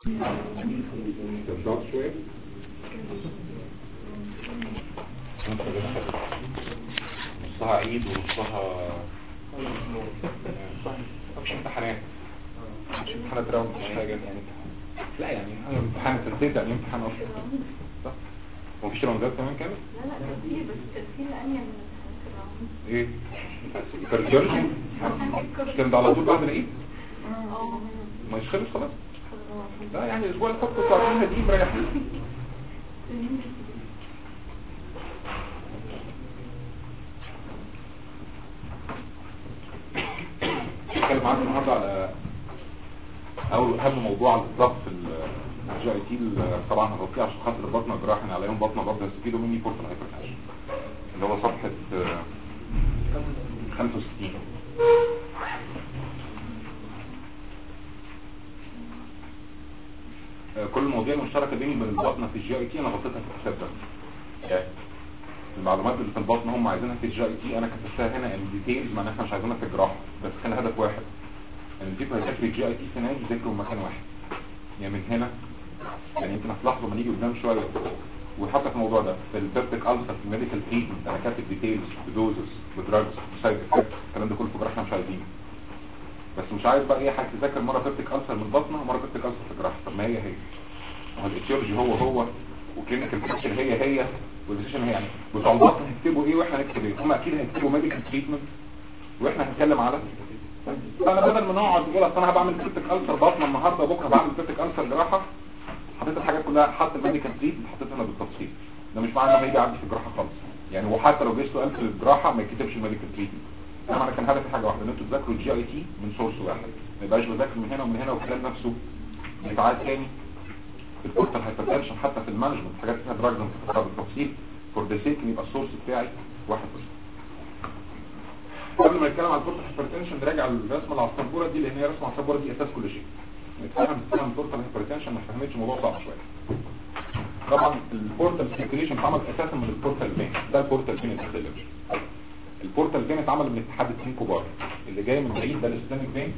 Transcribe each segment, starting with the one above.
تضغط شوية نصها عيد ونصها مش امتحانات مش امتحانات راوند مش حاجة يعني لا يعني انا امتحان تنسيت يعني امتحان اصلا صح ومفيش راوندات كمان كامل لا لا كتير بس التسهيل أنيل من الامتحانات ايه كارديولوجي كان ده على طول بعد العيد الراوند اه ما يشخلص خلاص لا يعني الاسبوع اللي فات كنت عارفينها دي مريحين هتكلم معاكم النهارده على اول اهم موضوع على الضغط في الجي اي تي طبعا هغطيه عشان خاطر البطنه الجراحه احنا عليهم بطنه برضه هيستفيدوا مني بورتال هايبرتنشن اللي هو صفحه آه، 65 آه، كل المواضيع المشتركه بيني وبين البطنه في الجي اي تي انا غطيتها في الكتاب ده يعني المعلومات اللي في البطن هم عايزينها في الجي اي تي انا كتبتها هنا ان ديتيلز معناها احنا مش عايزينها في الجراحه بس كان هدف واحد ان الفيكو هيذاكر الجي اي تي السنه دي يذاكروا مكان واحد يعني من هنا يعني يمكن هتلاحظوا لما نيجي قدام شويه وحتى في الموضوع ده في البيبتيك السر في الميديكال تريتمنت انا كاتب ديتيلز بدوزز بدراجز بسايد افكت الكلام ده كله في جراحه مش عايزينه بس مش عايز بقى ايه حاجه تذاكر مره بيبتيك السر من البطنه ومره بيبتيك السر في الجراحه طب ما هي هي ما هو الايتيولوجي هو هو وكلينيكال بيكتشر هي هي والديسيشن هي يعني بتوع البطن هيكتبوا ايه واحنا هنكتب ايه هم اكيد هيكتبوا ميديكال تريتمنت واحنا هنتكلم على فانا بدل ما نقعد نقول اصل انا بعمل بيبتيك السر بطنه النهارده بكره بعمل بيبتيك السر جراحه حطيت الحاجات كلها حط الميديكال تريتمنت حطيتها انا بالتفصيل ده مش معنى انه هيجي عندي في الجراحه خالص يعني وحتى لو جه سؤال في الجراحه ما يكتبش الميديكال تريتمنت انما انا كان هدفي حاجه واحده ان انتوا تذاكروا الجي اي تي من سورس واحد ما يبقاش بذاكر من هنا ومن هنا والكلام نفسه يتعاد تاني في البورتال هايبرتنشن حتى في المانجمنت حاجات فيها دراجز متفقه بالتفصيل فور ذا سيك يبقى السورس بتاعي واحد بس قبل ما نتكلم على البورتال هايبرتنشن نراجع الرسمه اللي على السبوره دي لان هي رسمه على السبوره دي اساس كل شيء نتفهم نتفهم البورتال هايبرتنشن ما فهمتش الموضوع صعب شويه طبعا البورتال سيركيليشن اتعمل اساسا من البورتال فين ده البورتال فين الداخلي البورتال فين اتعمل من اتحاد اثنين كبار اللي جاي من بعيد ده الاسلاميك فين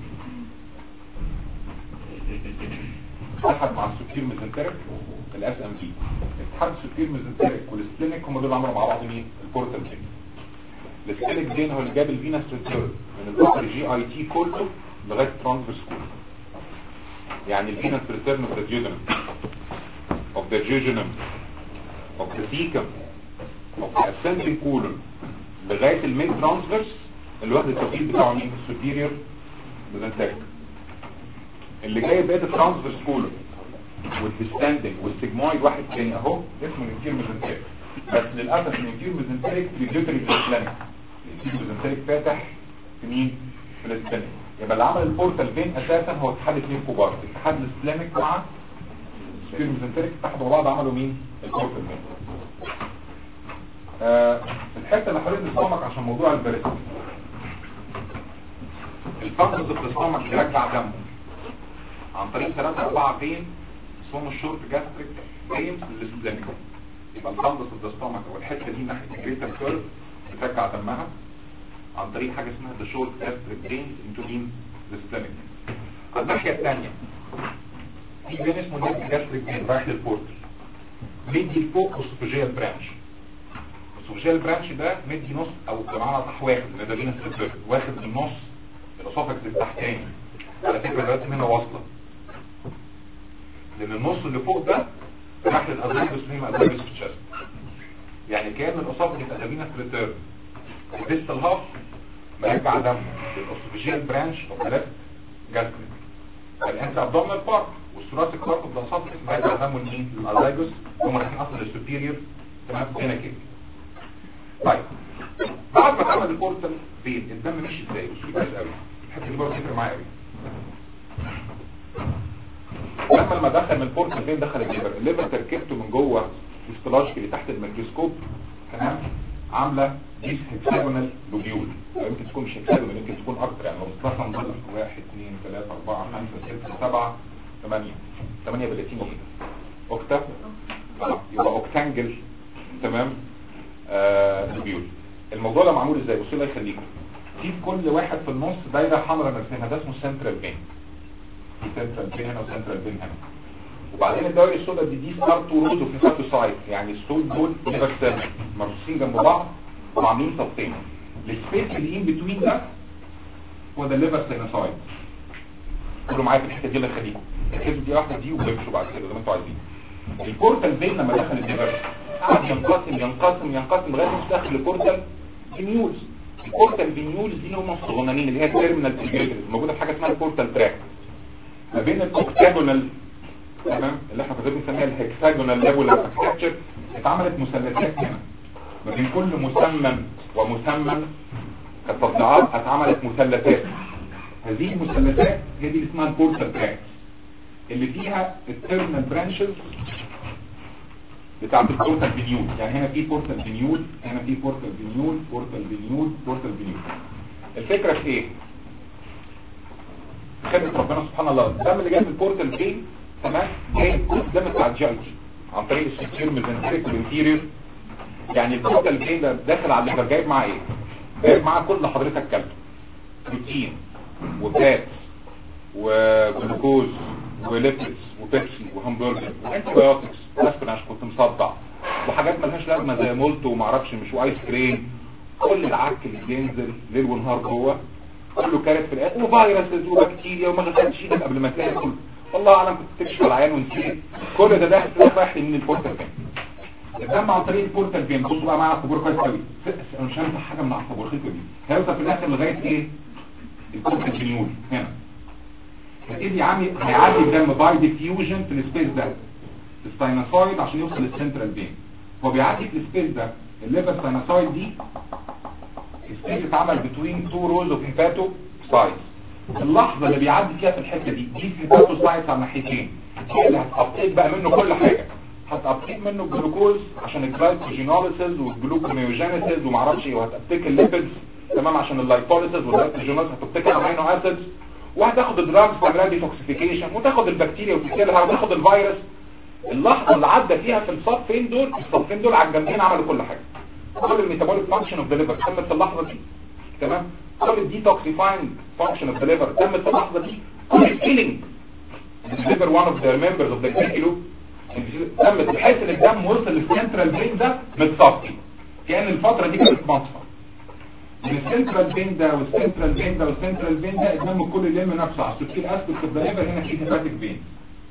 اتحد مع السوبير ميزنتريك الاس ام بي اتحاد السوبير ميزنتريك والسلينيك هم دول عملوا مع بعض مين البورتال فين السلينيك فين هو اللي جاب الفينس ريتيرن من البطر جي اي تي كله لغايه ترانسفيرس كله يعني الفينس ريتيرن اوف ذا جيجنم of the jejunum of the cecum of the ascending colon لغاية الميد ترانسفيرس اللي واخد التوكيل بتاعه مين superior mesenteric اللي جاي بقية الترانسفيرس كولون والديستاندنج والسيجمويد واحد تاني اهو اسمه الانتير ميزنتريك بس للاسف الانتير ميزنتريك تريبيوتري في الاسلامي الانتير ميزنتريك فاتح في مين في الاسلامي يبقى اللي عمل البورتال فين اساسا هو اتحاد اثنين كبار اتحاد الاسلاميك مع سبير ميزنتريك اتحدوا مع بعض عملوا مين البورتال فين آه الحته اللي حوالين الاستومك عشان موضوع البريد الفقد في الاستومك بيرجع دمه عن طريق ثلاثة أربعة فين اسمهم الشورت جاستريك فين للسبلانيك يبقى الفقد في الاستومك او الحته دي ناحيه الجريتر كيرف بترجع دمها عن طريق حاجه اسمها ذا شورت جاستريك فين انتو مين السبلانيك على الناحيه الثانيه في فين اسمه النيب جاستريك فين رايح للبورتر مدي لفوق اسوفيجيال برانش الاسوفيجيال برانش ده مدي نص او بمعنى صح واخد من ده فينس ريتيرن واخد من نص الاسوفكس التحتاني على فكره دلوقتي هنا واصله لان النص اللي فوق ده راح للادريبس اللي هي ادريبس في الشست يعني كان الاسوفكس الادرينس ريتيرن الديستال هاف مرجع دم للاسوفيجيال برانش اوف ذا ليفت جاستريك الانت ابدومينال بارت والثوراسيك بارت اوف ذا اسوفكس مرجع دمه لمين للادريبس هم رايحين اصلا للسوبيريور تمام هنا كده طيب بعد ما اتعمل البورتال فين الدم مشي ازاي بصوا كويس قوي الحته دي برضه تفرق معايا قوي لما لما دخل من البورتال فين دخل الليفر الليفر تركيبته من جوه الاستلاجكي اللي تحت الميكروسكوب تمام عامله ديس هكساجونال لوبيول يمكن تكون مش هكساجونال يمكن تكون اكتر يعني لو مصطلح نظر 1 2 3 4 5 6 7 8 8 باللاتيني ايه اوكتا يبقى اوكتانجل تمام آه لوبيول الموضوع ده معمول ازاي بصوا الله يخليكم في في كل واحد في النص دايره حمراء مرسمها ده اسمه سنترال فين في سنترال فين هنا وسنترال فين هنا وبعدين الدوائر السوداء دي دي ار تو روز اوف هيباتوسايت يعني السود دول ليفر سيل مرصوصين جنب بعض وعاملين صفين السبيس اللي ان بتوين ده هو ده الليفر سينوسايد كله معايا في الحته دي اللي خليكم الحته دي واحده دي وبيمشوا بعد كده زي ما انتوا عايزين البورتال فين لما دخل الليفر قعد ينقسم ينقسم ينقسم لغايه ما دخل البورتال فينيولز البورتال فينيولز دي اللي هم الصغنانين اللي هي التيرمينال فينيولز موجوده في حاجه اسمها البورتال تراك ما بين الاوكتاجونال تمام اللي احنا كنا بنسميها الهكساجونال ليفل اركتشر اتعملت مثلثات هنا ما بين كل مسمم ومسمم كالتطبيعات اتعملت مثلثات هذه المثلثات هي دي اللي اسمها البورتال تراك اللي فيها التيرمينال برانشز بتاعت البورتال فينيول يعني هنا في بورتال فينيول هنا في بورتال فينيول بورتال فينيول بورتال فينيول الفكرة في ايه خدمة ربنا سبحانه الله الدم اللي جاي من البورتال فين تمام جاي الدم بتاع الجي اي تي عن طريق السكيور ميزنتريك والانتيريور يعني البورتال فين ده داخل على الليفر جايب معاه ايه جايب معاه كل اللي حضرتك كلته بروتين وفات وجلوكوز وليبتس وبيبسي وهمبرجر وانتي بايوتكس اسبرين عشان كنت مصدع وحاجات ملهاش لازمه زي مولتو ومعرفش مش وايس كريم كل العك اللي بينزل ليل ونهار جوه كله كارت في الاخر وفيروسز وبكتيريا وما غسلتش ايدك قبل ما تلاقي كله والله اعلم كنت تكشف على العيان ونسيت كل ده داخل في رايح من البورتال فين الدم عن طريق البورتال فين بصوا بقى معايا الخبور كويس قوي انا مش هنفع حاجه من الخبور الخيطه دي هيوصل في الاخر لغايه ايه البورتال فينيول هنا هتبتدي عامل هيعدي الدم باي ديفيوجن في السبيس ده الساينوسويد عشان يوصل للسنترال فين هو بيعدي في السبيس ده الليفر ساينوسويد دي السبيس اتعمل بتوين تو رولز اوف هيباتو سايتس اللحظه اللي بيعدي فيها في الحته دي دي هيباتو سايتس على الناحيتين هي اللي هتابتيك بقى منه كل حاجه هتابتيك منه الجلوكوز عشان الجلايكوجينوليسيس والجلوكوميوجينيسيس ومعرفش ايه وهتابتيك الليبيدز تمام عشان اللايبوليسيس والجلايكوجينوليسيس هتابتيك الامينو اسيدز وهتاخد الدراجز تعملها ديتوكسيفيكيشن وتاخد البكتيريا وتكسرها وتاخد الفيروس اللحظه اللي عدى فيها في الصفين دول الصفين دول على الجنبين عملوا كل حاجه كل الميتابوليك فانكشن اوف ذا ليفر تمت في اللحظه دي تمام كل الديتوكسيفاينج فانكشن اوف ذا ليفر تمت في اللحظه دي كل الكيلينج الليفر وان اوف ذا ممبرز اوف ذا كيلو تمت بحيث ان الدم وصل للسنترال برين ده متصفي كان الفتره دي كانت مصفى من السنترال بين ده والسنترال بين ده والسنترال بين ده الدم كله يلم نفسه على السكين اسبكت اوف ذا ليفر هنا في هيباتيك بين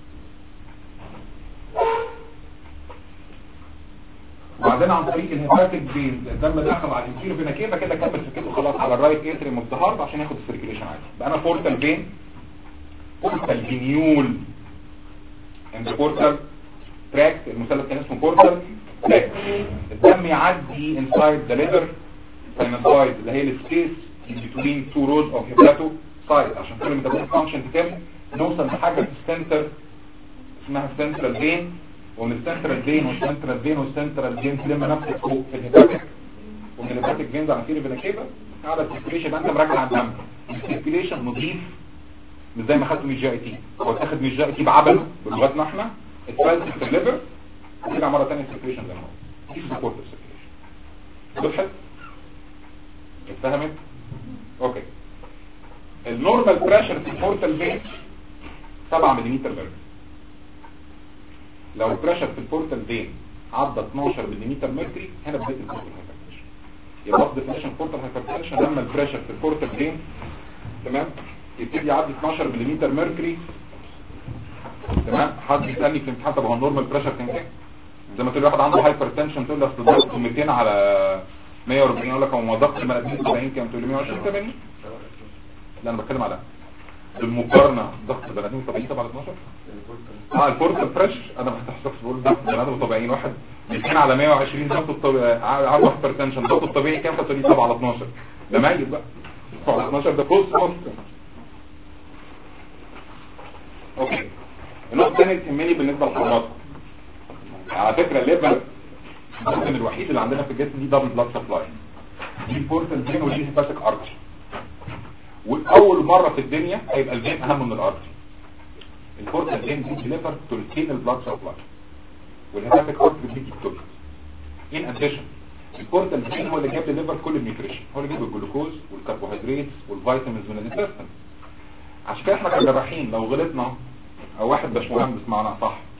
وبعدين عن طريق الهيباتيك بين الدم دخل على الانتيرو فينا كده كده كمل سكته خلاص على الرايت اتريم اوف ذا هارت عشان ياخد السيركيليشن عادي بقى انا بورتال بين بورتال فينيول اند بورتال تراكت المثلث كان اسمه بورتال تراكت الدم يعدي انسايد ذا ليفر ساينوسايد اللي هي السبيس between two rows of hepatocyte عشان كل metabolic function تتم نوصل لحاجة في السنتر اسمها السنترال فين ومن السنترال فين والسنترال فين والسنترال فين تلم نفسك فوق في الهيباتيك ومن الهيباتيك فين ده عصير فينا كده على السيركيليشن انت مراجع على الدم السيركيليشن نظيف مش زي ما خدته من الجي اي تي هو اتاخد من الجي اي تي بعبله بلغتنا احنا اتفلت في الليفر ورجع مره ثانيه السيركيليشن زي ما هو دي سبورت السيركيليشن وضحت اتفهمت اوكي النورمال بريشر في البورتال فين 7 ملم مركز لو البريشر في البورتال فين عدى 12 ملم مركري هنا بدايه البورتال هايبرتنشن يبقى قصد ديفينيشن بورتال هايبرتنشن لما البريشر في البورتال فين تمام يبتدي يعدي 12 ملم مركري تمام حد يسالني في الامتحان طب هو النورمال بريشر كان كام زي ما تقول واحد عنده هايبرتنشن تقول له اصل ضغطه 200 على 140 اقول لك هو ضغط المناديل 70 كام تقول لي 120 80 لا انا بتكلم على بالمقارنه ضغط البني طبيعي طبعا 12 اه البورت فريش انا ما بحسبش بقول ضغط البني ادم طبيعيين واحد 200 على 120 ضغط الطبيعي عنده هايبرتنشن ضغط الطبيعي كام فتقول لي 7 على 12 ده ميت بقى 7 على 12 ده بوست بوست اوكي النقطه الثانيه اللي تهمني بالنسبه لحضراتكم على فكره الليفر الجسم الوحيد اللي عندنا في الجسم دي دبل بلاد سبلاي دي البورتال فين ودي هيباتيك ارتري واول مره في الدنيا هيبقى الفين اهم من الارتري البورتال فين دي ديليفر تلتين البلاد سبلاي والهيباتيك ارتري دي بتوكس ان اديشن البورتال فين هو اللي جاب لليفر كل النيوتريشن هو اللي جاب الجلوكوز والكربوهيدرات والفيتامينز من الانتستين عشان كده احنا كجراحين لو غلطنا او واحد باشمهندس معنا صح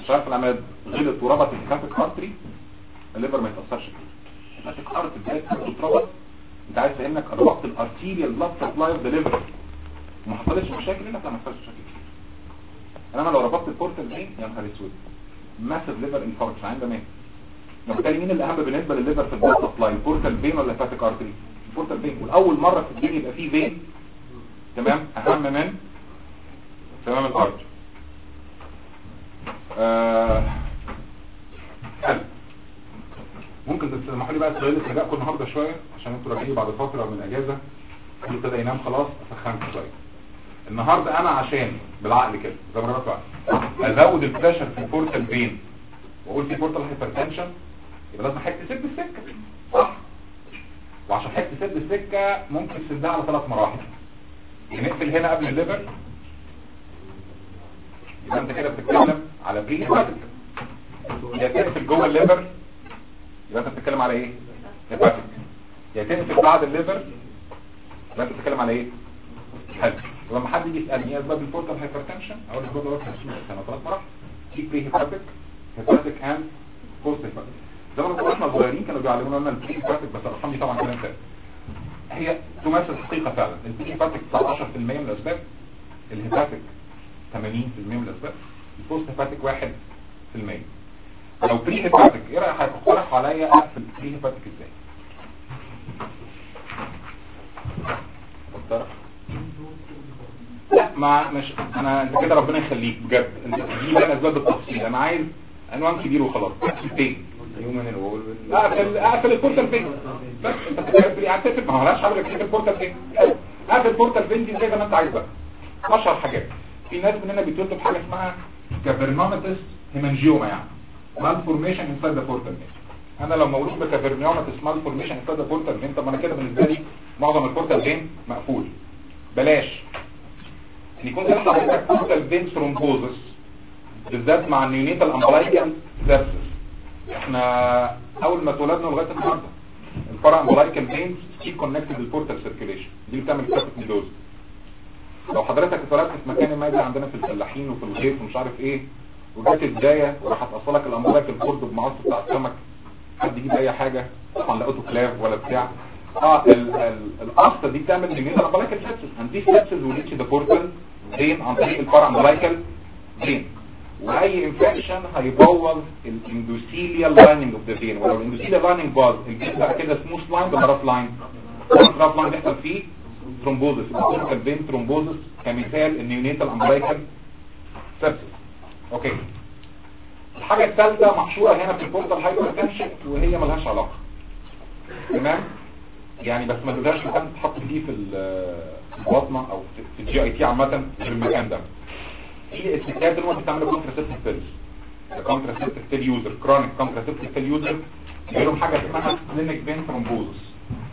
عشان في العمليات غلط وربط الهيباتيك ارتري الليفر ما يتاثرش فيه الهيباتيك ارتري بدايه تتربط انت عايز تفهمك ربط الارتيريال بلاد سبلاي اوف ذا ليفر وما حصلش مشاكل هنا لا ما حصلش مشاكل كتير انما لو ربطت البورتال فين يا نهار اسود ماسيف ليفر انفاركشن عند مين وبالتالي مين الاهم بالنسبه للليفر في البلاد سبلاي البورتال فين ولا الهيباتيك ارتري البورتال فين والاول مره في الدنيا يبقى فيه فين تمام اهم من تمام الارض آه... حلو ممكن تسمحوا لي بقى تغيروا استرجاعكم النهارده شويه عشان انتوا راجعين بعد فتره من الاجازه كله ابتدى ينام خلاص سخنت شويه النهارده انا عشان بالعقل كده زي ما بقى ازود البريشر في البورتال فين واقول في بورتال هايبرتنشن يبقى لازم حته تسد السكه صح وعشان حته تسد السكه ممكن تسدها على ثلاث مراحل نقفل هنا قبل الليفر يبقى انت كده بتتكلم على بري هيباتيك يا تقفل جوه الليفر يبقى انت بتتكلم على ايه هيباتيك يا تقفل بعد الليفر يبقى انت بتتكلم على ايه حلو ولما حد يجي يسالني ايه اسباب البورتال هايبرتنشن اقول له ده وقت انا ثلاث مراحل في بري هيباتيك هيباتيك اند بوست هيباتيك زي ما كنا احنا صغيرين كانوا بيعلمونا لنا البري هيباتيك بس الارقام دي طبعا كلام ثاني هي تمثل حقيقه فعلا البري هيباتيك 19% من الاسباب الهيباتيك 80% من الاسباب البوست هيباتيك 1% لو بري هيباتيك ايه رايك هتقترح عليا اقفل بري هيباتيك ازاي اقترح لا ما مش انا انت كده ربنا يخليك بجد انت دي بقى الاسباب بالتفصيل انا عايز عنوان كبير وخلاص فين هيومن الوول اقفل اقفل البورتال فين بس انت بتتكلم لي هتقفل ما هو مالهاش حاجه تقفل البورتال فين اقفل البورتال فين دي زي ما انت عايز بقى اشهر حاجات في ناس مننا بتولد بحاجه اسمها كافرنوماتس هيمانجيوما يعني مال فورميشن انسايد ذا بورتال فين انا لو مولود بكافرنوماتس مال فورميشن انسايد ذا بورتال فين طب انا كده بالنسبه لي معظم البورتال فين مقفول بلاش ان يكون يطلع عندك بورتال فين ثرومبوزس بالذات مع النيونيتال امبلايكال سيرفيس احنا اول ما اتولدنا لغايه النهارده الفرع امبلايكال فينز كيب كونكتد للبورتال سيركيليشن دي بتعمل كابت ميدوز لو حضرتك اتولدت في مكان ما زي عندنا في الفلاحين وفي الغيط ومش عارف ايه وجات البدايه وراح توصلك الامبلايكال كورد بمعص بتاع السمك حد يجيب اي حاجه طبعا لا اوتوكلاف ولا بتاع اه ال- ال- القصه دي بتعمل نيونيتال امبلايكال سيرفيس اند دي سيرفيس وليتش ذا بورتال فين عن طريق الفرع امبلايكال فين واي انفكشن هيبوظ الاندوثيليال لايننج اوف ذا فين ولو الاندوثيليال لايننج باظ الجسم بقى كده سموث لاين ولا رف لاين رف لاين بيحصل فيه ثرومبوزس البورتال فين ثرومبوزس كمثال النيونيتال امبلايكال سيرفيس اوكي الحاجه الثالثه محشوره هنا في البورتال هايبرتنشن وهي ملهاش علاقه تمام يعني بس ما تقدرش مكان تحط فيه في ال- في البطنه او في الجي اي تي عامه في المكان ده في الستات اللي هم بيستعملوا كونتراسيبتيف بيلز كونتراسيبتيف بيل يوزر كرونيك كونتراسيبتيف بيل يوزر لهم حاجه اسمها كلينيك فين ثرومبوزس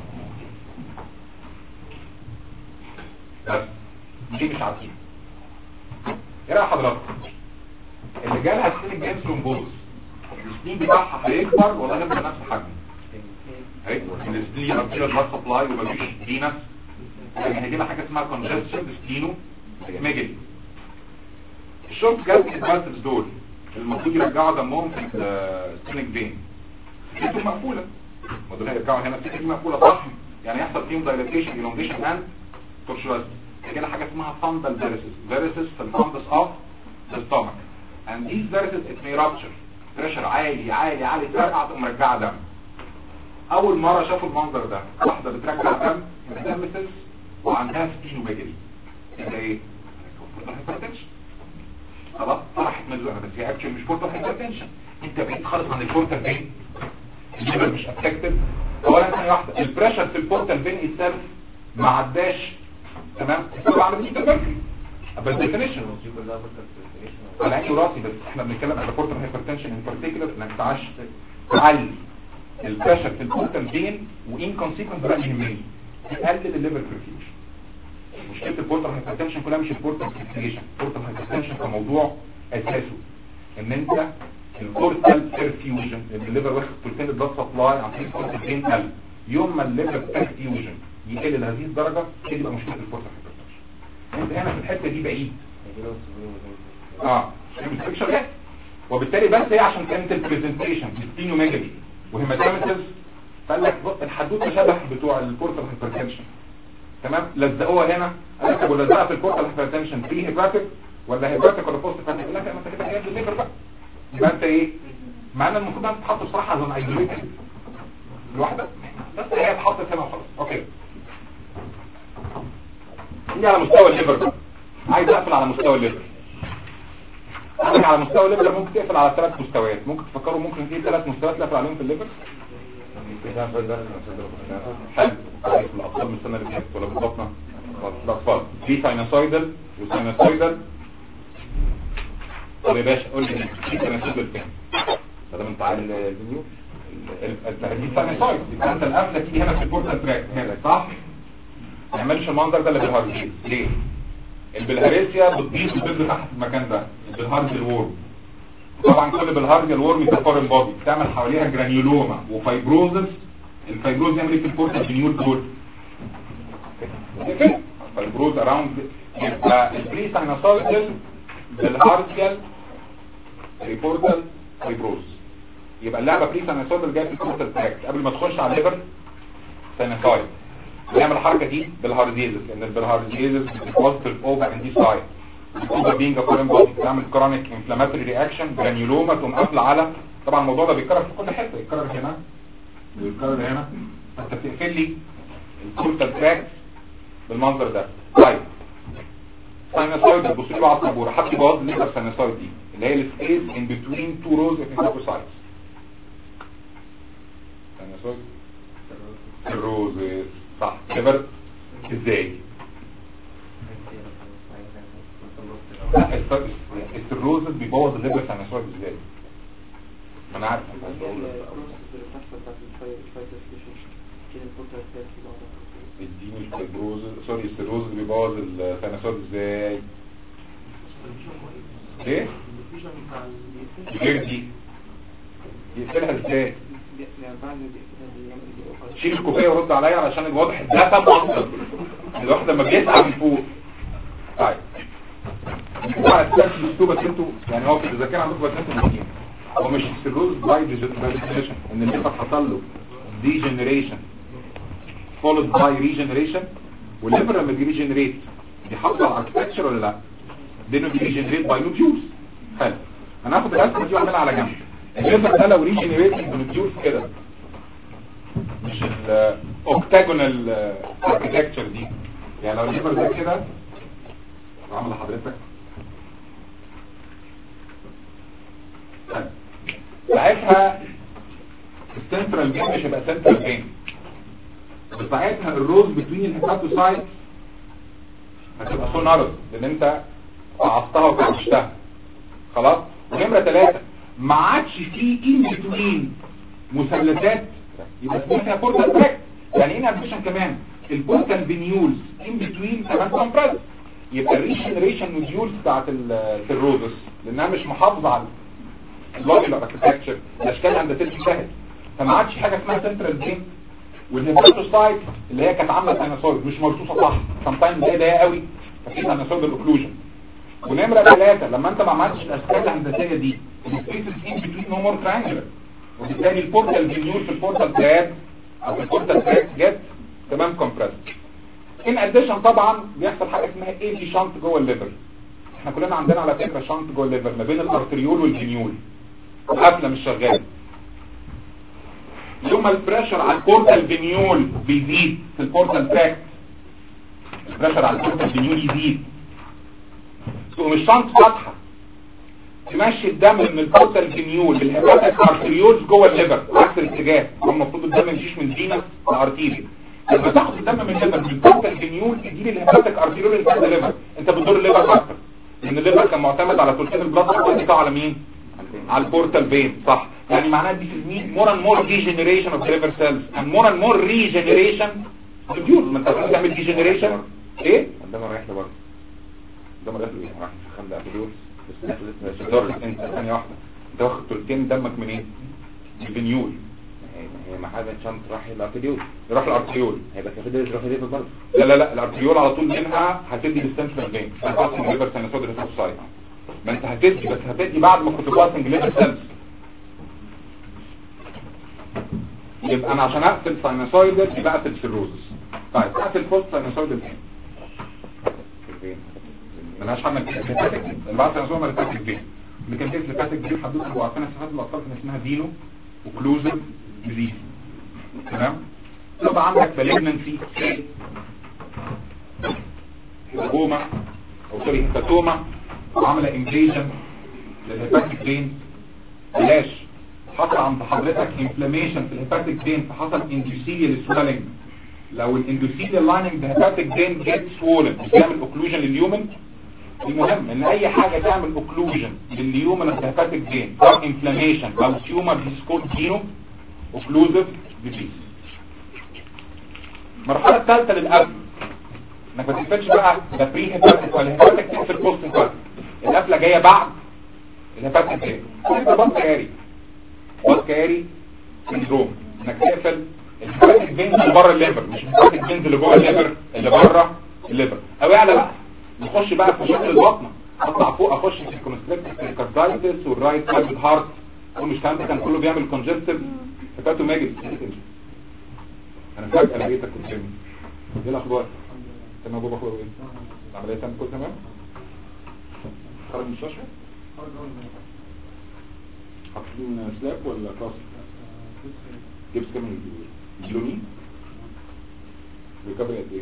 بس دي مش عارفين ايه رايك حضرتك اللي جالها كلينيك فين ثرومبوزس السنين بتاعها هيكبر ولا هيفضل نفس الحجم هيكبر السنين ارتيريال بلاد سبلاي ومفيش فينس يعني هيجي لها حاجه اسمها كونجستشن سكينو ميجلي الشورت جاز البالتس دول المفروض يرجعوا دمهم في السينك فين سكتهم مقفولة ما دول هيرجعوا هنا سكتهم مقفولة صح يعني يحصل فيهم دايلاتيشن elongation اند tortuous كده حاجة اسمها fundal varices varices في الفندس اوف the stomach and these varices it may rupture pressure عالي عالي عالي ترجع تقوم مرجعة دم اول مرة شافوا المنظر ده واحدة بترجع دم مدمسس وعندها سكينوميجالي ده ايه؟ hypertension خلاص طرحت من الوقت بس هي اكشن مش بورتال هايبرتنشن انت بعيد خالص عن البورتال فين الليفر مش افكتد اولا ثانيه واحده البريشر في البورتال فين اتسلف ما عداش تمام السبب على دي تبركي بس ديفينيشن على عيني وراسي بس احنا بنتكلم على بورتال هايبرتنشن ان بارتيكولر انك تعش تعلي البريشر في البورتال فين وان كونسيكونس بقى يهمني تقلل الليفر برفيوجن مشكله البورتال هايبرتنشن كلها مش البورتال سيركيليشن البورتال هايبرتنشن كموضوع اساسه ان انت البورتال بيرفيوجن الليفر واخد بروتين البلاد سبلاي عن طريق البورتال فين قل يوم ما الليفر بيرفيوجن يقل لهذه الدرجه كده يبقى مشكله البورتال هايبرتنشن انت هنا في الحته دي بعيد اه مش شغال وبالتالي بس هي عشان كانت البرزنتيشن سبينوميجالي وهيماتيمسيس فقال لك بص الحدوته شبه بتوع البورتال هايبرتنشن تمام لزقوها هنا قال لك طب ولزقها في البورتال هايبرتنشن بري هيباتيك ولا هيباتيك ولا بوست هيباتيك قال لك ما انت كده جايب الليفر بقى يبقى انت ايه مع ان المفروض انها تتحط بصراحه على ايزوليتد الواحده بس هي اتحطت هنا وخلاص اوكي دي على مستوى الليفر بقى عايز اقفل على مستوى الليفر عندك على مستوى الليفر ممكن تقفل على ثلاث مستويات ممكن تفكروا ممكن ايه ثلاث مستويات تقفل عليهم في الليفر حلو طيب الاطفال من السنه اللي فاتت ولا بالبطنه الاطفال في ساينوسويدال وساينوسويدال طب يا باشا قول لي في ساينوسويدال كام ده انت عارف الفيديو دي ساينوسويد يبقى انت القفله تيجي هنا في البورتال تراك هنا صح ما يعملش المنظر ده اللي بالهارزيز ليه البلهارسيا بتضيف البذر تحت المكان ده البلهارز الورم طبعا كل بالهارز الورم يتفورم بودي تعمل حواليها جرانيولوما وفايبروزس الفايبروز يعمل ايه في البورتال بنيول دول كده فايبروز اراوند يبقى البري ساينوسويدال بالهارزيال ريبورتال فايبروز يبقى اللعبه بري ساينوسويدال جايه في البورتال تراكت قبل ما تخش على الليفر ساينوسويد بنعمل الحركه دي بالهارديزس لان البالهارديزس بتوصل الاوفر اند دي سايد الاوفر بينج فورين بودي بتعمل كرونيك انفلاماتوري رياكشن جرانيولوما تقوم قافله على طبعا الموضوع ده بيتكرر في كل حته يتكرر هنا ويتكرر هنا فانت بتقفل لي الكورتال تراك بالمنظر ده طيب ساينوسويد بص له على السبوره حط بوظ الليفر ساينوسويد دي اللي هي السبيس ان بتوين تو روز اوف انتروسايتس ساينوسويد الروزز صح ليفر ازاي لا الس- السيروزس بيبوظ الليفر ساينوسويد ازاي ما انا عارف اديني الفايبروز سوري السيروزس بيبوظ الساينوسويد ازاي ليه غير دي يقفلها ازاي شيل الكوفيه ورد عليا علشان الواضح ده تم اصلا الواحد لما بيسعى من فوق طيب هو على اساس الاسلوب بس انتوا يعني هو في الذاكره عندكم بس انتوا مهمين هو مش السيروز باي ديجنريشن ان الليفر حصل له ديجنريشن فولد باي ريجنريشن والليفر لما بيجي ريجنريت بيحافظ على الاركتكتشر ولا لا؟ لانه بيجنريت باي نوديولز حلو هناخد الرسمه دي واعملها على جنب الليفر ده لو ريجنريت بنوديولز كده مش الاوكتاجونال اركتكتشر دي يعني لو الليفر ده كده عامل لحضرتك طيب. ساعتها السنترال بين مش هيبقى سنترال بين بس ساعتها الروز بتوين الهيباتوسايت هتبقى سونارز لان انت فعصتها وكبشتها خلاص ونمرة ثلاثة ما عادش في ان بتوين مثلثات يبقى اسمها فيها بورتال تراك يعني ايه ابليشن كمان البورتال بنيولز ان بتوين كمان كومبريس يبقى الريجنريشن نوديولز بتاعت الروزس لانها مش محافظه على اللوبيلر اركتكتشر الاشكال الهندسيه انتهت فما عادش حاجه اسمها سنترال بين والهيباتوسايت اللي هي كانت عامله ساينوسويد مش مرصوصه صح سام تايم ده ضيقه قوي ففي ساينوسويد اوكلوجن ونمره ثلاثة لما انت ما عملتش الاشكال الهندسيه دي السبيسز ان بتوين نو مور ترانجلر وبالتالي البورتال بنيول في البورتال تراب او في البورتال تراب جت تمام كومبريس ان اديشن طبعا بيحصل حاجه اسمها اي في شانت جوه الليفر احنا كلنا عندنا على فكره شانت جوه الليفر ما بين الارتريول والجنيول القفله مش شغاله يوم البريشر على البورتال بنيول بيزيد في البورتال تراك البريشر على البورتال بنيول يزيد تقوم الشنط فاتحه تمشي الدم من البورتال بنيول بالهيباتيك ارتريولز جوه الليفر عكس الاتجاه هو المفروض الدم يمشيش من فينا لارتيريا لما تاخد الدم من الليفر من البورتال بنيول تدي لي الهيباتيك ارتريول اللي في الليفر انت بتضر الليفر اكتر لان الليفر كان معتمد على تركيز البلاد بتاعه على مين على البورتال فين صح يعني معناها دي في مور اند مور ديجنريشن اوف ليفر سيلز اند مور اند مور ريجنريشن اوف ما انت عشان تعمل ديجنريشن ايه عندما رايح لبره ده ما ايه راح خمد ابيدوس بس لسه لسه دور انت ثانيه واحده انت واخد تلتين دمك منين من الفينيول هي ما حاجه شنط راح الابيدوس يروح الارتريول هيبقى كده يروح ليه برضه لا لا لا الارتريول على طول منها هتدي للسنترال فين هتقسم الليفر سينوسود ريسبسايت ما انت هتدي بس هتدي بعد ما كنت باسنج ليفر سيلز يبقى انا عشان اقفل ساينوسويدال يبقى اقفل سيروزس طيب اقفل فوست ساينوسويدال فين فين ملهاش حل هيباتيك البعض ساينوسويدال ما هيباتيك فين اللي كان بيقفل هيباتيك دي حدود اللي عارفينها صفات الاطفال كان اسمها فينو وكلوزيف ديزيز تمام يبقى عندك مالجنسي هيبوما او سوري هيباتوما وعامله انفيجن للهيباتيك فين بلاش حصل عند حضرتك انفلاميشن في الهيباتيك فين فحصل اندوثيليال سويلنج لو الاندوثيليال لايننج ده هيباتيك فين جيت سوولن بتعمل اوكلوجن لليومن المهم ان اي حاجه تعمل اوكلوجن لليومن الهيباتيك فين سواء انفلاميشن او تيومر ديسكول جينو اوكلوزيف ديزيز المرحله الثالثه للقفل انك ما تقفلش بقى ده بري هيباتيك ولا هيباتيك تقفل بوست هيباتيك القفله جايه بعد الهيباتيك فين ده بط كاري بط كاري سندروم انك تقفل الهيباتيك فينز اللي بره الليفر مش الهيباتيك فينز اللي جوه الليفر اللي بره الليفر او اعلى بقى نخش بقى في شكل البطنه اطلع فوق اخش في الكونستريكتيف كاردايتس والرايت سايد هارت ومش كان ده كان كله بيعمل كونجستيف هيباتو ماجد انا فجاه لقيتك قدامي ايه الاخبار تمام بابا اخباره ايه العمليه تمام كل تمام خرج من المستشفى حاطين سلاب ولا كلاس جبس كام جلومين ريكفري قد ايه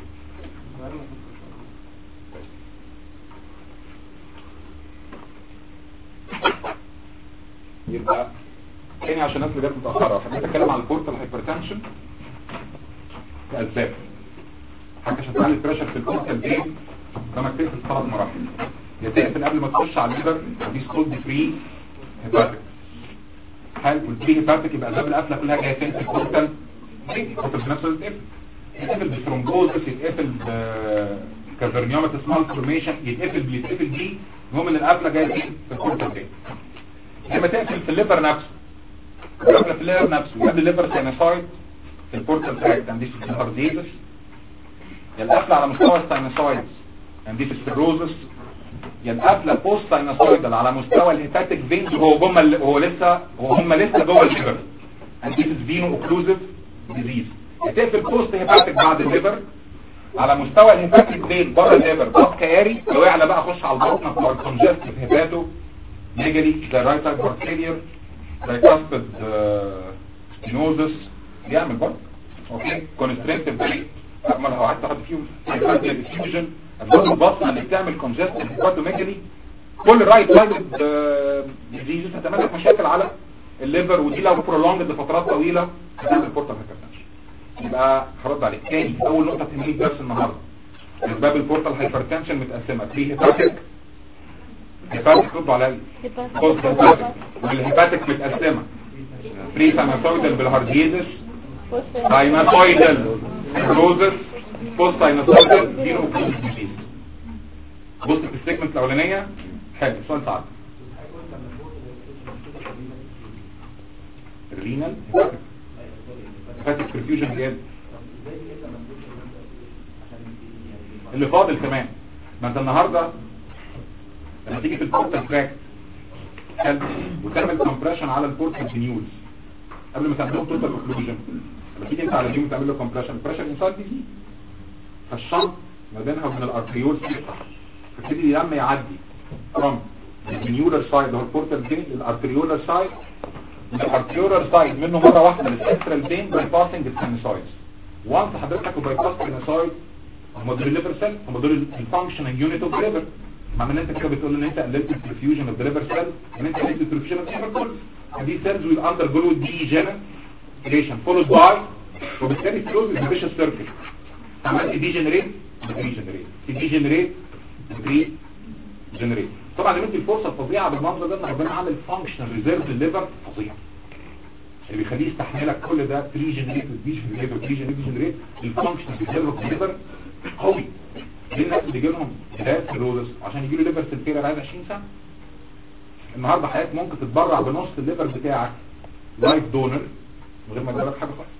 يبقى تاني عشان الناس اللي جت متاخره حبيت اتكلم عن البورتال هايبرتنشن كاسباب حاجه عشان تعلي البريشر في البورتال برين لما تقفل ثلاث مراحل يا تقفل قبل ما تخش على الليفر ودي سكولد فري هيباتيك هل والفري هيباتيك يبقى اسباب القفله كلها جايه فين في البورتال البورتال في نفسه يتقفل يتقفل بثرومبوزس يتقفل بكافرنيوماتس مالفورميشن يتقفل بيتقفل بيه المهم ان القفله جايه فين في البورتال برين لما تقفل في الليفر نفسه القفله في الليفر نفسه وقبل الليفر سينوسايد في البورتال تراكت عندي في الهارديزس يا القفله على مستوى السينوسايدز عندي في السيروزس يا القفله بوست ساينوسايدال على مستوى الهيباتيك فينز هو جم هو لسه هو هم لسه جوه الليفر عندي في فينو اوكلوزيف ديزيز هتقفل بوست هيباتيك بعد الليفر على مستوى الهيباتيك فين بره الليفر بط كياري لو يعلى بقى اخش على البطن بتوع الكونجستيف هيباتو ميجالي زي رايت سايد هارت فيلير زي كاسبد ستينوزس بيعمل برضه اوكي كونستريكتيف بريك اما لو قعدت احط فيهم هايباتيك ديفيوجن البطن البطن اللي بتعمل كونجستيف هيباتو ميجالي كل الرايت سايد ديزيز هتعمل لك مشاكل على الليفر ودي لو برولونج لفترات طويله هتعمل بورتال هايبرتنشن يبقى هرد عليك تاني اول نقطه تهمني درس النهارده اسباب البورتال هايبرتنشن متقسمه في هيباتيك هيباتيك رد عليا بوست هيباتيك والهيباتيك متقسمه بري ساينوسويدال بالهارديزس ساينوسويدال روزس بوست ساينوسويدال دي اوكلوز ديزيز بص في السيجمنت الاولانيه حلو سؤال صعب الرينال هيباتيك برفيوجن جاد اللي فاضل كمان ما انت النهارده لما تيجي في البورتال تراك حلو وتعمل كومبريشن على البورتال فينيولز قبل ما تعمل لهم توتال اوكلوجن لما تيجي انت على اليوم تعمل له كومبريشن بريشر انسايد دي فالشنط ما بينها وبين الارتريول تفتح فبتدي لما يعدي from الفينيولر سايد هو البورتال فين للارتريولر سايد الارتريولر سايد منه مره واحده للسنترال فين باي باسنج السينوسايدز وانس حضرتك باي باس السينوسايد هم دول الليفر سيل هم دول الفانكشنال يونت اوف ليفر مع ان انت كده بتقول ان انت قللت البرفيوجن اوف ليفر سيل ان انت قللت البرفيوجن اوف ليفر كله دي سيلز ويل اندرجو دي جنريشن فولود باي وبالتالي فلوز از فيشس سيركل عملت دي جنريت دي جنريت دي جنريت دي جنريت طبعا لما انت الفرصه الفظيعه بالمنظر ده ان ربنا عامل فانكشنال ريزيرف للليفر فظيع اللي بيخليه يستحملك كل ده 3 جنريت ودي جنريت ودي جنريت ودي جنريت الفانكشنال ريزيرف للليفر قوي دي الناس اللي جالهم هدايات سيروزس عشان يجي له ليفر سيلفير عايز 20 سنه النهارده حضرتك ممكن تتبرع بنص الليفر بتاعك لايف دونر من غير ما يجرب حاجه خالص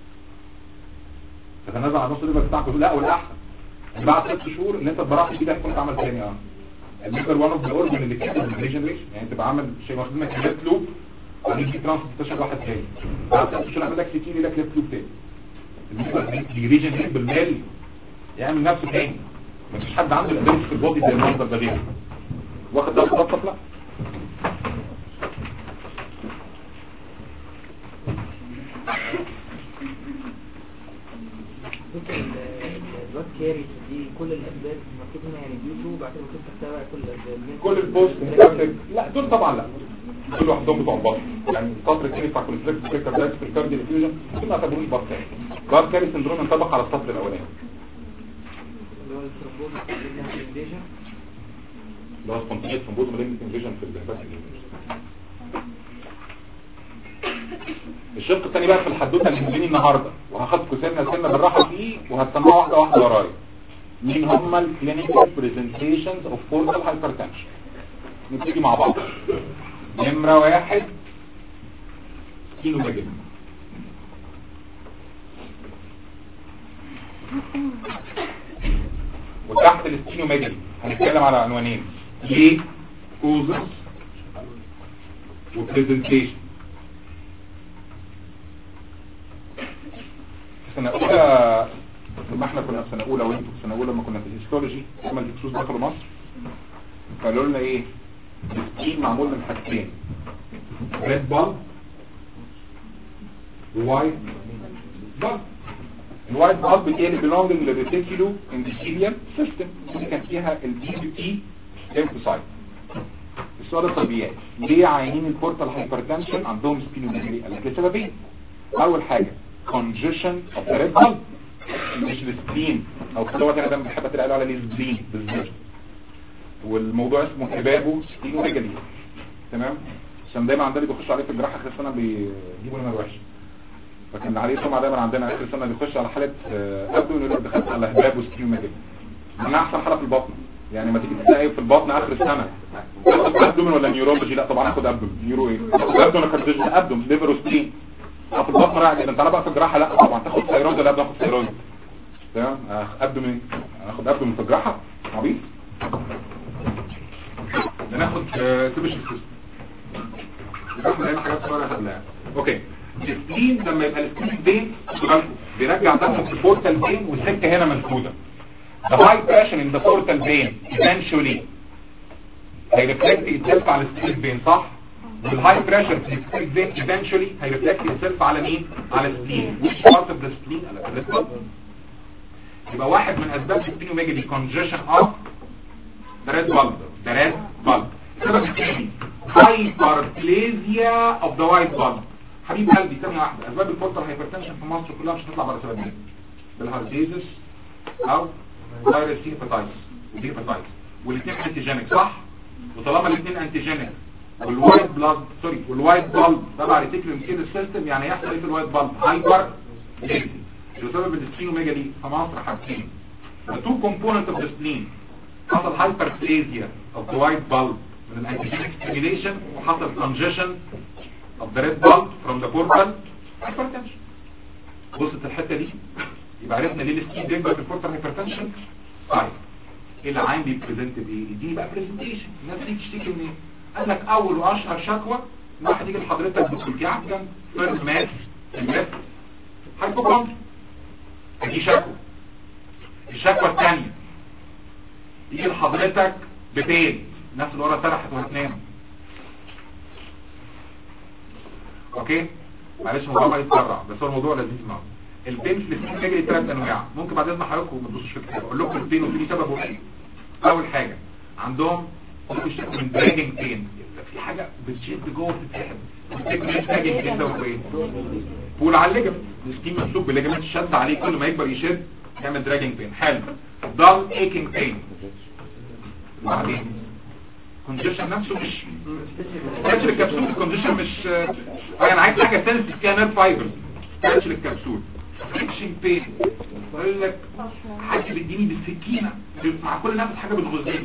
تتنازل عن نص الليفر بتاعك وتقول لا والاحسن بعد ست شهور اللي انت اتبرعت فيه ده هيكون اتعمل تاني اه الليفر وان اوف ذا اورجن اللي بتعمل ريجنريشن يعني تبقى عامل شيء واخد منك ليفت لوب وبعدين في ترانسبورتيشن واحد تاني بعد كده تشيل عامل لك سيتي لك ليفت لوب تاني الليفر بيريجنريت بالمال يعمل نفسه تاني مفيش حد عنده الابيلتي في البودي زي المنظر ده غيره واخد ده مخطط لا الواد كاري دي كل الاسباب المفروض انها يعني ديوتو وبعد كده ممكن تحتوي على كل الاسباب من كل البوست مكافئ لا دول طبعا لا دول لوحدهم بتوع البطن يعني السطر الثاني بتاع كونفليكت سبيكر دايس في الكارديو ديفيوجن دول ما اعتبروش بطن بار كاري سندروم ينطبق على السطر الاولاني اللي هو الترومبون الانفيجن اللي هو سبونتينيت ثرومبوز مالين انفيجن في الهيباتيك الشق الثاني بقى في الحدوته اللي بتجيني النهارده وهاخدكم سنه سنه بالراحه فيه وهتسمعوا واحده واحده ورايا مين هم الكلينيكال بريزنتيشنز اوف بورتال هايبرتنشن نبتدي مع بعض نمره واحد كيلو مجد وتحت الستينو ميجري هنتكلم على عنوانين ليه كوزس وبريزنتيشن سنة أولى لما احنا كنا في سنة أولى وانتوا في سنة أولى لما كنا في الهيستولوجي لما الهكسوس دخلوا مصر قالوا لنا ايه السكين معمول من حاجتين ريد بال ووايت بال الوايت بال بتاعي belonging للريتيكولو اندوثيليال سيستم اللي كان فيها الدي بي تي ليمفوسايت السؤال الطبيعي ليه عيانين البورتال هايبرتنشن عندهم سبينوميجري قال لك لسببين اول حاجه congestion of the red blood مش السبلين او في لغه انا دايما بحب اتقال على السبلين بالذات والموضوع اسمه حبابه سبلينوميجالي تمام عشان دايما عندنا بيخش عليه في الجراحه اخر السنه بيجيبوا لنا الوحش لكن عليه سمعه دايما عندنا اخر السنه بيخش على حاله آه، ابدو يقول لك دخلت على هباب سبلينوميجالي من احسن حاله في البطن يعني ما تيجي تلاقي في البطن اخر السنه تاخد ابدومن ولا نيورولوجي لا طبعا هاخد ابدومن نيورو ايه تاخد ابدومن ولا كارديولوجي ابدومن ليفر وسبلين في البطن رايح جدا تعالى بقى في الجراحه لا طبعا تاخد ثيرويد ولا باخد ثيرويد تمام ابدو من اخد ابدو من في الجراحه عبيط ناخد تبش السيستم يبقى احنا هنا حاجات صغيره خدناها اوكي السبلين لما يبقى السبلين فين بيرجع دم في البورتال فين والسكه هنا مسدوده the high pressure in the portal vein eventually هيرفلكت itself على السبلين فين صح والهاي بريشر في السبلين فين eventually هيرفلكت itself على مين على السبلين which part of the spleen على الريسبل يبقى واحد من اسباب السبلينوميجالي congestion of the red bulb the red bulb السبب الثاني hyperplasia of the white bulb حبيب قلبي ثانية واحدة اسباب البورتال هايبرتنشن في مصر كلها مش هتطلع بره سببين بالهارديزس او فيروس سي هيباتايتس ودي هيباتايتس والاثنين انتيجينيك صح وطالما الاثنين انتيجينيك والوايت بلاد سوري والوايت بالب تبع ريتيكولوم كيد سيستم يعني يحصل ايه في الوايت بالب هايبر اللي بسبب السبلينوميجالي في مصر حاجتين the two components of the spleen حصل hyperplasia of the white bulb من الانتيجينيك stimulation وحصل congestion of the red bulb from the portal hypertension بصت الحتة دي يبقى عرفنا ليه السكين بيكبر في البورتال هايبرتنشن طيب العين بيبريزنت بايه دي بقى بريزنتيشن الناس دي تشتكي من ايه قال لك اول واشهر شكوى ان واحد يجي لحضرتك بالكلكعب كان فيرست ماس الماس هايبوكوندريا دي شكوى الشكوى الثانيه يجي لحضرتك ببين الناس اللي ورا سرحت وهتنام اوكي معلش الموضوع ما يتسرع بس هو الموضوع لذيذ معه البين في الاثنين بيجري ثلاث انواع ممكن بعد اذن حضراتكم ما تبصوش في الكتاب اقول لكم البين ودي سببه ايه اول حاجه عندهم ممكن يشتكوا من دراجنج بين في حاجه بتشد جوه بتتسحب بتشتكوا من دراجنج بين ده ايه بول على الليجمنت السكين مسلوب بالليجمنت شد عليه كل ما يكبر يشد يعمل دراجنج بين حلو ضل ايكينج بين وبعدين كونديشن نفسه مش كاتش الكبسول الكونديشن مش اه انا عايز حاجه سنسيتيف فيها نيرف فايبر كاتش الكبسول فريكشن بين بقول لك حاجه بتديني بالسكينه مع كل نفس حاجه بتغزني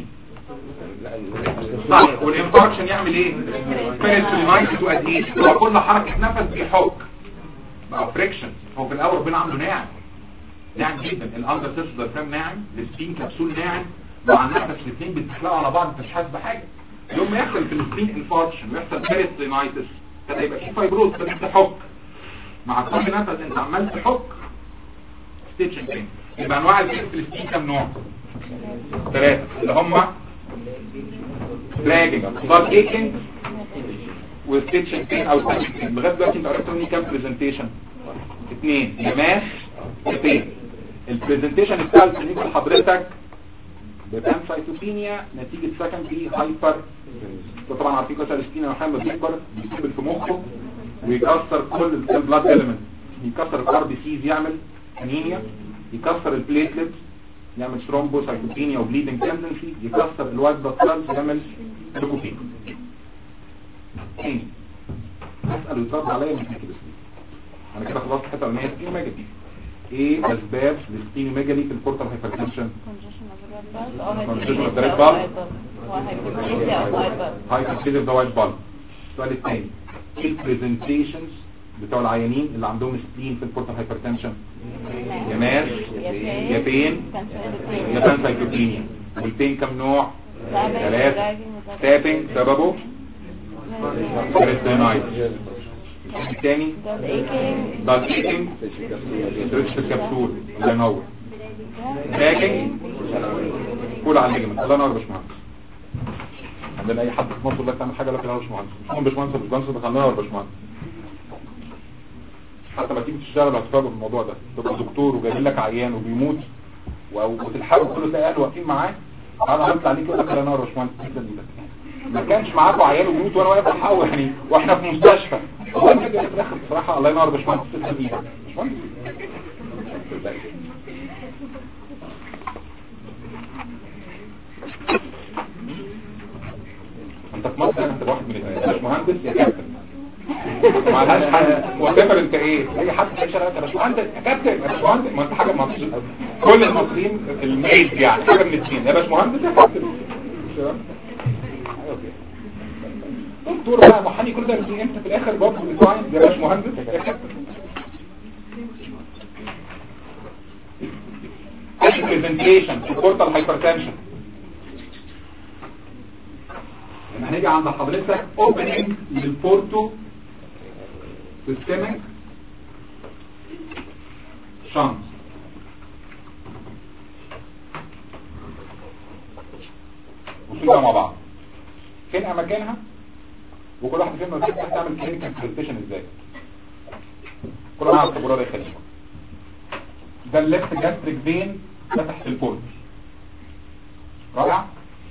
صح والانفاركشن يعمل ايه بيريتونايتس وادهيش هو كل حركه نفس بيحك بقى فريكشن هو في الاول ربنا عامله ناعم ناعم جدا الاندر سيرفس دايفرام ناعم السكين كبسول ناعم مع النفس الاثنين بيتخلقوا على بعض انت مش حاسس بحاجه يوم ما يحصل في السبين انفاركشن ويحصل بيريستينايتس كده يبقى في فايبروز فانت تحك مع كل نفس انت عمال تحك ستيتشنج بين يبقى انواع البين في السبين كام نوع؟ ثلاثه اللي هم فلاجنج ضغط ايكنج وستيتشنج بين او ستيتشنج بين لغايه دلوقتي انت عرفت مني كام برزنتيشن اثنين يماس اثنين البرزنتيشن الثالث اللي يقول لحضرتك بتنفايتوبينيا نتيجة سكندري هايبر طبعا عارفين كويس الاسكينا محمد بيكبر بيكبر في مخه ويكسر كل البلاد اليمنت يكسر الار بي سيز يعمل انيميا يكسر البليتلت يعمل ثرومبوسايتوبينيا وبليدنج تندنسي يكسر الوايت بلاد سيلز يعمل ليكوبينيا ايه اسال ويترد عليا من كده انا كده خلصت الحته الاولانيه سكين ميجالي ايه اسباب السكين ميجالي في البورتال هايبرتنشن congestion of the red Congestion of blood or the red blood. or hyperplasia of white blood. هايبرتنشن ده وايت بال السؤال الثاني ايه البرزنتيشنز بتوع العيانين اللي عندهم سبلين في البورتال هايبرتنشن يا ماس يا بين يا بانسايكلوبينيا والبين كم نوع ثلاثة تابنج سببه كريستينايت الثاني ضغط ايكنج ستريتش في الكبسول الله ينور باكنج كل على الليجمنت الله ينور يا باشمهندس عندنا اي حد في مصر يقول لك تعمل حاجه لك لا يا باشمهندس مش مهم باشمهندس مش باشمهندس دخلناها ولا باشمهندس حتى ما تيجي تشتغل هتفاجئ بالموضوع ده تبقى دكتور وجايب لك عيان وبيموت و- وتلحقوا كله تلاقي اهله واقفين معاه انا عملت عليك يقول لك لا نار يا باشمهندس تسلم ايدك ما كانش معاكم عيال وبيموت وانا واقف الحقه يعني واحنا في مستشفى والله ما جاي في الاخر بصراحه الله ينور يا باشمهندس تسلم ايدك باشمهندس انت في مصر انت واحد من الاثنين مش مهندس يا كابتن ما لهاش حل وتفر انت ايه اي حد في شغلك يا باشمهندس يا كابتن يا باشمهندس ما انت حاجه مصري كل المصريين الميز يعني حاجه من الاثنين يا باشمهندس يا كابتن دكتور بقى محامي كل ده بس انت في الاخر برضه ديزاين يا باشمهندس يا كابتن برزنتيشن بورتال هايبرتنشن لما هنيجي عند حضرتك اوبننج للبورتو سيستمك شانس وصولها مع بعض فين اماكنها وكل واحد فينا يقول لك تعمل كلينيكال برزنتيشن ازاي كل واحد على الطابوره ده يخليكم ده الليفت جاستريك فين ده تحت البورت رائع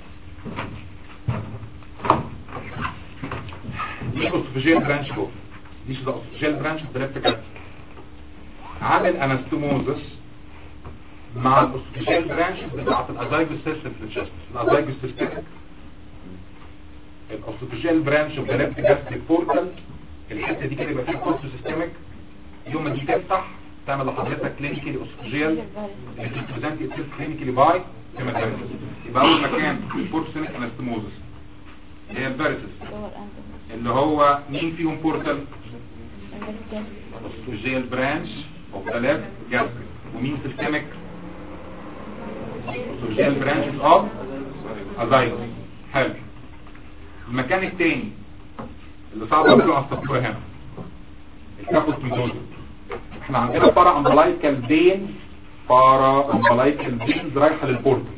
دي اوسوفيجيال برانش جوه دي ذا اوسوفيجيال برانش اوف ذا ليفت جاستريك عامل انستوموزس مع الاوسوفيجيال برانش بتاعت الازايجوس سيستم في الشست الازايجوس سيستم الاوسوفيجيال برانش اوف ذا ليفت جاستريك بورتال الحته دي كده يبقى فيها كورتو سيستمك يوم ما دي تفتح تعمل لحضرتك كلينيكالي اوسوفيجيال بريزنت اتسيلف كلينيكالي باي هيماتيمسيس يبقى اول مكان بورتسينيك انستوموزس هي الباريسس اللي هو مين فيهم بورتال اوسوفيجيال برانش اوف ذا ليفت جاستريك ومين سيستمك اوسوفيجيال برانش اوف ازايجوس حلو المكان الثاني اللي صعب اقوله على السطور هنا الكابوس ميزوزس احنا عندنا بارا امبلايكال فين بارا امبلايكال فينز رايحه للبورتال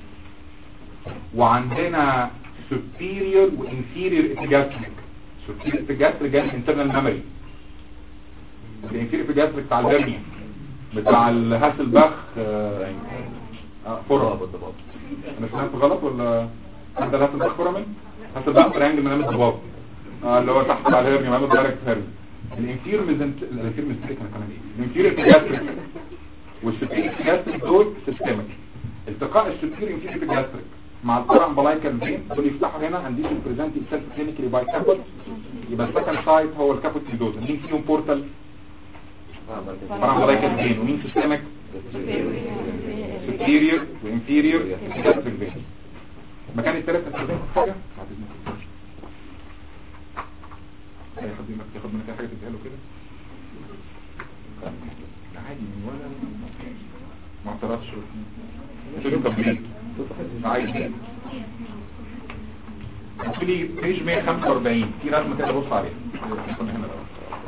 وعندنا superior و inferior epigastric superior epigastric جاي internal memory الانفيريور epigastric بتاع الهرنيا بتاع الهاسلباخ آه، آه، فرع انا سمعت غلط ولا عند الهاسلباخ فورامين هاسلباخ تريانجل من الضباب اه اللي هو تحت بتاع الهرنيا ما دايركت هرنيا الانفيريور ميزنت الانفيريور ميزنتريك انا كمان ايه الانفيريور epigastric والسوبيريور epigastric دول سيستمك التقاء السوبيريور انفيريور epigastric مع البارامبلايكال فين دول يفتحوا هنا انديش البريزنتي سيلف كلينيكالي باي كابوت يبقى السكند سايت هو الكابوت ميدوزا مين فيهم بورتال بارامبلايكال فين ومين سيستمك superior وانفيريور gastric vein مكان الثلاث استخدام حاجة بعد اذنك اي حد منك ياخد منك أي حاجة تديها له كده لا عادي من ولا ما اعترضش قلت له طب ليه عايز ايه قلت لي بيج 145 في رسمه كده بص عليها كنا هنا بقى.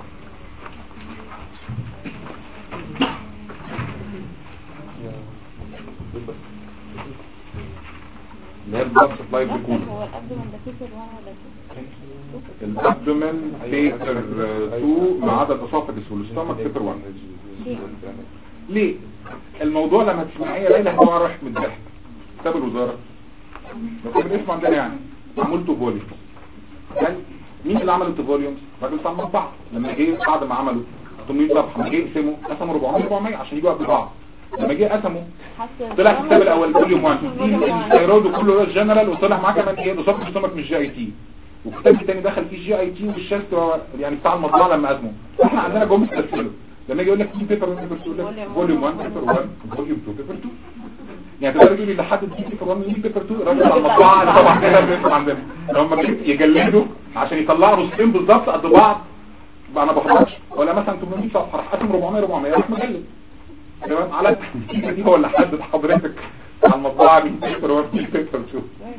اللي هي البلاد سبلاي بيكون هو الابدومن ده فيكر وانا ولا الابدومن بيتر 2 ما عدا الاسوفاجس والاستومك بيتر 1 ليه الموضوع لما تسمعيه ليلى هتقع رايح من الضحك كتاب الوزاره بس بالاسم عندنا يعني معمول تو فوليوم كان مين اللي عمل التو فوليومز الراجل بتاع المطبعه لما جه بعد ما عملوا 800 صفحه لما جه يقسموا قسموا 400 400 عشان يجوا قبل بعض لما جه قسموا طلع الكتاب الاول فوليوم 1 الثيرويد كله راس جنرال وطلع معاه كمان ايه بصفحه الاستومك مش جي اي تي والكتاب الثاني دخل فيه جي اي تي والشست يعني بتاع المطبعه لما قسموا احنا عندنا جم استسهلوا لما يجي يقول لك في بيبر 1 بيبر 2 يقول لك فوليوم 1 بيبر 1 فوليوم 2 بيبر 2 يعني تقدر تقول لي لحد دي بيبر 1 ودي بيبر 2 الراجل على المطبعه اللي طبعا كده بيفهم عندنا هم يجلدوا عشان يطلعوا نصين بالظبط قد بعض بقى انا بحطش ولا مثلا 800 صفحه راح قسم 400 400 راح مجلد تمام على التحديد دي هو اللي حدد حضرتك على المطبعه مين بيبر 1 مين بيبر 2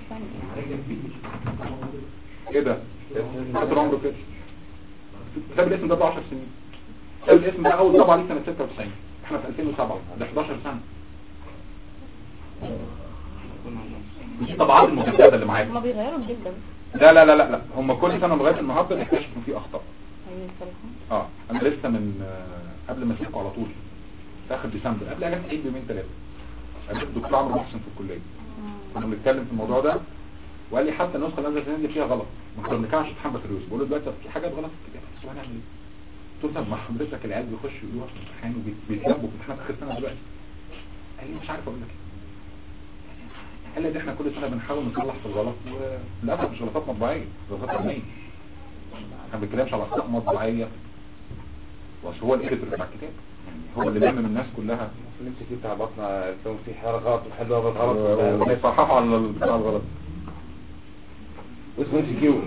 ايه ده؟ قدر عمره كده كتاب الاسم ده ب 10 سنين كتاب الاسم ده اول طبعه ليه سنه 96 احنا في 2007 ده 11 سنه دي طبعات المجدده اللي معاك هما بيغيروا جدا لا لا لا لا لا هم كل سنه لغايه النهارده بيكتشفوا فيه اخطاء ايوه صراحه اه انا لسه من آه، قبل ما اسيبكم على طول في اخر ديسمبر قبل اجازه عيد بيومين ثلاثه قابلت الدكتور عمرو محسن في الكليه كنا بنتكلم في الموضوع ده وقال لي حتى النسخه اللي نازله السنه دي فيها غلط ما كنا بنتكلم عشان امتحان بكالوريوس بقول له دلوقتي طب في حاجات غلط في الكتاب بس هنعمل ايه؟ قلت له طب ما حضرتك العيال بيخشوا يقولوها في الامتحان وبيتجابوا في امتحانات اخر سنه دلوقتي قال لي مش عارف اقول لك ايه قال لي ده احنا كل سنه بنحاول نصلح في الغلط وللاسف مش غلطات مطبعيه غلطات علميه احنا ما بنتكلمش على اخطاء مطبعيه بس هو الاديتور بتاع الكتاب يعني هو اللي لم من الناس كلها نمسك فيه بتاع بطنة لو في حاجة غلط وحلوة غلط و- غلط ويصححوا على البتاع الغلط واسمه ام سي كيو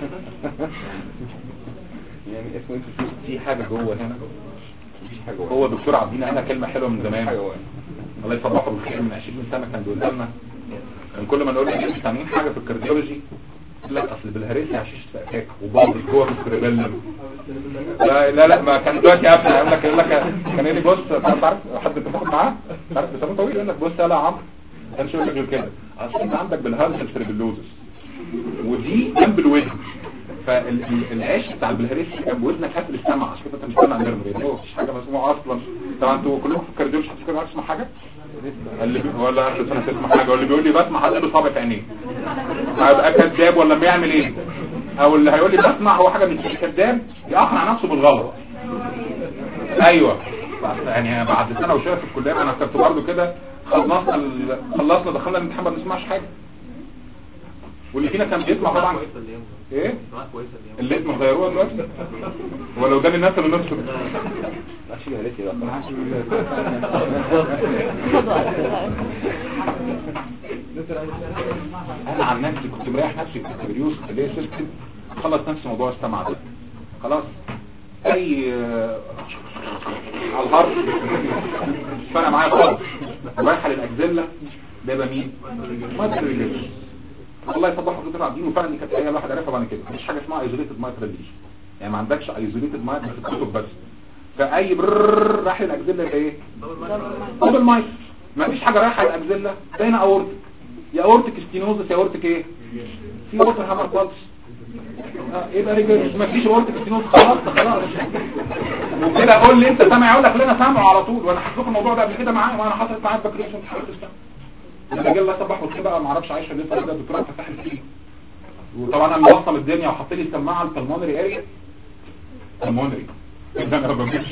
يعني اسمه ام سي كيو في حاجه جوه هنا مفيش حاجة هو دكتور عبدين قالها كلمه حلوه من زمان حاجة واحدة. الله يصبحه بالخير من 20 سنه كان بيقول لنا كان كل ما نقول له انتوا فاهمين حاجه في الكارديولوجي يقول لك اصل بالهرسي عشيش فاكاك وبعض جوه في الكريبلم لا لا لا ما كان دلوقتي قافل يقول لك يقول لك كان يقول لي بص انت عارف حد انت بتاخد معاه عارف بيسموه طويل يقول لك بص يلا يا عمرو ما كانش يقول لك غير كده اصل انت عندك بالهرس الفريبلوزس ودي جنب الودن فالعيش بتاع البلهارسي جنب ودنك قافل السمع عشان كده انت مش سامع نيرف لان هو مفيش حاجه مسموعه اصلا طبعا انتوا كلكم في الكارديولوجي حد فيكم عارف يسمع حاجه؟ اللي بي... ولا اخر سنه تسمع حاجه واللي بيقول لي بسمع هتلاقي صابع في عينيه هيبقى كذاب ولا ما يعمل ايه او اللي هيقول لي بسمع هو حاجه من كذاب يقنع نفسه بالغلط ايوه بس يعني بعد سنه وشويه في الكليه انا كنت برضه كده خلصنا ال... خلصنا دخلنا الامتحان ما بنسمعش حاجه واللي فينا كان بيسمع طبعا ايه اللي اسمه غيروها دلوقتي ولو ده للناس اللي نصف ماشي يا ريت بقى انا عن نفسي كنت مريح نفسي كنت بريوس اللي هي سلسل خلص نفسي موضوع السمع ده خلاص اي آه، على الهارد مش فارقه معايا خالص رايحه للاجزله ده يبقى مين؟ مايترال ريليشن والله يصبحوا الدكتور عابدين وفعلا دي كانت هي الواحد عارفها بعد كده مفيش حاجه اسمها ايزوليتد مايترال ريليشن يعني ما عندكش ايزوليتد مايترال في الكتب بس فاي برر راح للاجزله يبقى ايه؟ دبل مايت ما فيش حاجه رايحه للاجزله ده هنا اورتك يا اورتك ستينوزس يا اورتك ايه في ووتر هامر بالس آه، يبقى ريجرس ما فيش اورتك ستينوزس خلاص خلاص وكده قول لي انت سامع يقول لك لا انا سامعه على طول وانا حكيت الموضوع ده قبل كده معايا وانا حصلت معايا بكريشن في حاله السمع لما جه الله صباح وكده بقى ما اعرفش عايشه لسه كده الدكتور فتح فيه وطبعا انا موصل الدنيا وحط لي السماعه البلمونري اريا بالمونري ده انا ما بمشيش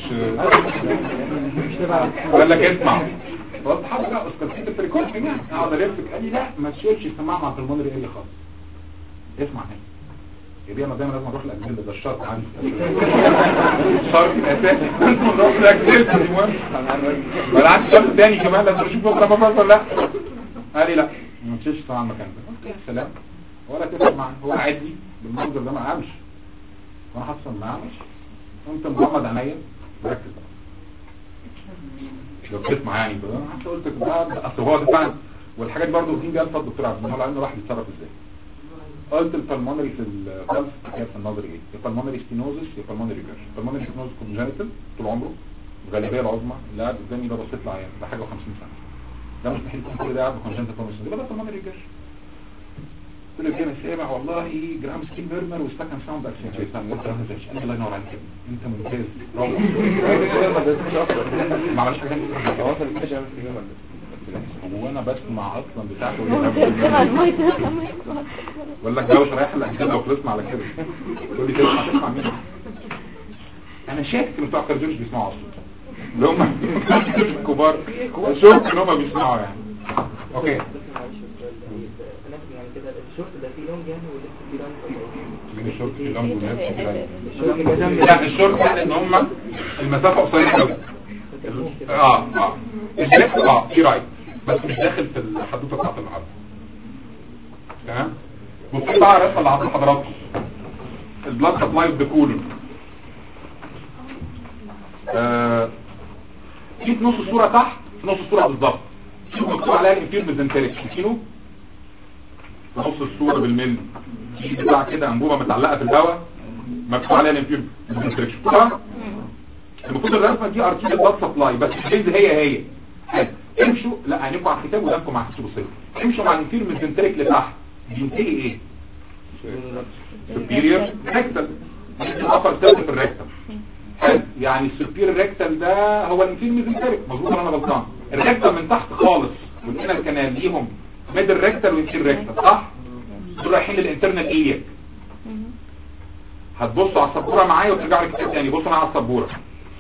قال لك اسمع قلت حاجه لا استاذ التريكوت يعني اقعد الفك قال لي لا ما تشيلش السماعه مع البلمونري اريا خالص اسمع هنا يبقى انا دايما لازم اروح الاجنبي ده الشرط عندي الشرط الاساسي نروح الاجنبي المهم ولا عندي شرط تاني كمان لازم اشوف بكره بابا ولا لا قال لي لا ما تشيلش طبعا مكان ده قلت يا سلام ولا تفرق معاه هو قاعد لي بالمنظر ده ما قامش وانا حاسس معاه ماشي قمت مغمض عينيا بركز بقى لو بتسمع يعني كده انا حتى قلت كده آه، اصل هو ده فعلا والحاجات برضه دي جت الدكتور عبد المنعم قال لنا الواحد يتصرف ازاي قلت البلمونري في الفلس هي في النظري ايه يا بالمونري ستينوزس يا بالمونري جاش بالمونري ستينوزس كونجنتال طول عمره الغالبيه العظمى اللي قاعد قدامي ده بصيت له عيان ده حاجه و50 سنه ده مستحيل يكون كل ده قاعد بكونجنتال كونجنتال يبقى ده بالمونري جاش قلت له كده سامع والله جرام سكين ميرمر وستاكن ساوند اكسين قلت له ازاي قال لي الله ينور عليك يا ابني. انت ممتاز روعه ما عملش حاجه تانية. هو اصلا مش عامل كده ولا هو انا بسمع اصلا بتاعته سمع المايك لما يسمع بقول لك ده رايح الاجزاء لو خلصنا على كده تقول لي تسمع تسمع مين انا شاكك ان بتوع الكارديولوجي بيسمعوا اصلا اللي هم الكبار شفت ان هم بيسمعوا يعني اوكي بس معلش انا يعني كده الشورت ده فيه لونج يعني ولسه فيه لونج من الشورت في اللونج والناس كده الشورت ده لا الشورت يعني ان هم المسافه قصيره قوي اه اه الليفت اه في رايت بس مش داخل في الحدوته بتاعت العرض تمام بصوا بقى على الرسمه اللي عند حضراتكم البلاد سبلاي اوف ذا كولون آه في في نص الصوره تحت في نص الصوره بالظبط شوف مكتوب عليها الانفير ميزنتريك شايفينه في نص الصوره بالملي في بتاع كده انبوبه متعلقه في الهواء مكتوب عليها الانفير ميزنتريك شفتوها المفروض الرسمه دي ارتيكل بلاد سبلاي بس البيز هي هي حلو. امشوا لا عينيكم على الكتاب ودانكم على الحساب الصفر امشوا مع الانفير ميزنتريك لتحت بينتهي ايه superior rectal الأفر سيرد في الريكتال حلو يعني السوبير ريكتال ده هو الانفير ميزنتريك مظبوط ولا انا غلطان الريكتال من تحت خالص والهنا كان ليهم ميدل ريكتال وانفير ريكتال صح دول رايحين للانترنال ايليك هتبصوا على السبوره معايا وترجعوا للكتاب تاني بصوا معايا على السبوره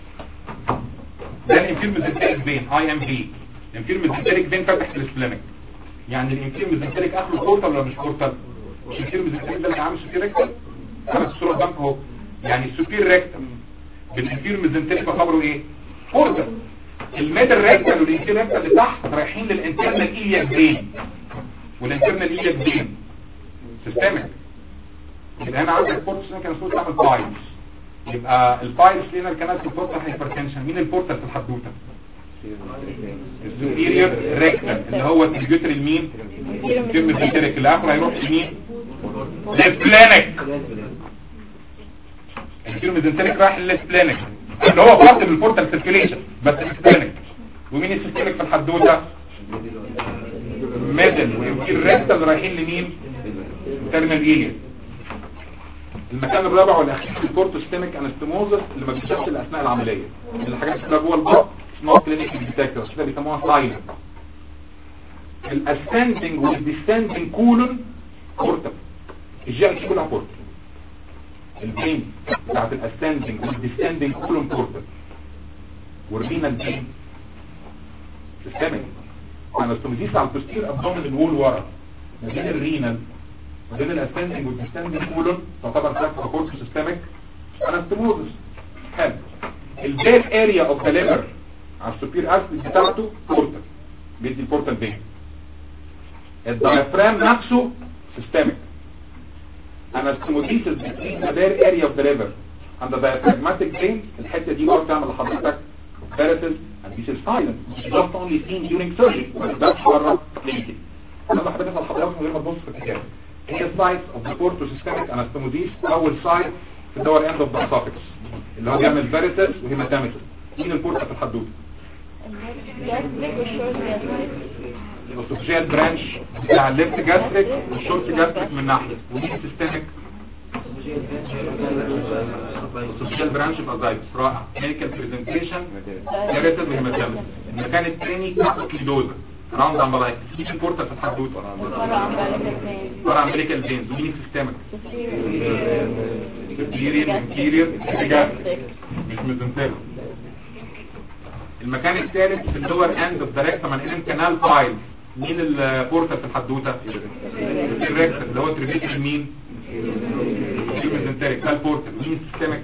ده الانفير ميزنتريك فين اي ام في الانفير ميزنتريك فين فاتح في السبلينك يعني الانفير ميزنتريك اخره كورتال ولا مش كورتال مش الانفير ميزنتريك ده اللي عامل سوبير ريكتال انا الصوره قدامكم اهو يعني السوبير ريكتال بالانفير ميزنتريك بعتبره ايه كورتال الميدل ريكتال والانفير ريكتال اللي تحت رايحين للانترنال ايلياك فين والانترنال ايلياك فين سيستمك يبقى هنا عندك بورتس كان اسمه تعمل بايلز يبقى البايلز لينا الكنال في البورتال هايبرتنشن مين البورتال في الحدوته السوبيريور ريكتال اللي هو التريبيوتري لمين كلمة التريك اللي اخره هيروح لمين للسبلينك الكلمة التريك رايح للسبلينك اللي هو بارت من البورتال سيركيليشن بس السبلينك ومين السبلينك في الحدوته ميدل ويمكن ريكتال رايحين لمين تيرمال ايليا المكان الرابع والاخير في البورتوستيميك انستموزس اللي ما بتشافش اثناء العمليه الحاجات اللي جوه البطن اسمها كلينيك ديتكتور عشان كده بيسموها سايلنت الاسندنج والديسندنج كولون بورتال الجي اتش كلها بورتال البين بتاعت الاسندنج والديسندنج كولون بورتال والرينال بين سيستميك انستموزيس على البوستير ابدومين وول ورا ما بين الرينال ما بين الاسندنج والديسندنج كولون تعتبر فلاكس كورس سيستميك انستموزيس حلو البير اريا اوف ذا ليفر على السوبير اسيد بتاعته بورتال بيدي البورتال بين الدايفرام نفسه سيستميك انستموزيس between the bare area of the liver and the diaphragmatic vein الحته دي برضه تعمل لحضرتك varices and this is silent which is just only seen during surgery بس بره clinically لما حبيت اسال حضرتك من غير ما تبص في الكتاب هي site of the portosystemic anastomosis اول سايت في الدور end of the esophagus اللي هو بيعمل varices وهيماتاميسيس مين البورتا في الحدود الاسوفجيال برانش بتاع الليفت جاستريك والشورت جاستريك من ناحيه ومين السيستميك الاسوفجيال برانش يبقى زايد رائع ميديكال برزنتيشن كاريتال وهيماتاميسيس المكان الثاني كابوكليدوزا راوند امبلايك مين البورتا في الحدود فرع امريكال فينز ومين السيستميك superior inferior gastric مش ميزنتريك المكان الثالث في اللور اند اوف ذا ريكتم ان كانال فايل مين البورتا في الحدوته الريكتم اللي هو تريبيوتري مين الميزنتريك ده البورتا مين السيستميك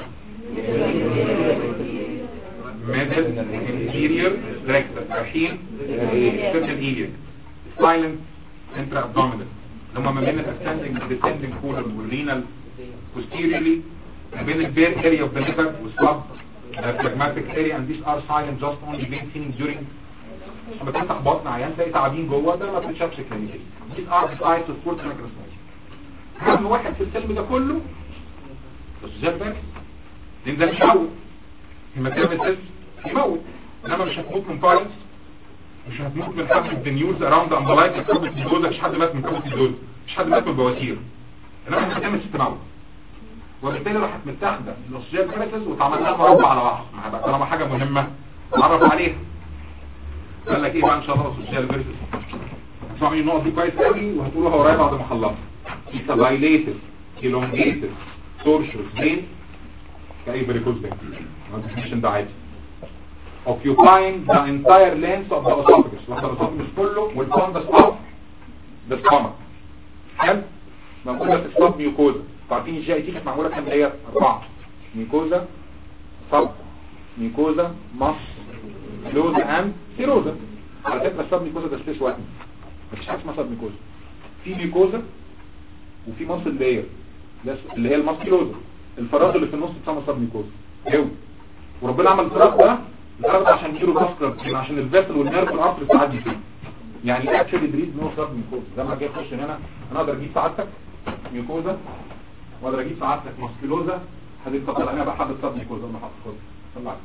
ميدل انتيريور ريكتم رايحين سيرتن ايليك سايلنت انترا ابدومينال اللي هم ما بين الاسندنج والديسندنج كولون والرينال posteriorly ما بين البير اريا اوف ذا ليفر والسب ده phlegmatic area and these are silent just only being seen during لما تفتح بطن عيان تلاقي تعابين جوه ده ما بتتشافش كلينيكي these are besides the sports microscope اهم واحد في الفيلم ده كله الزجاج ده لان ده يموت هيماتيمسيس يموت انما مش هتموت من فايروس مش هتموت من حد من نيوز اراوند اند لايك كوبت الدوزه مش حد مات من كوبت الدوزه مش حد مات من بواسير انما هيماتيمسيس تموت وبالتالي راحت متاخده الاوكسجين كريسيس واتعمل لها مربع على بعض ما بقى طالما حاجه مهمه نعرف عليها قال لك ايه بقى ان شاء الله الاوكسجين كريسيس اسمعوا مني النقط دي كويس قوي وهتقولوها ورايا بعد ما اخلص dilated elongated tortuous vein كأي varicose vein ما definition ده عادي occupying the entire length of the esophagus واخد الاسوفجس كله والفندس اوف the stomach حلو موجودة في الصب ميوكوزا عارفين الجي اي تي كانت معمولة كام لاير اربعة ميوكوزا صب ميوكوزا مص لوزا اند سيروزا على فكرة الصب ميوكوزا ده سبيس واحد مفيش حاجة اسمها صب ميوكوزا في ميوكوزا وفي مصل لاير ده اللي هي الماسكيلوزا الفراغ اللي في النص بتسمى صب ميوكوزا هو وربنا عمل الفراغ ده الفراغ ده عشان يجيله فاسكولار عشان الفيسل والنيرف والارتر تعدي فيه يعني اكشلي دريد نو صب ميوكوزا لما جاي اخش هنا انا اقدر اجيب سعادتك ميوكوزا واقدر اجيب سعادتك ماسكيلوزا هتتفضل انا بقى حاطط صب ميوكوزا انا حاطط خد طلع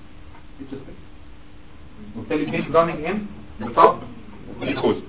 وبالتالي بيت رانينج ان بصب ميوكوزا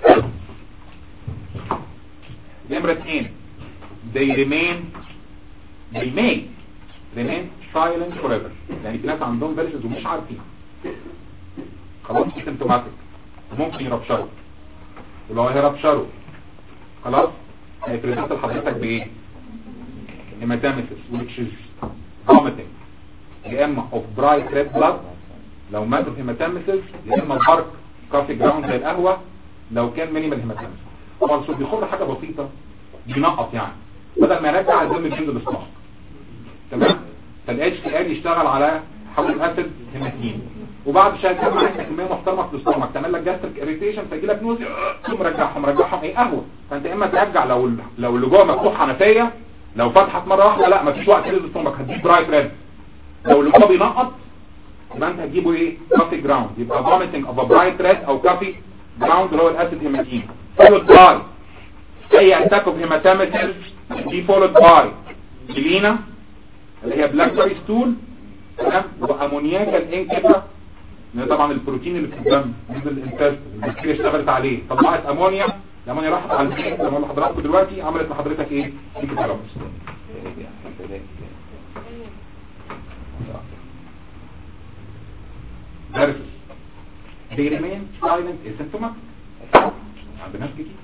نمرة اثنين they remain they may remain silent forever يعني في ناس عندهم فيرجنز ومش عارفين خلاص سيمتوماتيك ممكن يربشروا ولو هيربشروا خلاص هيبريزنت لحضرتك بايه هيماتاميسيس which is vomiting يا اما of bright red blood لو ماتوا هيماتاميسيس يا اما الحرق كافي جراوند زي القهوه لو كان مينيمال هيماتاميسيس طبعا الصوت بيخر حاجه بسيطه بينقط يعني بدل ما يرجع الدم بينزل بالصمت تمام فالاتش تي ال يشتغل على حول اسيد هيماتين وبعد شويه كم عندك كميه محترمه في الاستومك تعمل لك جاستريك اريتيشن فيجي لك نوز تقوم مرجعهم مرجعهم ايه قهوه فانت اما ترجع لو ال- لو اللي جوه مفتوح حنفيه لو فتحت مره واحده لا مفيش وقت تنزل الاستومك هتجيب برايت ريد لو اللي جوه بينقط يبقى انت هتجيبه ايه كافي جراوند يبقى فوميتنج اوف برايت ريد او كافي جراوند اللي هو الاسيد هيماتين فولد باي اي اتاك اوف هيماتاميسيس دي فولد باي جلينا اللي هي بلاك بيري ستول تمام وامونياكال انكفا لان طبعا البروتين اللي في الدم نزل الانتست البكتيريا اشتغلت عليه طلعت امونيا الامونيا راحت على البيت زي ما قلت لحضراتكم دلوقتي عملت لحضرتك ايه انكفالوبس درس they remain silent asymptomatic عند ناس كتير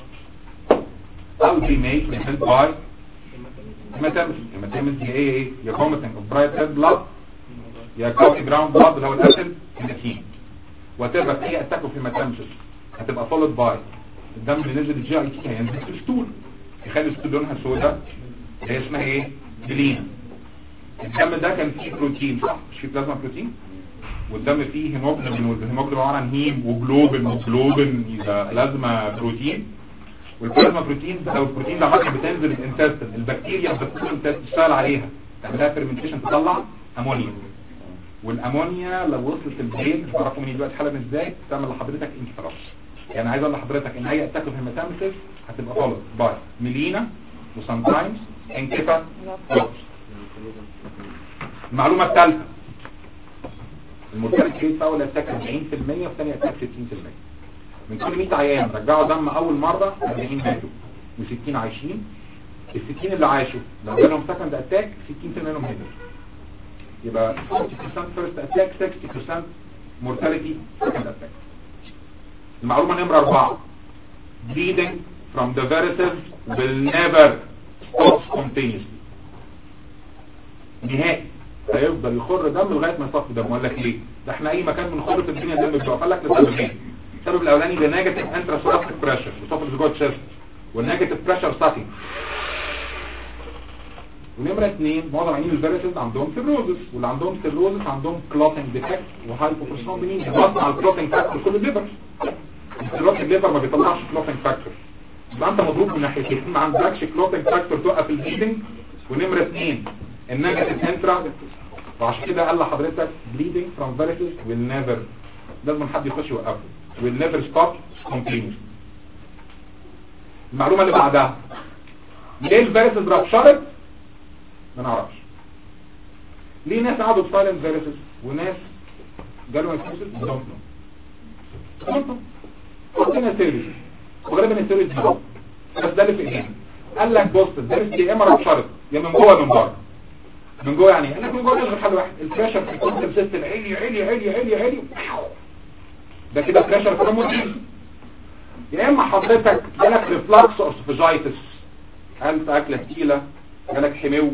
او they may present by هيماتيمس هيماتيمس دي ايه ايه يا vomiting of bright red blood يا كاوتي جراوند بلاد اللي هو الاسيد هيماتين وتبقى اي اتاك في هيماتيمس هتبقى فولد باي الدم اللي نزل الجي اي تي هينزل في الستول يخلي الستول لونها سوداء هي اسمها ايه جلين الدم ده كان فيه بروتين صح مش فيه بلازما بروتين والدم فيه هيموجلوبين والهيموجلوبين عباره عن هيم وجلوبين وجلوبين يبقى بلازما بروتين والبلازما بروتين ده لو البروتين ده مثلا بتنزل الانتستين البكتيريا بتدخل الانتستين تشتغل عليها تعملها فيرمنتيشن تطلع امونيا والامونيا لو وصلت البرين تعرفوا مني دلوقتي حالا ازاي تعمل لحضرتك انفراش يعني عايز اقول لحضرتك ان هي تاكل هيماتاميسيس هتبقى غلط باي ميلينا وسام تايمز انكفا المعلومه الثالثه المورتاليتي ريت في اول اتاك 40% وفي ثاني اتاك 60% من كل 100 عيان رجعوا دم اول مرة 40 ماتوا و60 عايشين ال 60 اللي عاشوا لو جالهم سكند اتاك 60% منهم هيدر يبقى 40% فيرست اتاك 60% مورتاليتي سكند اتاك المعلومة نمرة 4 bleeding from the varices will never stop spontaneously نهائي هيفضل يخر دم لغاية ما يصفي دم وقال لك ليه ده احنا اي مكان بنخر في الدنيا دم بيقف قال لك لسببين السبب الاولاني ده نيجاتيف انتراسوراسيك بريشر بصفر جوه الشيست والنيجاتيف بريشر ساتنج ونمرة اثنين معظم عينين الفيروسز عندهم سيروزس واللي عندهم سيروزس عندهم كلوتنج ديفكت وهايبوبروسنوبينين بيضغط على الكلوتنج فاكتور كل الليفر الكلوتنج ليفر ما بيطلعش كلوتنج فاكتور يبقى انت مضروب من ناحيتين ما عندكش كلوتنج فاكتور توقف البليدنج ونمرة اثنين النيجاتيف انترا وعشان كده قال لحضرتك bleeding from varices will never لازم حد يخش يوقفه will never stop continuous المعلومة اللي بعدها ليه الفيرسز رابشرت ما نعرفش ليه ناس قعدوا بسايلنت فيرسز وناس جالهم اكسسس دونت نو حطينا سيريز وغالبا السيريز دي بس ده اللي في ايدينا قال لك بص الفيرس دي يا اما رابشرت يا من جوه من بره من جوه يعني قال لك من جوه مش غير حل واحد البريشر في الكونتم سيستم عالي عالي عالي عالي عالي ده كده بريشر في الموتيل يا اما حضرتك جالك ريفلاكس اوسفيجايتس انت اكله تقيله جالك حمو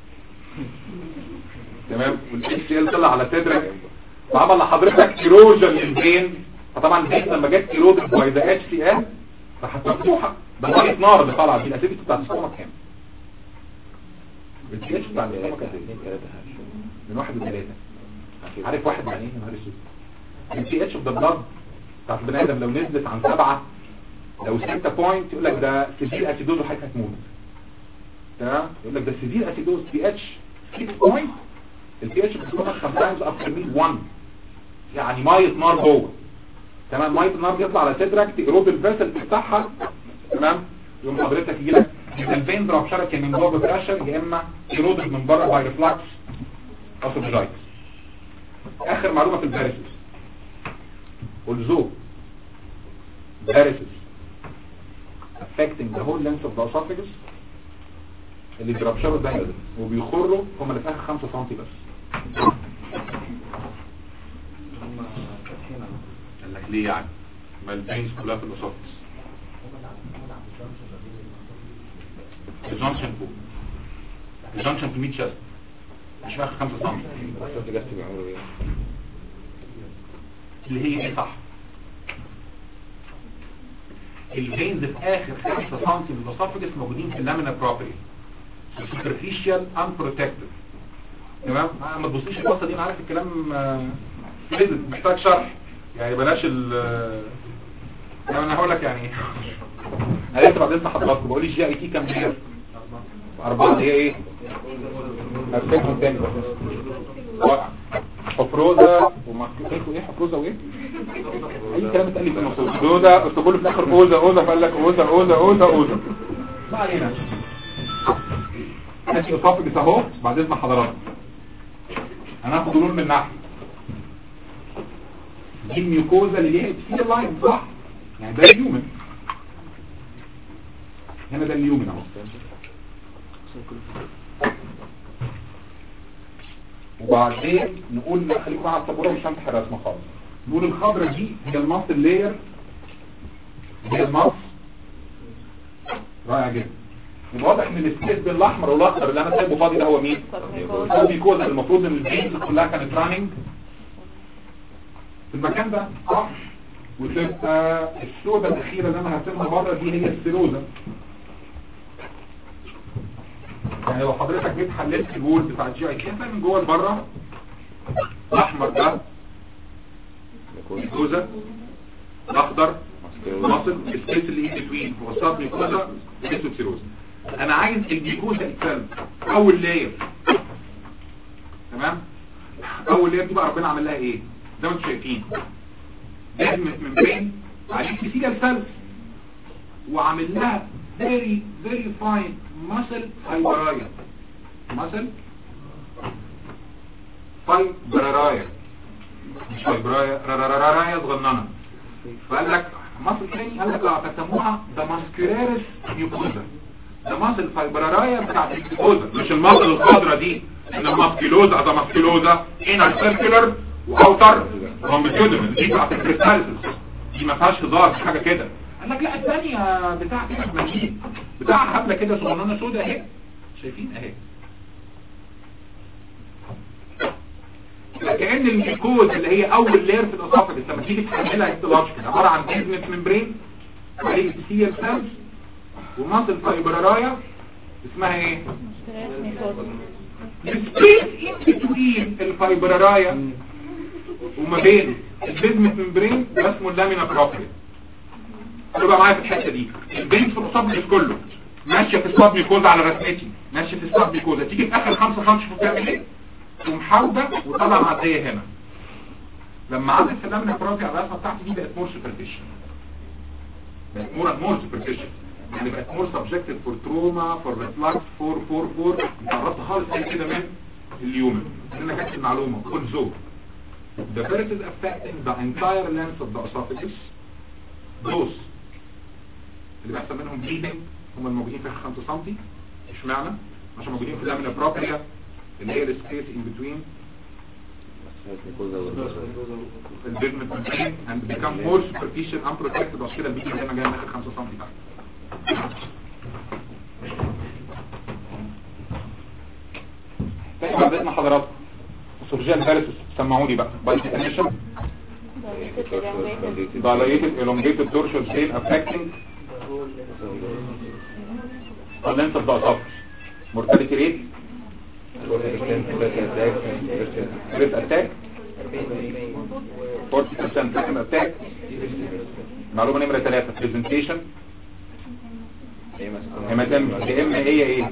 تمام والاتش ال طلع على صدرك وعمل لحضرتك ايروجن للبين فطبعا البين لما جت ايرودد باي ذا اتش سي ال راحت مفتوحه ده ميه نار اللي طالعه دي الاسيديتي بتاعت السtomach كام؟ الاتش اتش بتاع السtomach قد ايه؟ من واحد لثلاثه عارف واحد يعني ايه يا نهار اسود التي اتش اوف ذا بلاد بتاعت البني ادم لو نزلت عن سبعه لو 6 بوينت يقول لك ده سيفير اسيدوز وحضرتك هتموت تمام يقول لك ده سيفير اسيدوز بي اتش 6 بوينت البي اتش بتكون sometimes up to 1 يعني ميه نار جوه تمام ميه النار بيطلع على صدرك تقرب الفيسل بتاعها تمام يقوم حضرتك يجي لك الفين دروب شركه من جوه بريشر يا اما يرودد من بره باي ريفلاكس او سبجايتس اخر معلومه في الفيرسز والزو varices affecting the whole length of the esophagus اللي بيربشروا دايما وبيخروا هم اللي في اخر 5 سم بس قال لك ليه يعني ما البينز كلها في الاسوفكس الجانكشن فوق الجانكشن في ميد شاست مش في اخر 5 سم أصلا جاست بيعملوا ايه اللي هي ايه صح الفينز في اخر 5 سم من الاسوفجس موجودين في اللامينا بروبري superficial unprotected تمام آه، ما تبصيش القصه دي انا عارف الكلام آه، لازم محتاج شرح يعني بلاش ال يعني انا هقول لك يعني انا لسه بعدين حضراتكم بقول الجي اي تي كام هي اربعه اللي هي ايه هفتكرهم تاني بس حفروزه ومحكوكوا ايه حفروزه وايه اي كلام اتقال لي في النص دوده اكتبوا له في الاخر اوزه اوزه فقال لك اوزه اوزه اوزه اوزه ما علينا ماشي اسوفجس اهو بعد اذن حضراتكم هناخد دول من ناحيه دي الميوكوزا اللي ليها ابسيل لاين صح يعني ده اليومن هنا ده اليومن اهو وبعدين نقول لا خليكم على السبوره مش هنفتح الرسمه خالص نقول الخضره دي هي الماس اللاير هي الماس رائع جدا يبقى واضح ان السبيس بين الاحمر والاخضر اللي انا سايبه فاضي ده هو مين؟ هو بيكوز المفروض ان الجينز كلها كانت راننج في المكان ده صح وتبقى السودة الاخيرة اللي انا هرسمها بره دي هي السيروزا يعني لو حضرتك جيت حللت الجول بتاع الجي اي كده من جوه لبره الاحمر ده الجوزة الاخضر مصل السبيس اللي ان بتوين وسط ميكوزا اسمه سيروزا انا عايز الجلوكوزا اتسلم اول لاير تمام اول لاير دي بقى ربنا عمل لها ايه زي ما انتم شايفين دهن من بين عليه كتير سيلز وعامل لها very very fine muscle fibraya muscle fibraya مش fibraya رارارارaya صغننه فقال لك مصل تاني قال لك لو هتسموها ده ماسكولاريس ميوكوزا ده ماسل فايبرارايا بتاعت الجلوكوزا مش الماسل الخضرا دي ان الماسكيلوزا ده ماسكيلوزا انر سيركولر واوتر كومبيتيودم دي بتاعت الكريستاليسيس دي ما فيهاش هزار مش حاجه كده قال لك لا الثانيه بتاع كده مجيد بتاع حبله كده صغننه سودا اهي شايفين اهي كأن الميكوز اللي هي اول لير في الاسوفجس لما تيجي تحملها هيستولوجيكال عباره عن بيزمنت ممبرين عليه ابيثيليال سيلز ومصل فايبرارايا اسمها ايه السبيس ان بتوين الفايبرارايا وما بين البيزمنت ممبرين ده اسمه اللامينا بروبري تبقى معايا في الحته دي البنت في الاسوفجس كله ماشيه في السب ميكوزا على رسمتي ماشيه في السب ميكوزا تيجي في اخر 5 سم شوف بتعمل ايه تقوم حاوده وطلع معديه هنا لما عدت في اللامنا برافي على الرسمه بتاعتي دي بقت مور سوبرفيشال بقت مور مور سوبرفيشال يعني بقت مور سبجكتد فور تروما فور ريفلكس فور فور فور انت قربت خالص زي كده من اليومن انا كانت المعلومه خد زوج The virus is affecting the entire length of the esophagus those اللي بيحصل منهم bleeding هم الموجودين في 5 سم اشمعنى عشان موجودين في اللامنا بروبريا اللي هي السبيس in between البيجمنت ممبرين and become more superficial unprotected عشان كده الفيديو دايما جاي من اخر 5 سم تحت تاني بعد اذن حضراتكم سورجيال فيرسس سمعوني بقى باي ديفينيشن dilated elongated dorsal scale affecting the length of the esophagus mortality rate rate attack 40% second attack معلومة نمرة 3 presentation هيماتيم يا اما هي ايه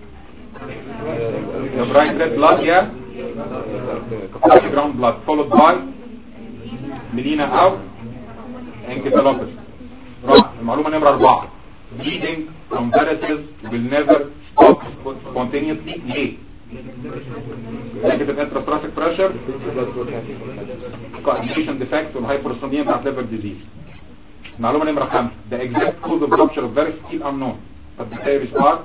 يا براين ريد بلاد يا جراوند بلاد followed by ميلينا او انكفالوباثي راح المعلومة نمرة 4 bleeding from varices will never stop spontaneously ليه negative intracranial pressure coagulation defect والhyperostomia بتاعت liver disease معلومة نمرة 5 the exact cause of rupture of varices still unknown but the theories are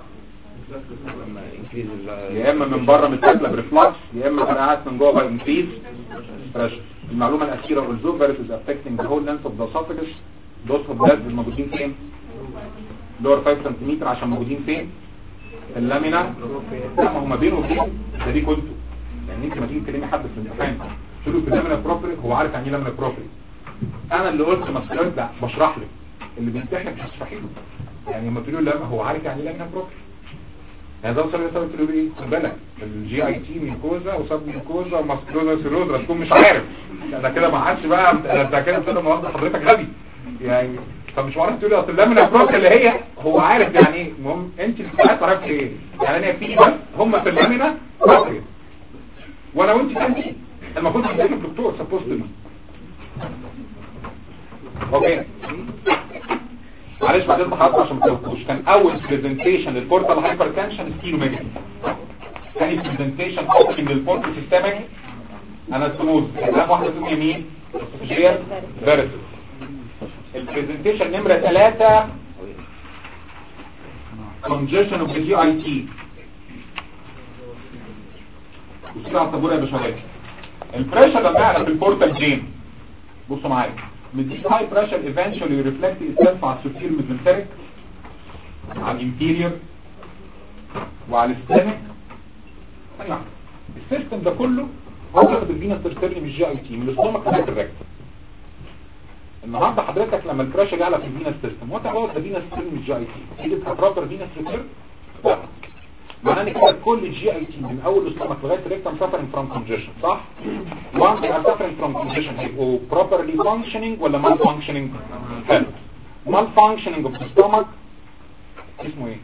يا اما من بره متاكله بريفلكس يا اما فرقعت من جوه بانكريز بريشر المعلومه الاخيره والزو فيروس افكتنج ذا هول لينث اوف ذا اسوفاجس دوس اوف بلاد الموجودين فين دور 5 سم عشان موجودين فين اللامينا لا ما هم بينه وبين ده دي كنتوا يعني انت ما تيجي تكلمي حد في الامتحان تقول له في اللامينا بروبري هو عارف يعني ايه لامينا بروبري انا اللي قلت مسكرت لا بشرح لك اللي بيمتحن مش هتشرحي له يعني لما تقول له لا هو عارف يعني ايه لامينا بروبري يعني ده وصل لسبب تقول ايه خد بالك الجي اي تي ميكوزا وسب ميكوزا وماسكلوزا سيروزا تكون مش عارف ده كده ما عادش بقى ده كده بتبقى مواد حضرتك غبي يعني فمش معرف تقول اصل ده من الابروك اللي هي هو عارف يعني ايه المهم انت اللي ساعات عرفت ايه يعني انا في بس هم في اللامينا بروبري وانا وانت تاني المفروض تبقى الدكتور سبوست لي اوكي معلش بعدين بحط عشان ما تلقوش كان اول برزنتيشن للبورتال هايبرتنشن ستيلوميجري ثاني برزنتيشن اوبننج للبورتال سيستمك انستموز كلام واحده فيهم يمين جير فيرسس البرزنتيشن نمره 3 congestion of the GIT بصوا على الطابوره يا باشمهندس البريشر لما يعلى في البورتال جين بصوا معايا مديك هاي بريشر eventually reflect itself على السوبير ميزنتريك على الانتيريور وعلى الستامك ثانية واحدة السيستم ده كله هو اللي بيدينا ترسلني من الجي اي تي من الاستومك لغايه الريكت النهارده حضرتك لما الكراش جه على في الفينا سيستم وانت عاوز تدينا سيستم من الجي اي تي تيجي بروبر فينا سيستم لا معناه ان كده كل الجي اي تي من اول الاستومك لغايه الريكتم suffering from congestion صح؟ once they are suffering from congestion هيبقوا properly functioning ولا malfunctioning؟ حلو malfunctioning of the stomach اسمه ايه؟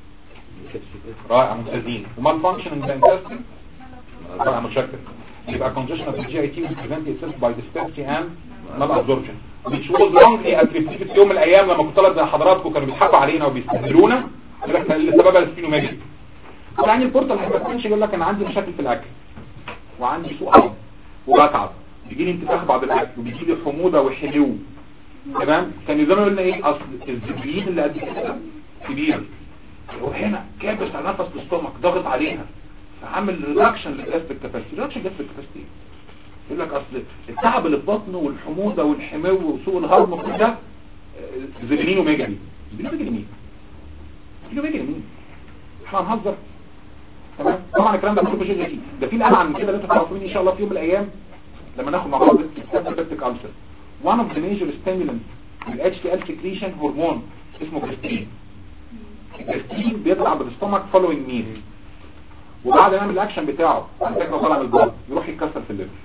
رائع ممتازين وmalfunctioning the intestine رائع متشكر يبقى congestion of the GIT will prevent itself by dyspepsia and malabsorption which was wrongly attributed في يوم من الايام لما كنت طلب زي حضراتكم كانوا بيضحكوا علينا وبيستهبلونا يقول لك اللي سببها السبينوميجري يعني البورتال هيبقى يقول لك انا عندي مشاكل في الاكل وعندي سوء هضم وبتعب بيجي لي انتفاخ بعد الاكل وبيجي لي حموضه وحلو تمام كان زمان يقول لنا ايه اصل الزبيين اللي قد كده كبير وهنا كابس على نفس الاستومك ضاغط عليها عامل ريدكشن للجاستريك كاباسيتي ريدكشن للجاستريك كاباسيتي يقول لك اصل التعب اللي في بطنه والحموضه والحمو وسوء الهضم وكل ده زبينين وميجري زبينين وميجري مين؟ زبينين وميجري مين؟ احنا هنهزر تمام طبعا الكلام ده كله شيء جديد ده في الان من كده اللي انتوا تعرفوه ان شاء الله في يوم من الايام لما ناخد مع بعض السبتيك ألسر one of the major stimulants ال HCl secretion هرمون اسمه جسترين الجسترين بيطلع بالاستومك following meal وبعد ما يعمل الاكشن بتاعه على فكره طالع من الجلد يروح يتكسر في الليفر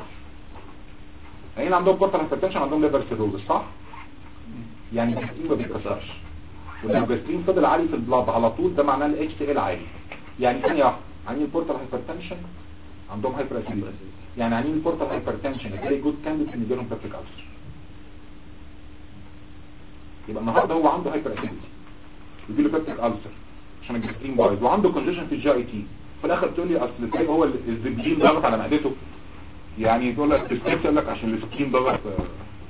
هنا عندهم بورتال هايبرتنشن عندهم ليفر سيروز صح يعني الجسترين ما بيتكسرش ولو الجسترين فضل عالي في البلاد على طول ده معناه ال HCl عالي يعني ثانيه واحده عندي البورتال هايبرتنشن عندهم هايبر اسيديتي يعني عاملين بورتال هايبرتنشن فيري جود كانديد ان يجيلهم بيبتيك ألسر يبقى النهارده هو عنده هايبر اسيديتي يجي له بيبتيك ألسر عشان الجسترين بايظ وعنده كونجيشن في الجي اي تي في الاخر تقول لي اصل ازاي هو ال- الزبدين ضغط على معدته يعني تقول لك تستيب يقول لك عشان السكين ضغط آه.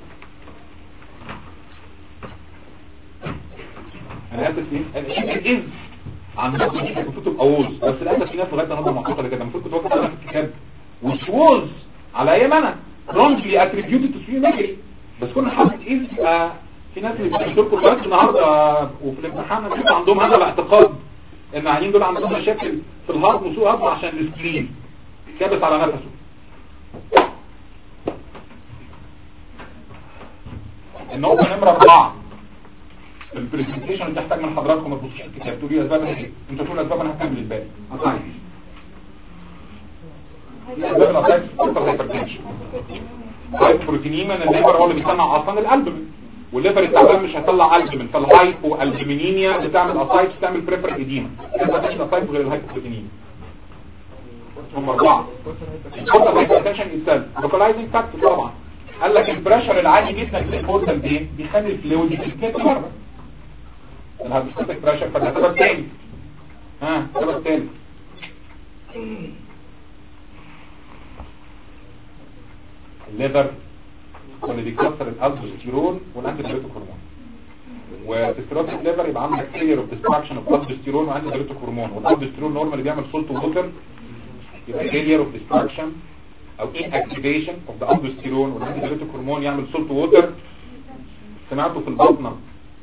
انا اسف ايه الاذ عندكم دي كانت المفروض تبقى ووز بس للاسف في ناس لغايه النهارده معتقده كده المفروض كنت واخد بالك في الكتاب وش ووز على ايام انا رونجلي اتريبيوتد تو سوي ميجري بس كنا حاطط ايه يبقى في ناس اللي بتشتركوا لغايه النهارده وفي الامتحان بيبقى عندهم هذا الاعتقاد ان العيانين دول عندهم مشاكل في الهارت وسوء هضم عشان السكرين كابس على نفسه النقطة نمرة أربعة البرزنتيشن اللي تحتاج من حضراتكم ما تبصوش على الكتاب تقولي أسباب ايه أنت تقول أسباب أنا هكمل الباقي أصحيح أسباب الأسايتس سوبر هايبرتنشن هايبروتينيما ان الليفر هو اللي بيصنع اصلا الالبومين والليفر التعبان مش هيطلع البومين فالهايبو البومينيميا بتعمل اسايتس بتعمل بريفر اديما ما فيش اسايتس غير الهايبروتينيميا هم اربعه البورتال هايبرتنشن يتسال لوكالايزنج فاكتور طبعا قال لك البريشر العالي جدا في البورتال دي بيخلي الفلويد يتكتل بره الهايبوستاتيك بريشر فده سبب تاني ها سبب تاني الليفر هو اللي بيكسر الالدوستيرون والانتيبيوتيك هرمون وتستيرون الليفر يبقى عندك فيلير اوف ديستراكشن اوف الدوستيرون والانتيبيوتيك هرمون والالدوستيرون نورمال بيعمل سولت ووتر يبقى فيلير اوف ديستراكشن او ان اكتيفيشن اوف ذا الدوستيرون والانتيبيوتيك هرمون يعمل سولت ووتر سمعته في البطنه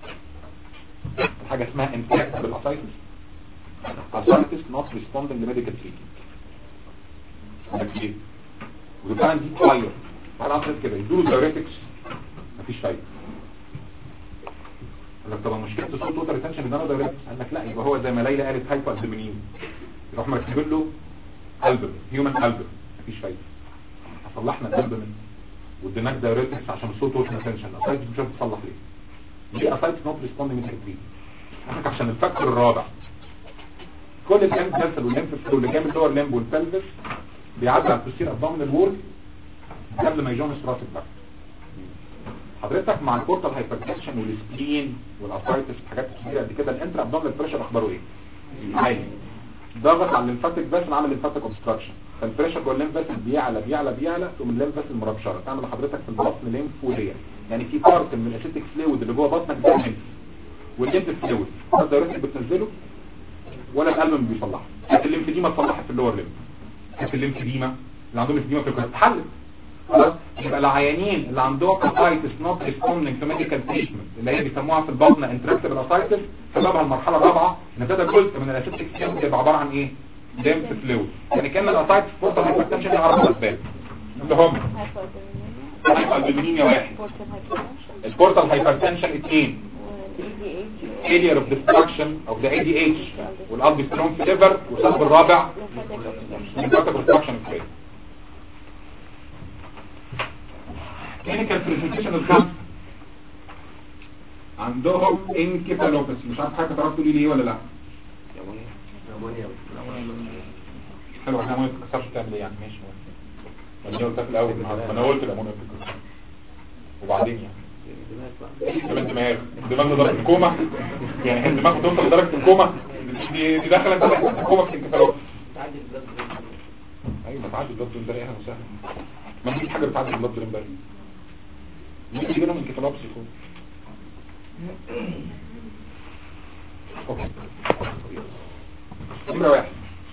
حاجه اسمها انفكت بالاسايتس اسايتس نوت ريسبوندنج لميديكال تريتمنت ليه ويبقى عندي فاير بعد عصر كده يدوله دايريتكس مفيش فايده قال لك طبعا مشكله الصوت ووتر ريتنشن ان انا دايريتكس قال لك لا يبقى هو زي ما ليلى قالت هايبر البومينيم يروح مركب له البوم هيومن البوم مفيش فايده صلحنا الالبوم واديناك دايريتكس عشان الصوت ووتر ريتنشن اسايتس مش عارف تصلح ليه ليه اسايتس نوت ريسبوندنج من التريتمنت عشان الفاكتور الرابع كل الكلام ده والليمف فلو اللي جاي من اللور ليمب والبلفس بيعدي على البوستير ابدومينال وول قبل ما يجون ستراتيك باك حضرتك مع البورتال هايبرتنشن والسبلين والاسايتس الحاجات الكبيره قد كده الانترا ابدومينال بريشر اخباره ايه عالي ضغط على الليمفاتيك فاسل عمل ليمفاتيك اوبستراكشن فالبريشر جوه الليمف فاسل بيعلى بيعلى بيعلى تقوم الليمف فاسل مربشره تعمل لحضرتك في البطن ليمف وليا يعني في بارت من الاسيتيك فلويد اللي جوه بطنك ده ليمف والليمف فلويد ده الدايركت بتنزله ولا القلب بيصلحه كانت الليمفديما تصلحت في اللور ليمف كانت الليمفديما اللي عندهم ليمفديما في الكلى اتحلت خلاص يبقى العيانين اللي عندهم اسايتس نوت ريسبوندنج تو ميديكال تريتمنت اللي هي بيسموها في البطن انتراكتبل اسايتس سببها المرحله الرابعه ان ابتدى جزء من الاسيتيك فلويد يبقى عباره عن ايه؟ ليمف فلويد يعني كان الاسايتس بورتال هايبرتنشن ليها اربع اسباب اللي هم هايبرتنشن واحد البورتال هايبرتنشن اثنين failure of destruction of the ADH والالبسترون في liver والسبب الرابع lymphatic destruction في brain clinical presentation الخمس عندهم انكفالوباثي مش عارف حاجه تعرف تقولي لي ايه ولا لا حلو احنا ما نتكسرش تعمل ايه يعني ماشي ما انا قلت في الاول ما انا قلت الامونيا بتتكسر وبعدين يعني كمان دماغ دماغ لدرجة الكومة يعني الدماغ بتوصل لدرجة الكومة دي دي داخلة انت الكومة في الانكفالوت ايوه بتعدي البلد ده ايه وسهلا ما فيش حاجة بتعدي البلد ده امبارح ممكن يجي لهم انكفالوت يكون اوكي نمرة واحد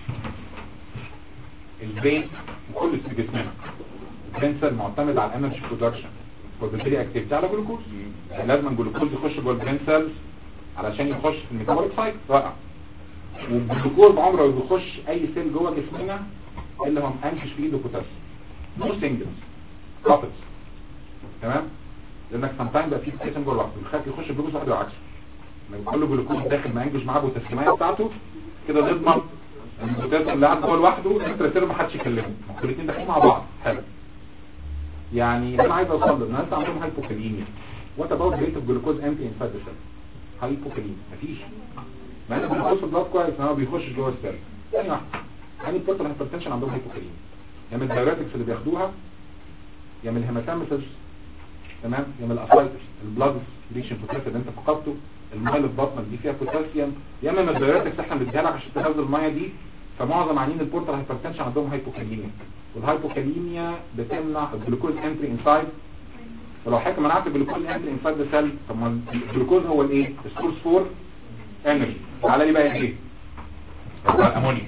البرين وكل جسمنا البرين سيل معتمد على الانرجي برودكشن وبالتالي اكتيفيتي على جلوكوز يعني لازم الجلوكوز يخش جوه البرين سيلز علشان يخش في الميتابوليك سايكل رائع والجلوكوز عمره ما بيخش اي سيل جوه جسمنا الا هم انكش في ايده بوتاسيوم نو سنجلز كابلز تمام لانك سام تايم بقى في بوتاسيوم جوه لوحده بيخاف يخش الجلوكوز لوحده والعكس لما يبقى له جلوكوز داخل ما ينجش معاه بوتاسيوميه بتاعته كده نضمن ان البوتاسيوم اللي قاعد جوه لوحده الانترا ما حدش يكلمه الاثنين داخلين مع بعض حلو يعني انا عايز اوصل له ان انت عندهم هايبوكاليميا وات اباوت ريت اوف جلوكوز امتي ان فات سيل هايبوكاليميا مفيش مع ان الجلوكوز في البلاد كويس ان هو بيخش جوه السيل ثاني واحده يعني البورتال هايبرتنشن عندهم هايبوكاليميا يا من الدايريتكس اللي بياخدوها يا من الهيماتاميسز تمام يا من الاسايتس البلاد ريشن بوتاسيوم اللي انت فقدته الميه اللي في بطنك دي فيها بوتاسيوم يا اما من الدايريتكس احنا بنديها لك عشان تنزل الميه دي فمعظم عيانين البورتال هايبرتنشن عندهم هايبوكاليميا والهايبوكاليميا بتمنع الجلوكوز انتري انسايد ولو حضرتك منعت الجلوكوز انتري انسايد ده سيل طب ما الجلوكوز هو الايه السورس فور انرجي تعالى لي بقى ايه الامونيا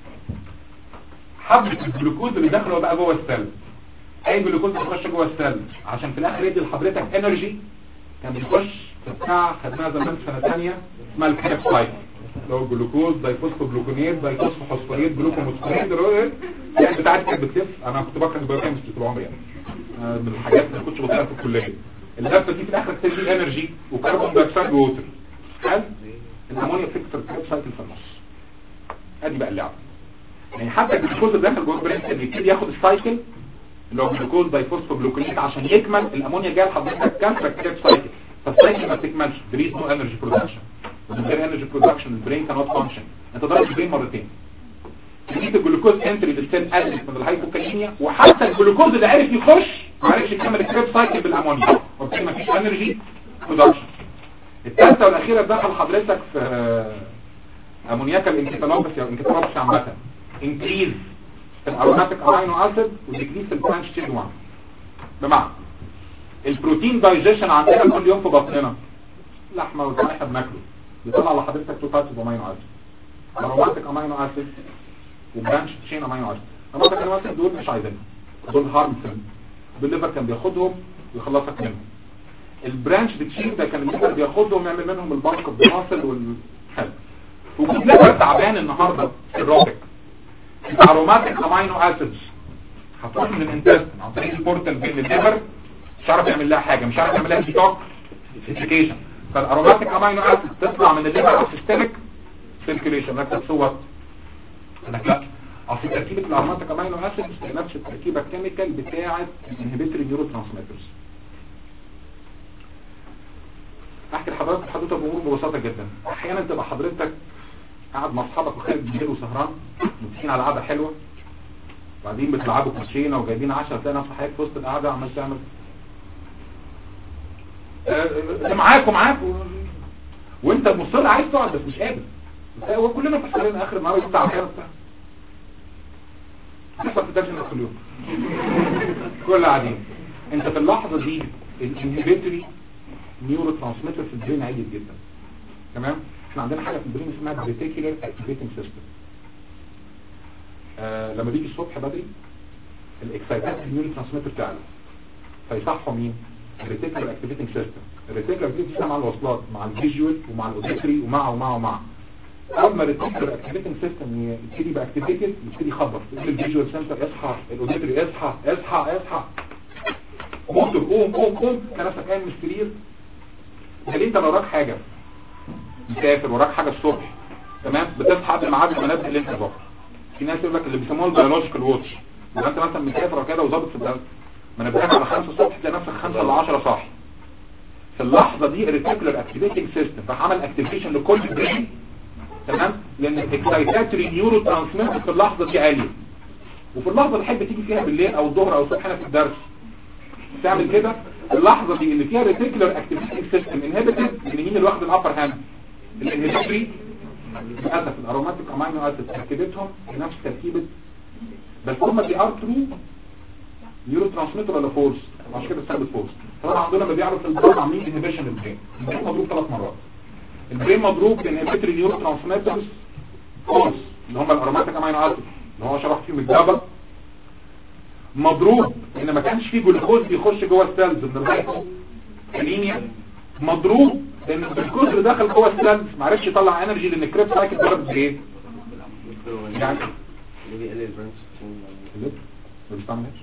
حبة الجلوكوز اللي داخله بقى جوه السيل اي جلوكوز بيخش جوه السيل عشان في الاخر يدي لحضرتك انرجي كان بيخش في بتاع خدناها زمان في سنه ثانيه اسمها الكريب سايكل اللي هو جلوكوز دايفوسفوجلوكونيت دايفوسفوسفوريت جلوكوموسفوريت يعني بتاعتي كانت بتلف انا كنت بكره البيوكيمستري طول عمري يعني آه، من الحاجات اللي كنت بطلع في الكليه اللفه دي في الاخر بتدي انرجي وكربون دايوكسيد ووتر حلو الامونيا بتكسر الكريب سايكل في النص ادي بقى اللعبه يعني حتى الجلوكوز اللي داخل جوه البرين بيبتدي ياخد السايكل اللي هو جلوكوز دايفوسفوجلوكونيت عشان يكمل الامونيا جايه لحضرتك كانسر كريب سايكل فالسايكل ما بتكملش بريز نو انرجي برودكشن ومن غير انرجي برودكشن البرين كانوت فانكشن انت ضربت البرين مرتين كميه الجلوكوز انتري للسيل قلت من الهايبوكاليميا وحتى الجلوكوز اللي عرف يخش ما عرفش يكمل الكريب سايكل بالامونيا وبالتالي ما فيش انرجي برودكشن الثالثه والاخيره دخل حضرتك في امونياكال انكفالوباثي او انكفالوباثي عامه انكريز في الاروماتيك امينو اسيد وديكريز في البرانش تشين 1 بمعنى البروتين دايجيشن عندنا كل يوم في بطننا لحمه والفراخ احنا بناكله بيطلع لحضرتك تو تايبس اوف امينو اسيد اروماتيك امينو اسيد وبرانش تشين امينو اسيد اروماتيك امينو اسيد دول مش عايزينهم دول هارمفل الليفر كان بياخدهم ويخلصك منهم البرانش تشين ده كان الليفر بياخدهم يعمل منهم البلك اوف الماسل والحلو وفي ليفر تعبان النهارده الروبيك الاروماتيك امينو اسيدز هتروح من الانتستين عن طريق البورتال بين الليفر مش عارف يعمل لها حاجه مش عارف يعمل لها ديتوك سيتيكيشن فالاروماتيك امينو اسيد تطلع من الليفر او سيستميك سيركيليشن لك تصور انك لا اصل تركيبه الاروماتيك امينو اسيد نفس التركيبه الكيميكال بتاعه الانهبيتوري نيورو ترانسميترز احكي لحضرتك حدوته بامور ببساطه جدا احيانا تبقى حضرتك قاعد مع اصحابك وخارج بالليل وسهران متفقين على قعده حلوه وبعدين بتلعبوا كوتشينه وجايبين عشاء تلاقي نفسك حضرتك في وسط القعده عمال تعمل اللي معاك ومعاك و... وانت مصر عايز تقعد بس مش قادر هو كلنا بنحصل اخر النهار الساعه كام بتاع بيحصل في الدرس كل يوم كل قاعدين انت في اللحظه دي الانهبيتوري نيورو ترانسميتر في البرين عالي جدا تمام احنا عندنا حاجه في البرين اسمها بريتيكولار اكتيفيتنج سيستم لما بيجي الصبح بدري الاكسايتات النيورو ترانسميتر بتاعنا فيصحوا مين الريتيكولار اكتيفيتنج سيستم الريتيكولار اكتيفيتنج سيستم مع الوصلات مع الفيجوال ومع الاوديتري ومع ومع ومع اول ما الريتيكولار اكتيفيتنج سيستم يبتدي يبقى اكتيفيتد يبتدي يخبط يقول الفيجوال سنتر اصحى الاوديتري اصحى اصحى اصحى موتور قوم قوم قوم تلاقي نفسك قايم من السرير ده انت لو وراك حاجه مسافر وراك حاجه الصبح تمام بتصحى قبل ميعاد المنبه اللي انت ظابط في ناس يقول لك اللي بيسموها البيولوجيكال واتش يبقى انت مثلا مسافر كده وظابط في البلد منبهك على 5 الصبح تلاقي نفسك 5 ل 10 صاحي في اللحظه دي الريتيكولار اكتيفيتنج سيستم راح عمل اكتيفيشن لكل البرين تمام لان الاكسايتاتوري نيورو ترانسميتر في اللحظه دي عاليه وفي اللحظه اللي تحب تيجي فيها بالليل او الظهر او الصبح هنا في الدرس تعمل كده اللحظة دي اللي فيها ريتيكولار اكتيفيتنج سيستم انهبيتد اللي مين اللي واخد الابر هاند الانهبيتوري للاسف الاروماتيك امينو اسيد تركيبتهم نفس تركيبه بس هم دي ار ترو نيورو ترانسميتر ولا فورس عشان كده ثابت فورس طبعا عندنا لما بيعرف البرين عاملين انهبيشن للبرين البرين مضروب ثلاث مرات البرين مضروب بانهبيتوري نيورو ترانسميترز فورس اللي هم الاروماتيك امينو اسيد اللي هو شرح فيهم الجبل مضروب ان ما كانش فيه جلوكوز بيخش جوه السيلز من الهايبو كاليميا مضروب لان الجلوكوز اللي دخل جوه السيلز ما عرفش يطلع انرجي لان الكريب سايكل ضرب بايه يعني اللي بيقلل البرانش اللب ما بيستعملهاش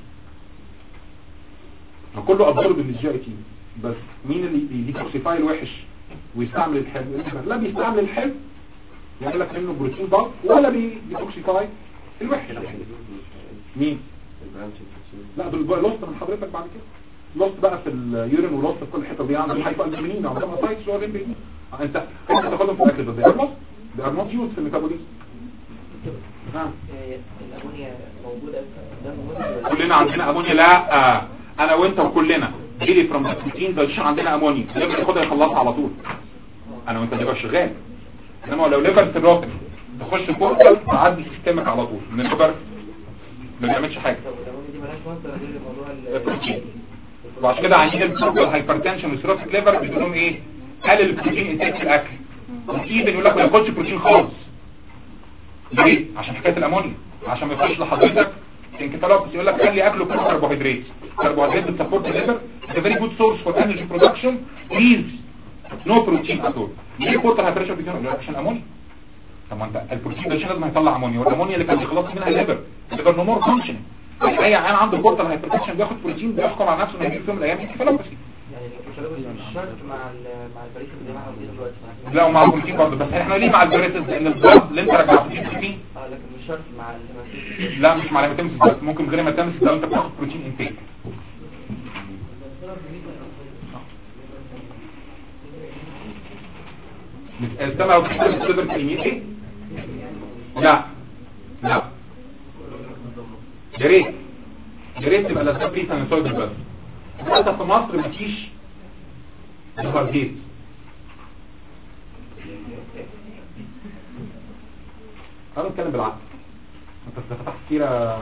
ما كله ابزورب من الجي اي تي بس مين اللي يديتوكسيفاي الوحش ويستعمل الحلو لا بيستعمل الحلو يعمل لك منه بروتين ضغط ولا بيديتوكسيفاي الوحش مين البرانش لا دول بقى لوست من حضرتك بعد كده لوست بقى في اليورين ولوست في كل حته دي عندك الهايبو البومينين او ده سايتس ولا انت انت انت تاخدهم في الاكل ده لوست ده ار نوت يوز في الميتابوليزم نعم هي الامونيا موجوده في دم المريض ولا كلنا عندنا امونيا لا انا وانت وكلنا جيلي فروم ذا بروتين دايجيشن عندنا امونيا الليفر ياخدها يخلصها على طول انا وانت الليفر شغال انما لو ليفر سيروتك تخش بورتال تعدي سيستمك على طول من الليفر ما بيعملش حاجه طب الامونيا دي مالهاش مصدر غير موضوع ال- البروتين وعشان كده عندنا البروتين هايبرتنشن وسيروتك ليفر بيقول لهم ايه قلل البروتين انتاج في الاكل وايفن يقول لك ما ياخدش بروتين خالص ليه عشان حكايه الامونيا عشان ما يخش لحضرتك انكفالوبس يقول لك خلي اكله كله كربوهيدرات كربوهيدرات بتسبورت الليفر اتس فيري جود سورس فور انرجي برودكشن بليز نو بروتين اتول ليه كورتر هيبريشن بيجي يقول لك عشان امونيا طب ما انت البروتين ده لازم هيطلع امونيا والامونيا اللي كان بيخلص منها الليفر الليفر نو مور فانكشن اي عيان عنده كورتر هايبرتنشن بياخد بروتين بيحكم على نفسه انه هيجي في يوم من الايام انكفالوبس يعني الكتالوجي مش شرط مع ال مع البريد اللي معاهم دي دلوقتي مع لا ومع البروتين برضه بس احنا ليه مع البريتس لان البلد اللي انت رجعته فيه بروتين اه لكن مش شرط مع الهيماتيتس لا مش مع الهيماتيمسيس بس ممكن غير الهيماتيمسيس لو انت بتاخد بروتين انتيك سمعوا كده السيلفر كلينيكي لا لا يا ريت يا ريت تبقى الاسباب بري سانسويد بس حتى في مصر مفيش الهارجيت تعالوا نتكلم بالعقل انت فتحت كتيرة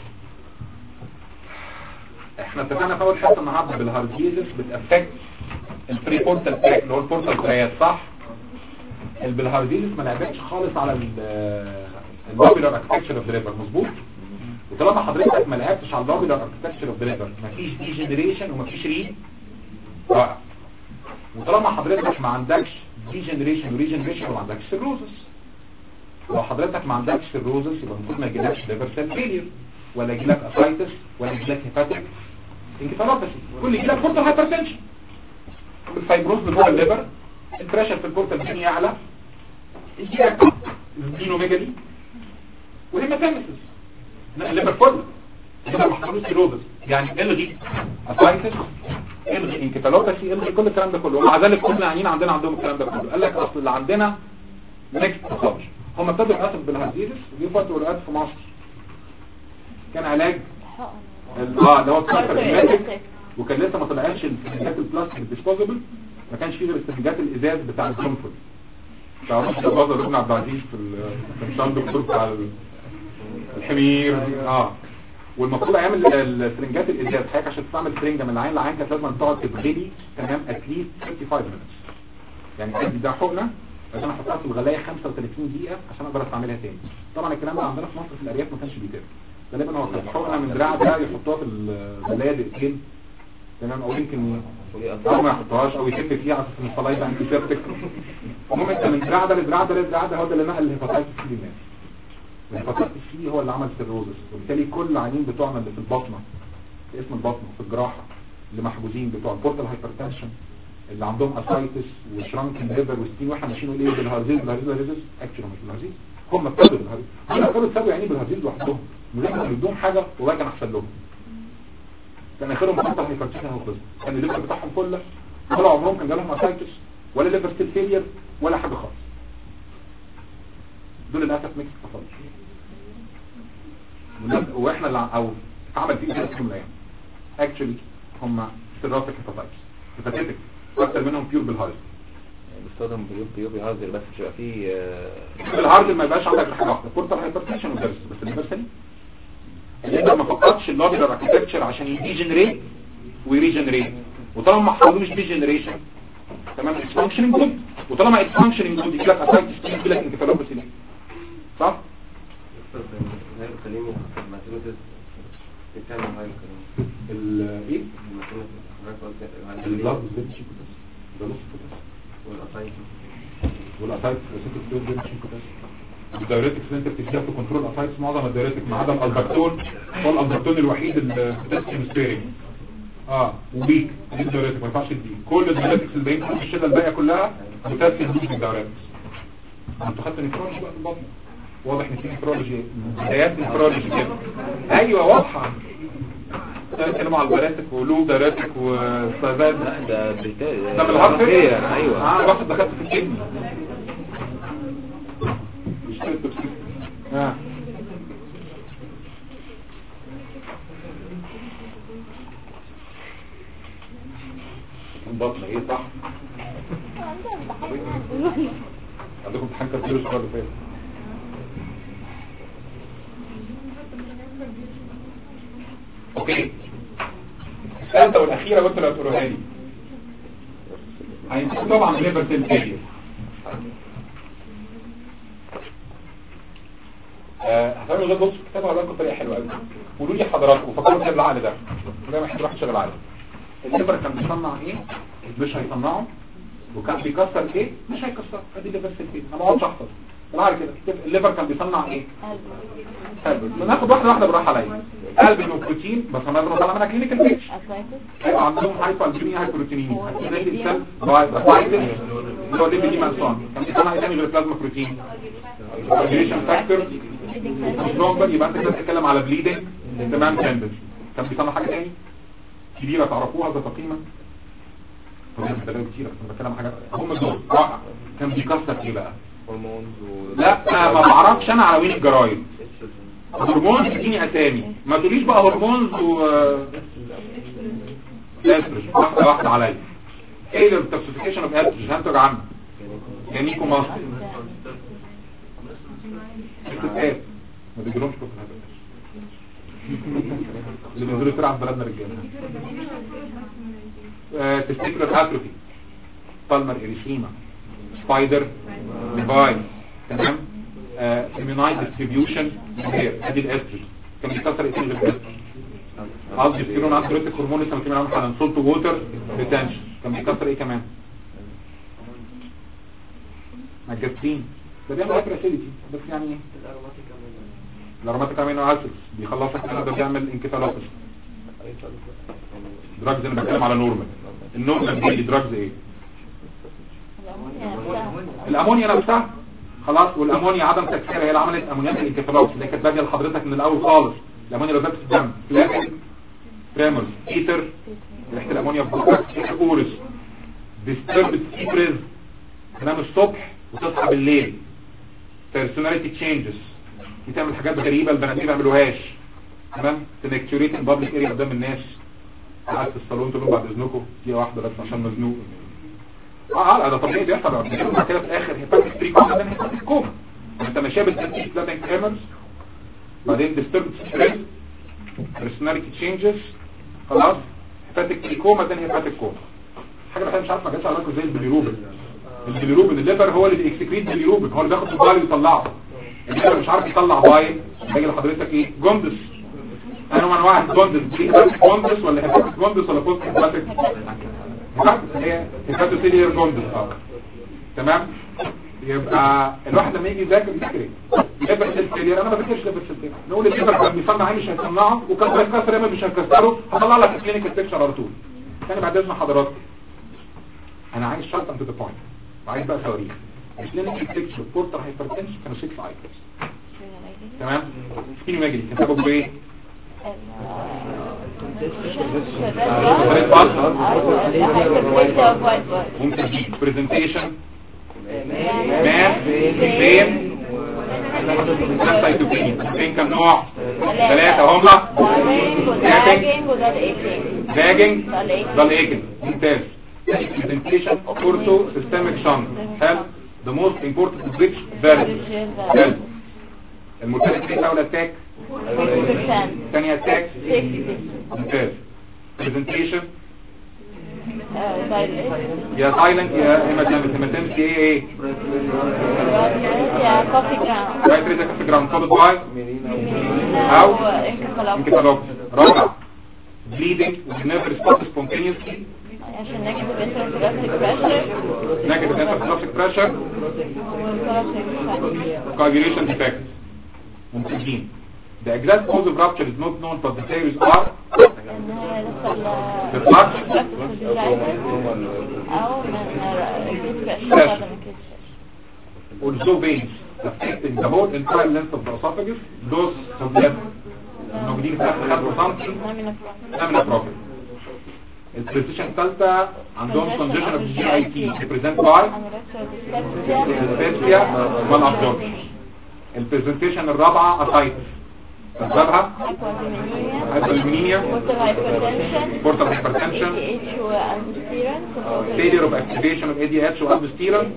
احنا اتفقنا في اول حته النهارده بالهارجيزس بتافكت البري بورتال تراك اللي هو البورتال تراك صح البلهارديزس ما لعبتش خالص على اللوبيلر اركتكتشر اوف ليفر مظبوط وطالما حضرتك ما لعبتش على اللوبيلر اركتكتشر اوف ليفر مفيش دي جنريشن ومفيش ري رائع وطالما حضرتك ما عندكش دي جنريشن وريجنريشن وما عندكش سيروزس لو حضرتك ما عندكش سيروزس يبقى المفروض ما يجيلكش ليفر سيل فيلير ولا يجيلك اسايتس ولا يجيلك هيباتيك انكفالوباثي كل يجيلك بورتال هايبرتنشن الفايبروز اللي جوه الليفر البريشر في البورتال الدنيا اعلى يجيلك سبلينوميجالي وهيماتيمسيس الليفر فل الليفر محصلوش سيروزس يعني الغي اسايتس الغي انكفالوباثي الغي كل الكلام ده كله ومع ذلك كل العيانين عندنا عندهم الكلام ده كله قال لك اصل اللي عندنا نكست خالص هم ابتدوا للاسف بالهارزيزس ودي فتره ولقات في مصر كان علاج ال- اه اللي هو الكارتريماتيك وكان لسه ما طلعتش السفنجات البلاستيك الديسبوزبل ما كانش فيه غير السفنجات الازاز بتاع الكونفورت بتاع رشد البازر ابن عبد العزيز في ال- كان بتاع الدكتور بتاع ال- الحمير اه والمفروض ايام ال- السرنجات الازاز حضرتك عشان تستعمل سرنجه من العين لعين كانت لازم تقعد تتغلي تمام اتليست 55 minutes يعني ادي ده حقنه لازم احطها في الغلايه 35 دقيقه عشان اقدر استعملها تاني طبعا الكلام ده عندنا في مصر في الارياف ما كانش بيتم غالبا هو كانت حقنه من دراع ده يحطوها في الغلايه دقيقتين تمام او يمكن او ما يحطهاش او يتم فيها على اساس ان الصلايه يبقى انتي سيبتك المهم انت من دراع ده لدراع ده لدراع ده هو ده اللي نقل الهيباتايتس سي للناس الهيباتايتس سي هو اللي عمل سيروزس وبالتالي كل العيانين بتوعنا اللي في البطنه في اسم البطنه في الجراحه اللي محجوزين بتوع البورتال هايبرتنشن اللي عندهم اسايتس وشرانكن ليفر وستين واحنا ماشيين نقول ايه بالهارزيز بالهارزيز بالهارزيز اكشن مش بالهارزيز هم ابتدوا بالهارزيز هم ابتدوا يتسابوا يعني بالهارزيز لوحدهم من غير ما يدوهم حاجه والله كان احسن لهم كان اخرهم بورتال هايبرتنشن هو كان الليفر بتاعهم كله ولا عمرهم كان جالهم اسايتس ولا ليفر ستيل فيلير ولا حاجه خالص دول للاسف ميكس حصل واحنا اللي ع- او اتعمل فيه كده في الايام اكشولي هم سيراتيك هيباتايتس هيباتيتك اكتر منهم بيور بالهارز بيستخدم بيوب بيوب يهزر بس مش هيبقى فيه آه، بالهارد ما يبقاش عندك حاجه واحده بورتال هايبرتنشن وبس بس الليفر سليم الليفر ما فقدش اللوبيلر اركتكتشر عشان يديجنريت ويريجنريت وطالما ما حصلوش ديجنريشن تمام اتس فانكشنينج جود وطالما اتس فانكشنينج جود يجي لك اسايتس يجي لك انكفالوباثي ليه صح هاي الكلمة الماتيريالز بتعمل هاي الكلمة الايه الماتيريالز حضرتك قلت هاي اللفظ الكلمة ده مش كده ده نص كده والقصايد والاسايتس بس انت بتقول ده مش كده الدايريتكس اللي انت بتديها في كنترول اسايتس معظم الدايريتك ما عدا الالبرتون هو الالبرتون الوحيد اللي بتسكن سبيرنج اه وبيك دي الدايريتك ما ينفعش تديه كل الدايريتكس اللي باين في الشله الباقيه كلها بتسكن بيك الدايريتكس انتوا خدتوا نفرولوجي بقى في البطن واضح ان في نفرولوجي بدايات نفرولوجي كده ايوه واضحه اتكلموا على الباراتك ولو دايريتك وستازات لا ده بتا... ده من الهارت ايوه ايوه اه واحد دخلت في الكدني مش كده اه بطن ايه صح عندكم امتحان كارتيرو الاسبوع اللي فات اوكي الثالثه والاخيره وانت اللي هتقولها لي هيمسكوا طبعا الليفر سيل فيلير هفهموا غير بص الكتاب هقول لكم طريقه حلوه قوي قولوا لي حضراتكم فكروا كده بالعقل ده زي ما احنا واحد شغال عقل الليفر كان بيصنع ايه مش هيصنعه وكان بيكسر ايه مش هيكسر ادي الليفر سيل فيلير انا ما اقعدش احفظ بالعقل كده الليفر كان بيصنع ايه قلب ناخد واحده واحده بالراحه عليا قلب وبروتين بس انا بنقول على منها كلينيكال بيتش هيبقى عندهم هايبر البوميا هايبروتينين هتلاقي السيل بايتس اللي هو ليبيدي مانسون كان بيصنع ايه تاني غير بلازما بروتين كوagulation فاكتور ثرومبل يبقى انت كده بتتكلم على بليدنج تمام تندنس كان بيصنع حاجه تاني كبيره تعرفوها ذات قيمه طبعا ده كتير انا بتكلم عن حاجات هم دول رائع كان بيكسر ايه بقى هرمونز و لا ما بعرفش انا عناوين الجرايد هرمونز اديني اسامي ما تقوليش بقى هرمونز و استروجين واحده واحده عليا ايه التوكسيفيكيشن اوف استروجين هنتج عنه جانيكو ماستر الستات ما بيجيلهمش كفر هذا اللي بينزلوا يسرعوا في بلدنا رجاله تستيكولر اتروفي بالمر اريثيما سبايدر ديفايس تمام اميونايز ديستريبيوشن ادي الاستروجين كان بيكسر ايه غير الاستروجين قصدي ستيرون انتروتيك هرمون اسمه كمان مثلا سولت ووتر ريتنشن كان بيكسر ايه كمان الجاسترين ده بيعمل هايبر اسيديتي بس يعني ايه الاروماتيك امينو اسيدز بيخلصك كده ده بيعمل انكفالوباثي دراجز انا بتكلم على نورمال النورمال دي دراجز ايه الامونيا نفسها خلاص والامونيا عدم تكسيرها هي اللي عملت امونيات الانكفالوباثي اللي كانت باديه لحضرتك من الاول خالص الامونيا اللي في الدم فلاكن تريمورز ايتر ريحه الامونيا في بقك اورس ديستربد سيبريز تنام الصبح وتصحى بالليل personality changes بتعمل حاجات غريبة البنات ما بيعملوهاش تمام تنكتوريت البابليك اريا قدام الناس قاعد في الصالون تقول لهم بعد اذنكم دي واحده بس عشان مزنوق اه اه ده طبيعي بيحصل بعد كده في الاخر هيباتيك ستريك بعدين هيباتيك كوما انت ماشيه بالتنسيق بلاتنج ايمرز بعدين ديستربد ستريس personality changes خلاص هيباتيك كوما بعدين هيباتيك كوما حاجه بقى مش عارف ما جاتش على بالكم زي البيليروبين البيليروبين الليفر هو اللي بيكسكريت باليروبين هو اللي بياخد البايل ويطلعه الليفر مش عارف يطلع بايل باجي لحضرتك ايه جوندس انا من انواع الجوندس دي جوندس ولا هيباتيك جوندس ولا بوست هيباتيك هيباتيك هي هيباتوسيلير جوندس اه تمام يبقى الواحد لما يجي يذاكر يذاكر ايه ليفر سيل فيلير انا ما بذاكرش ليفر سيل فيلير نقول الليفر كان بيصنع ايه مش هيصنعه وكان بيتكسر ايه مش هيكسره هطلع لك الكلينيكال بيكتشر على طول تاني بعد اذن حضراتكم انا عايز شرط انت ذا بوينت وعايز بقى صواريخ الكلينيكال بيكتشر بورتر هايبرتنشن كانوا 6 ايتمز تمام سكين ماجري كان سببه ايه ممكن تجيب برزنتيشن ماس فين سايتوكين فين كم نوع ثلاثة هما باجنج ضل ايجن ممتاز presentation ortho systemic shunt help the most important of which varies help المرتبط ايه اول اتاك ثاني اتاك ممتاز presentation يا سايلنت يا ايمرجنسي ايمرجنسي ايه ايه رايت ريزا كاف جراوند فولد باي او انكفالوبس رابع bleeding with never stop spontaneously عشان نيجاتيف انترفيراتيك بريشر negative intrapsychotic pressure coagulation defect ممكن The exact cause of rupture is not known but the theories are ان هي لسه The flux. او من reduced pressure بعد ما كده also veins affecting the whole entire length of the esophagus those of the موجودين في آخر 5 سم لامنا بروفيل البريزيشن الثالثة عندهم condition of GIT represent by الفاسيا والابدومين البرزنتيشن الرابعة اسايتس اسبابها hypoalbuminemia هايبرليمينيا portal hypertension portal hypertension ADH والالبستيرون failure of activation of ADH والبستيرون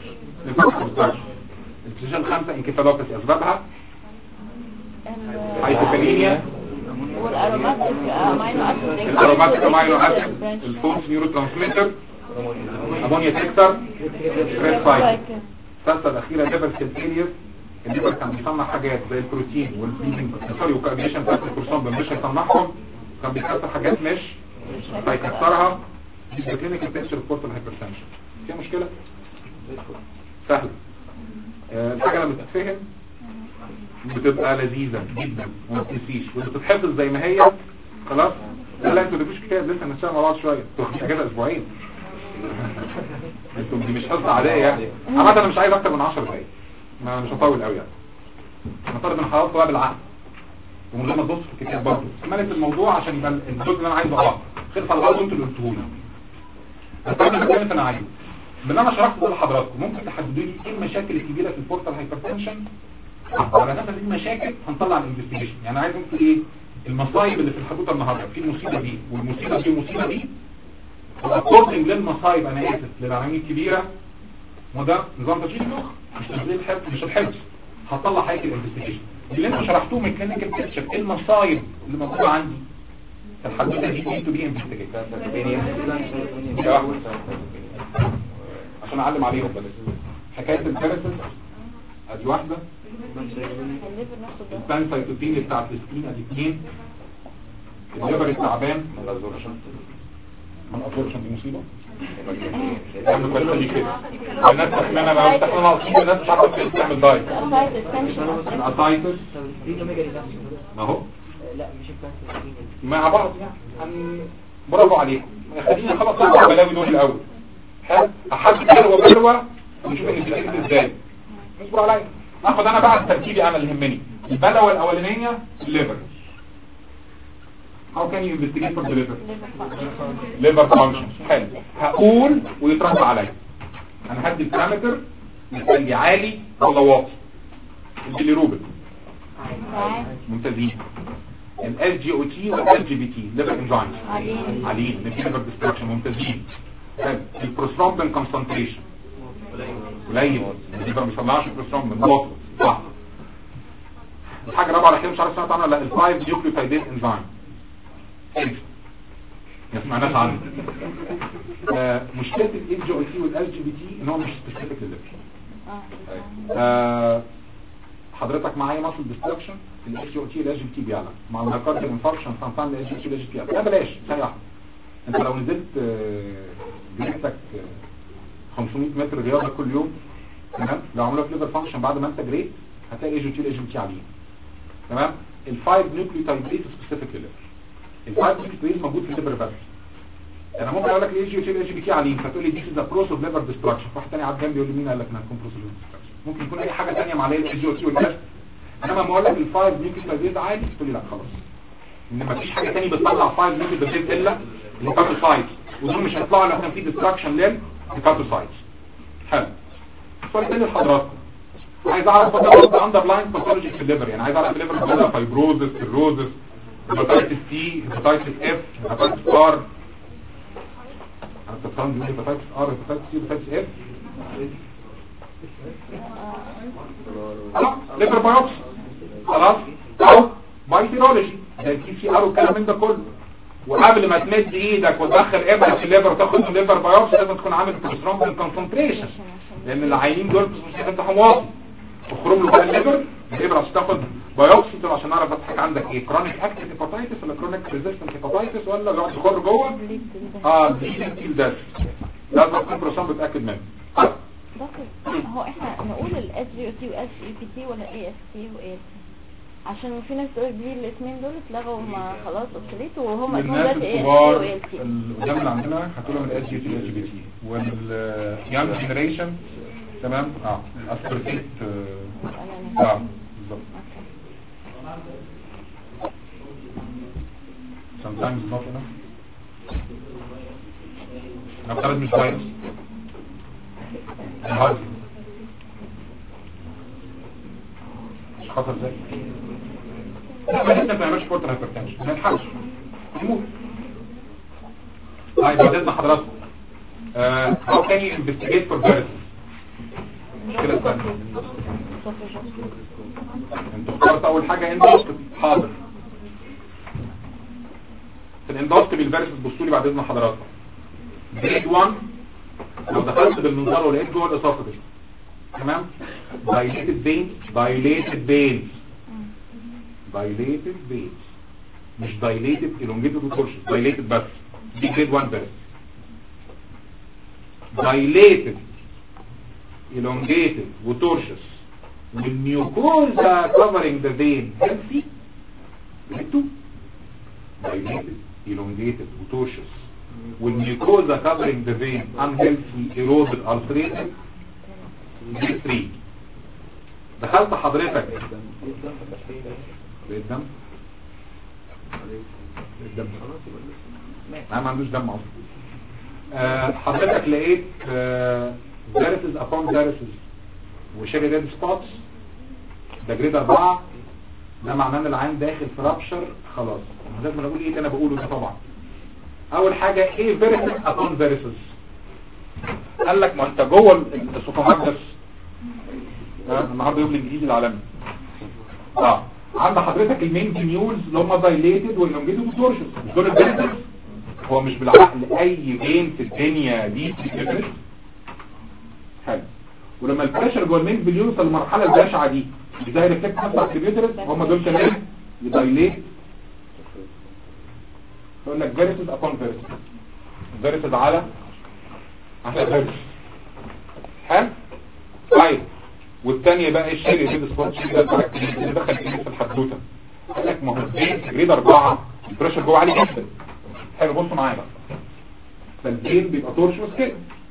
البوزيشن الخامسة انكفالوباثي اسبابها هايبوكاليميا والاروماتيك امينو اسيد الأروماتيك امينو اسيد الفونس نيورو ترانسميتر امونيا تكتر ستريس فايت الثالثة الأخيرة ليفر سيل فيلير الليفر كان بيصنع حاجات زي البروتين والبليدنج سوري والكوagulation بتاعت الكورسون مش هيصنعهم كان بيكسر حاجات مش هيكسرها دي كلينيكال بيكتشر بورتال هايبرتنشن فيها مشكلة؟ سهل آه، الحاجة لما تتفهم بتبقى لذيذة جدا وما بتنسيش وبتتحفظ زي ما هي خلاص لا لا انتوا مفيش كتاب لسه هنشتغل مع بعض شوية تاخد اجازة اسبوعين انتوا دي مش حصة عادية يعني عامة انا مش عايز اكتر من 10 دقايق ما مش هطول قوي يعني انا طالب من حضرتك بقى بالعقل ومن غير ما تبص في الكتاب برضه كمالة الموضوع عشان يبقى الجزء اللي انا عايزه اه خلص على بعض انتوا اللي قلتوه لي بس قبل ما اتكلم انا عايزه باللي انا شرحته ده لحضراتكم ممكن تحددوا لي ايه المشاكل الكبيره في البورتال هايبرتنشن على اساس دي المشاكل هنطلع الانفستيجيشن يعني عايز انتوا ايه المصايب اللي في الحدوته النهارده في المصيبه دي والمصيبه دي والمصيبه دي اكوردنج للمصايب انا اسف للعناوين الكبيره وده نظام تشغيل المخ مش تشغيل الحفظ مش الحفظ هطلع حاجه الانفستيجيشن اللي انتوا شرحتوه من كلينيكال بيكتشر ايه المصايب اللي موجوده عندي في الحدوته دي دي تو بي انفستيجيت عشان اعلم عليهم بس حكايه الكارثه ادي واحده الليفر نفسه ده البانسايتوبينيا بتاعت السكين ادي اثنين الليفر التعبان من الابزوربشن دي مصيبه يعني كويس دي كده الناس تخمنها بقى بتخمنها ناقصين الناس مش عارفه تعمل دايت الاسايتس تنشن الاسايتس ما هو لا مش البانسيتين مع بعض يعني هن- برافو عليكم خلينا نخلص البلاوي دول الاول حلو احدد بلوه بلوه ونشوف ان بتتكتب ازاي اصبر عليا اخد انا بقى الترتيب انا اللي يهمني البلوه الاولانيه الليفر How can you investigate for the liver? liver function حلو هقول ويترد عليا انا هدي البارامتر اللي عالي ولا واطي البيليروبين ممتازين الاس جي او تي والاس جي بي تي ليفر انزايمز عاليين. عاليين ليفر ديستراكشن ممتازين حلو البروسترومبين كونسنتريشن قليل الليفر ما بيطلعش البروسترومبين واطي صح الحاجه الرابعه الاخيره مش عارف سمعت عنها ولا لا الفايف نيوكليوتايدين انزايم ايه ما سمعناش عنه آه، مشكله الاس جي او تي والاس جي بي تي ان هو مش سبيسيفيك للليفر آه، حضرتك معايا ماسل ديستركشن الاس جي او تي الاس جي تي بيعلى مع المايكارديال انفاركشن سانتان الاس جي تي الاس جي تي لا بلاش ثانيه واحده انت لو نزلت آه، جريتك آه، 500 متر رياضه كل يوم تمام لو عملوا لك ليفر فانكشن بعد ما انت جريت هتلاقي الاس جي تي الاس جي تي عاليين تمام الفايف نيوكليوتايدز سبيسيفيك لليفر الفايف نيوكليوتايدز موجود في الليفر بس انا ممكن اقول لك الاس جي تي الاس جي تي عاليين فتقول لي دي ذا بروسس ليفر ديستراكشن واحد تاني قاعد جنبي يقول لي مين قال لك انها تكون بروسس ليفر ديستراكشن ممكن يكون اي حاجه ثانيه مع الاس جي تي والاس انما لما اقول لك الفايف نيوكليوتايدز عادي تقول لي لا خلاص ان مفيش حاجه ثانيه بتطلع فايف نيوكليوتايدز الا الهيباتوسايتس ودول مش هيطلعوا لو كان في ديستراكشن للهيباتوسايتس حلو السؤال الثاني لحضراتكم عايز اعرف مثلا اندرلاين باثولوجي في الليفر يعني عايز اعرف الليفر ده فايبروزس سيروزس هيباتايتس سي هيباتايتس اف هيباتايتس ار انا بتفهم دي هيباتايتس ار هيباتايتس سي هيباتايتس اف خلاص ليفر بايوبسي خلاص او بايتيرولوجي ده الكي سي ار والكلام من ده كله وقبل ما تمد ايدك وتدخل ابره في الليفر وتاخد الليفر بايوبسي لازم تكون عامل بروسترومبين كونسنتريشن لان العينين دول مش بتاعهم واطي اخرج له بقى الليفر الابره عشان تاخد بايوبسي دول عشان نعرف بس عندك ايه كرونيك اكتيف هيباتايتس ولا كرونيك ريزيستنت هيباتايتس ولا يقعد يخر جوه اه بليدنج ده لازم تكون بروسترومبين متاكد منه دكتور هو احنا نقول الاس جي او تي واس جي بي تي ولا اي اس تي واي عشان في ناس تقول دي الاثنين دول اتلغوا ما خلاص اوبسوليت وهم اسمهم الناس دلوقتي اي اس تي الكبار واي تي القدام اللي عندنا هتقولوا من الاس جي تي الاس جي بي تي واليانج جنريشن تمام اه اسبرتيت اه بالظبط sometimes not enough نفترض مش فيروس الهايدروجين مش خطر زي لما انت ما تعملش بورتال هايبرتنشن ما يلحقش يموت طيب بعد اذن حضراتكم آه، how can you investigate for viruses كده استنى انتوا اخترت اول حاجة اندوسكوبي حاضر في الاندوسكوبي الفيروس بصوا لي بعد اذن حضراتكم جريد 1 لو دخلت بالمنظار ولقيت جوه الاسوفاجس تمام dilated veins dilated veins dilated veins مش dilated elongated وتورشن dilated بس دي جريد 1 فيروس dilated elongated وتورشس والميوكوزا covering the vein healthy grade 2 dilated elongated وتورشس والميوكوزا covering the vein unhealthy eroded ulcerated grade 3 دخلت حضرتك الدم الدم انا ما عندوش دم اصلا آه، حضرتك لقيت فيروسز ابون فيروسز وشيري ريد سبوتس ده جريد 4 ده معناه ان العين داخل في رابشر خلاص لازم اقول ايه اللي انا بقوله ده طبعا اول حاجه ايه فيروسز ابون فيروسز قال لك ما انت جوه السوفوماجنس النهارده يوم الانجليزي العالمي اه عند حضرتك المين جنيولز اللي هم دايليتد واللونجيتد وتورشز مش دول البنتس هو مش بالعقل اي بين في الدنيا دي بتتفرد حلو ولما البريشر جوه المين بيوصل للمرحله البشعه دي ازاي ريفلكت نفسه على الكمبيوتر هم دول كمان يدايليت يقول لك فيرسز ابون فيرسز فيرسز على على فيرسز حلو طيب والثانيه بقى ايه الشيء اللي سبوت شيء ده بتاع الكلينيك اللي دخل الكلينيك في الحدوته قال لك ما هو البين جريد 4 البريشر جوه عالي جدا حلو بصوا معايا بقى فالبين بيبقى تورشوس كده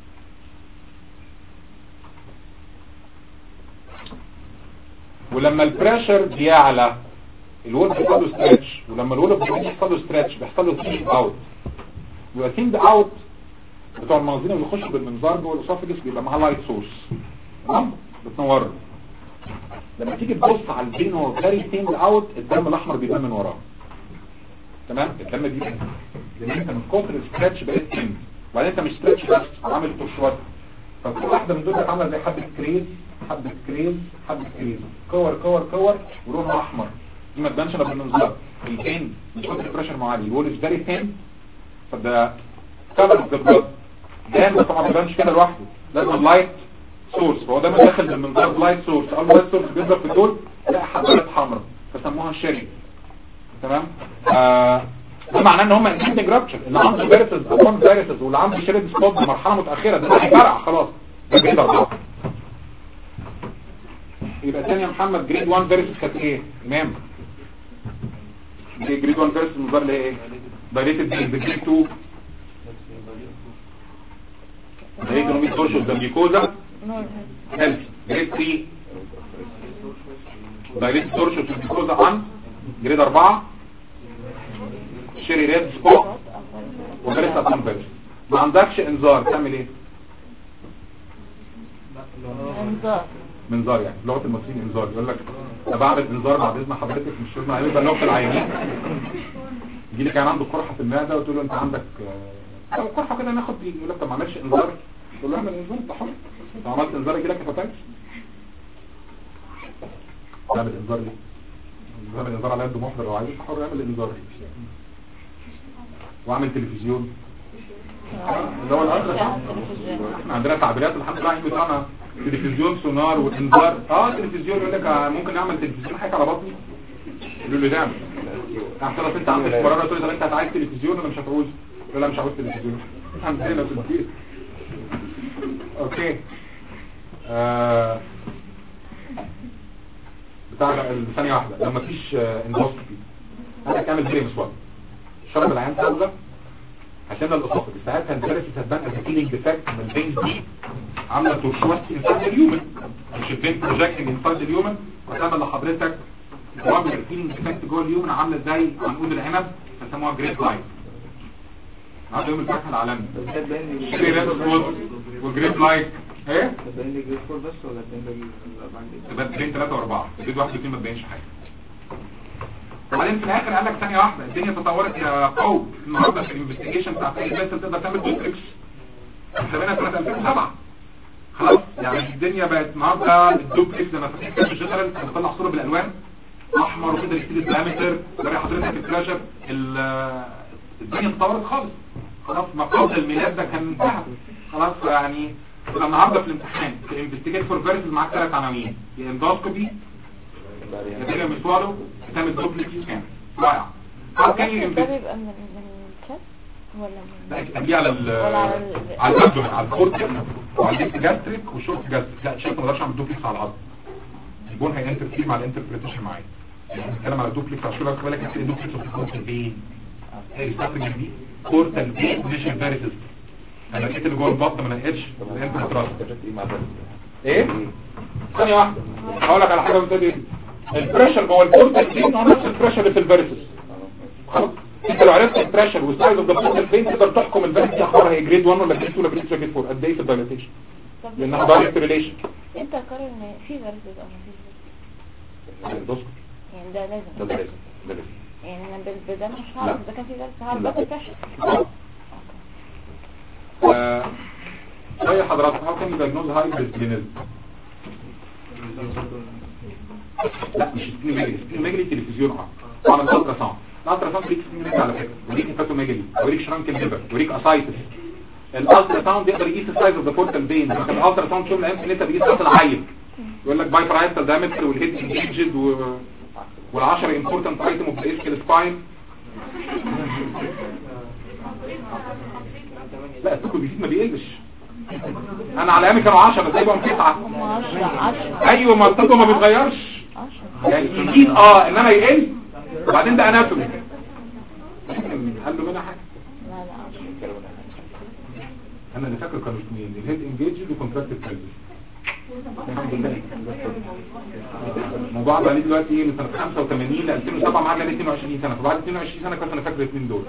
ولما البريشر بيعلى الولف بيحصل له ستريتش ولما الولف بيحصل له ستريتش بيحصل له ثيند اوت يبقى ثيند اوت بتوع المناظير اللي بيخشوا بالمنظار جوه الاسوفجس بيبقى معاه لايت سورس تمام بتنور لما تيجي تبص على البين وهو فيري ثيند اوت الدم الاحمر بيبان من وراه تمام الدم دي لان انت من كتر الستريتش بقيت ثيند وبعدين انت مش ستريتش بس عامل ترشوات فكل واحده من دول عامله زي حبه كريز حبه كريز حبه كريز كور كور كور ولونها احمر دي ما تبانش الا بالمنظار البين مش كتر البريشر معالي الوول از فيري ثين فده كفر اوف ذا بلاد ده طبعا ما بيبانش كده لوحده لازم لايت سورس فهو دايما داخل بالمنظار بلايت سورس اول لايت سورس بيضرب في دول تلاقي حبات حمراء فسموها شيري تمام آه ده معناه ان هم انتندنج رابتشر اللي عنده فيرسز ابون فيرسز واللي عنده شيرد سبوت بمرحله متاخره ده فرع خلاص ده جريد 4 يبقى تاني يا محمد جريد 1 فيرسز كانت ايه امام دي جريد 1 فيرسز المنظار اللي هي ايه دايريتد دي جريد 2 ده ايكونومي سوشيال ده ميكوزا هيلث جريد 3 دايريتد سوشيال ميكوزا عن جريد 4 شيري ريد سبوت وفيرسا كونفيرس ما عندكش انذار تعمل ايه انذار منظار يعني لغه المصريين انذار يقول لك انا بعمل انذار بعد اذن حضرتك مش شرط هيبقى لغه العيانين يجي لك يعني عنده قرحه في المعده وتقول له انت عندك آه، او قرحه كده ناخد دي يقول لك طب ما عملش انذار تقول له اعمل انذار انت حر لو عملت انذار يجي لك هيباتايتس تعمل انذار ليه؟ تعمل انذار على قد محضر لو عايز حر اعمل انذار واعمل تلفزيون اللي هو الأدرس احنا عندنا تعبيرات الحمد لله احنا بتاعنا تلفزيون سونار وانذار اه تلفزيون يقول لك آه، ممكن نعمل تلفزيون حاجه على بطني يقول له نعمل احسن انت عندك مراره تقول لي طب انت هتعايز تلفزيون ولا مش هتعوز يقول لا مش عاوز تلفزيون عندنا في البيت اوكي آه بتاع ثانيه واحده لما فيش اندوسكوبي انا كامل بريم سوال شرب العيان سوزه عشان الاسوفج ساعتها الفيروس هتبان از كيلينج ديفكت من الفينز دي عامله ترشوات انسايد اليومن مش الفين بروجكتنج انسايد اليومن وتعمل لحضرتك وعمل كيلينج ديفكت جوه اليومن عامله زي عنقود العنب بيسموها جريد لاين هذا يوم الفتح العالمي بس ده باين لي شري ريد سبوت وجريد لايك ايه ده باين لي جريد فور بس ولا باين لي الاربعه جريد تبقى بين 3 و4 جريد واحد واثنين ما تبينش حاجه وبعدين في الاخر قال لك ثانيه واحده الدنيا تطورت يا قوم النهارده في الانفستيجيشن بتاعت اي بس تقدر تعمل دوبلكس سمينا سنه 2007 خلاص يعني الدنيا بقت النهارده الدوبلكس لما فتحت كتاب الجنرال كان بيطلع صوره بالالوان احمر وكده يكتب الدايمتر وري حضرتك الفلاشر ال- الدنيا تطورت خالص خلاص ما قبل الميلاد ده كان انتهى خلاص يعني يبقى النهارده في الامتحان في انفستيجيت فور فيرسز معاك ثلاث عناوين يا اندوسكوبي يا فيلم مشواره تعمل دوبلكس سكان رائع هاو كان يو ده بيبقى من من الشست ولا من لا تقليه على ال ولا على ال- على الابدومن على الكورتر وعلى الليفت جاستريك والشورت جاستريك لا شايف ما اقدرش اعمل دوبلكس على العظم البون هينتر فيه مع الانتربريتيشن معايا يعني بنتكلم على دوبلكس عشان لك بالك انت دوبلكس في الكورتر فين هي ريسبتنج دي كورتر فين مش الفيرسز انا لقيت اللي جوه البطن ما لقيتش الانت متراس ايه ثانيه واحده هقول لك على حاجه بتقول ايه البريشر جوه الكورتر فين هو نفس البريشر اللي في الفيرسز خلاص انت لو عرفت البريشر والسايز اوف ذا بوتل فين تقدر تحكم الفيرس دي اخبارها هي جريد 1 ولا جريد 2 ولا جريد 3 جريد 4 قد ايه في الدايليتيشن طب لانها دايركت ريليشن انت قرر ان في فيرسز او مفيش فيرسز يعني ده لازم ده لازم ده لازم يعني انا بال- بده مش لا. هعرف اذا كان في فيرسز هعرف لا. بس الفشل آه، زي حضرتك how can you diagnose hypersplenism لا مش سبلينوميجالي سبلينوميجالي تلفزيون اه على الالترا ساوند الالترا ساوند ليك سبلينوميجالي على فكره وليك انفاتوميجالي وليك شرانك الليفر وليك اسايتس الالترا ساوند يقدر يقيس السايز اوف ذا بورتال فين لكن الالترا ساوند شوف الامس انت بيقيس راس العيل يقول لك باي برايتال دايمتر والهيد انجيجد و وال10 امبورتنت ايتم اوف ذا اسكيل سباين لا السكر بيزيد ما بيقلش انا على ايامي كانوا 10 ازاي بقوا 9 هم 10 10 ايوه ما السكر ما بيتغيرش 10 يعني يزيد اه انما يقل وبعدين ده اناتومي قال له منها حاجه لا لا 10 انا اللي فاكر كانوا اثنين الهيد انجيجد وكونتراكتد بيلفيس الموضوع بقى ليه دلوقتي ايه من سنه 85 ل 2007 معانا 22 سنه فبعد 22 سنه كنت انا فاكر الاثنين دول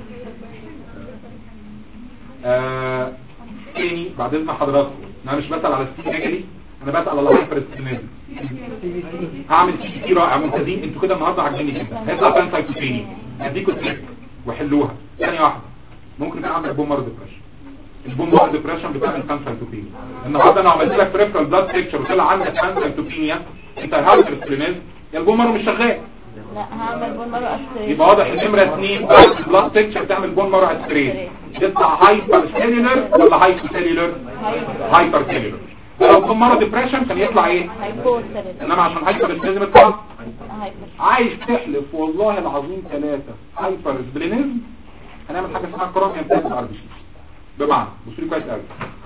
آه، تاني بعد اذن حضراتكم انا مش بسال على السي نجلي انا بسال على الهايبر استنازي هعمل سي تي رائع ممتازين انتوا كده النهارده عاجبيني جدا هيطلع كان سايكوبيني اديكوا تريك وحلوها ثانيه واحده ممكن كان اعمل بومر ديبريشن البومر ديبريشن بتعمل كان سايكوبيني النهارده انا عملت لك بريفرال بلاد بيكتشر وطلع عندك كان سايكوبينيا انت هايبر استنازي يا البومر مش شغال لا هعمل بول مرة أسري يبقى واضح النمرة اتنين بعد البلاس بيكتشر تعمل بون مرة اسبرين يطلع هايبر سيلولر ولا هايبر سيلولر هايبر سيلولر لو بون مرة ديبريشن كان يطلع ايه هايبوثيريد انما عشان هايبر سبلينيزم يطلع هايبر عايز تحلف والله العظيم ثلاثة هايبر سبلينيزم هنعمل حاجة اسمها كروميوم تاز ار بي سي بمعنى بصوا لي كويس قوي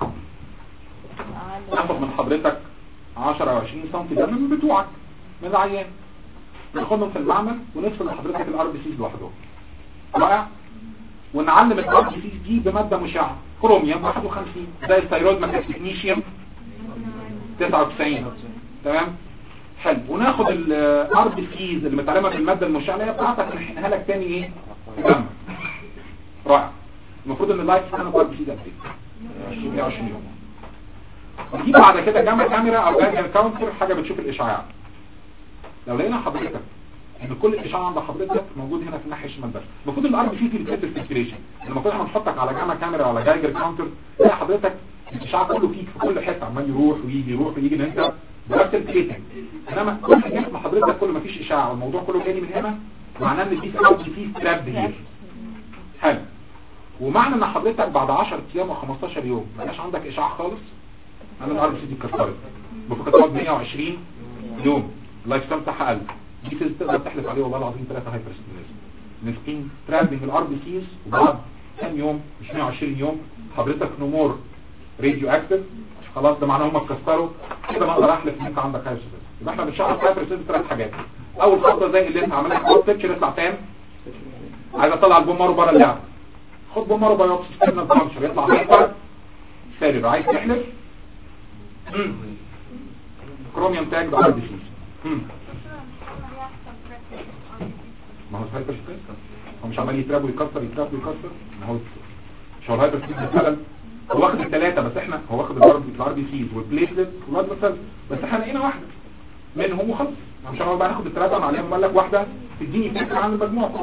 ناخد من حضرتك 10 او 20 سم دم من بتوعك من العيان ناخدهم في المعمل ونفصل لحضرتك الار بي سيز لوحدهم رائع ونعلم الار بي سيز دي بماده مشعه كروميوم 51 زي الثيرويد ماكنيشيوم 99 تمام حلو وناخد الار بي سيز اللي متعلمه بالماده المشعه اللي هي بتاعتك نحقنها لك تاني ايه في دم رائع المفروض ان اللايف ستايل الار بي سيز قد ايه 120 يوم نجيب بعد كده جامعة كاميرا او جامعة كاونتر حاجة بتشوف الاشعاع لو لقينا حضرتك ان كل الاشعاع عند حضرتك موجود هنا في الناحية الشمال بس المفروض الار بي سي دي بتكتب سيركيليشن لما كنا هنحطك على جامعة كاميرا ولا جايجر كاونتر تلاقي حضرتك الاشعاع كله فيك في كل حتة عمال يروح ويجي يروح ويجي ان انت بنفس الكريتنج انما كل جسم حضرتك كل ما فيش اشعاع والموضوع كله جاي من هنا معناه ان في ار بي سي تراب هير حلو ومعنى ان حضرتك بعد 10 ايام او 15 يوم ما بقاش عندك اشعاع خالص انا الار بي سي دي اتكسرت المفروض تقعد 120 يوم اللايف ستايل بتاعها قل دي فيز تقدر تحلف عليه والله العظيم ثلاثه هايبر ستيميليشن مسكين ترابنج الار بي سيز وبعد كام يوم مش 120 يوم حضرتك نمور راديو اكتف خلاص ده معناه هم اتكسروا كده انا اقدر احلف ان انت عندك هايبر ستيميليشن يبقى احنا بنشرح هايبر ستيميليشن ثلاث حاجات اول خطوه زي اللي انت عملها خد بيكتشر يطلع تام عايز اطلع البومارو بره اللعبه خد بومارو بايوبسي ستيرنال بانشر يطلع هايبر سيلر عايز تحلف مم. كروميوم تاج بار دي سي ما هو الهايبر ستريس هو مش عمال يتراب ويكسر يتراب ويكسر ما هو مش هو الهايبر ستريس بيشتغل هو واخد الثلاثه بس احنا هو واخد الار بي الار بي سيز والبليتلت والبلاد سيلز بس احنا لقينا واحده منهم وخلص مش هنقعد بقى ناخد الثلاثه ونعلمهم وقال لك واحده تديني فكره عن المجموع كله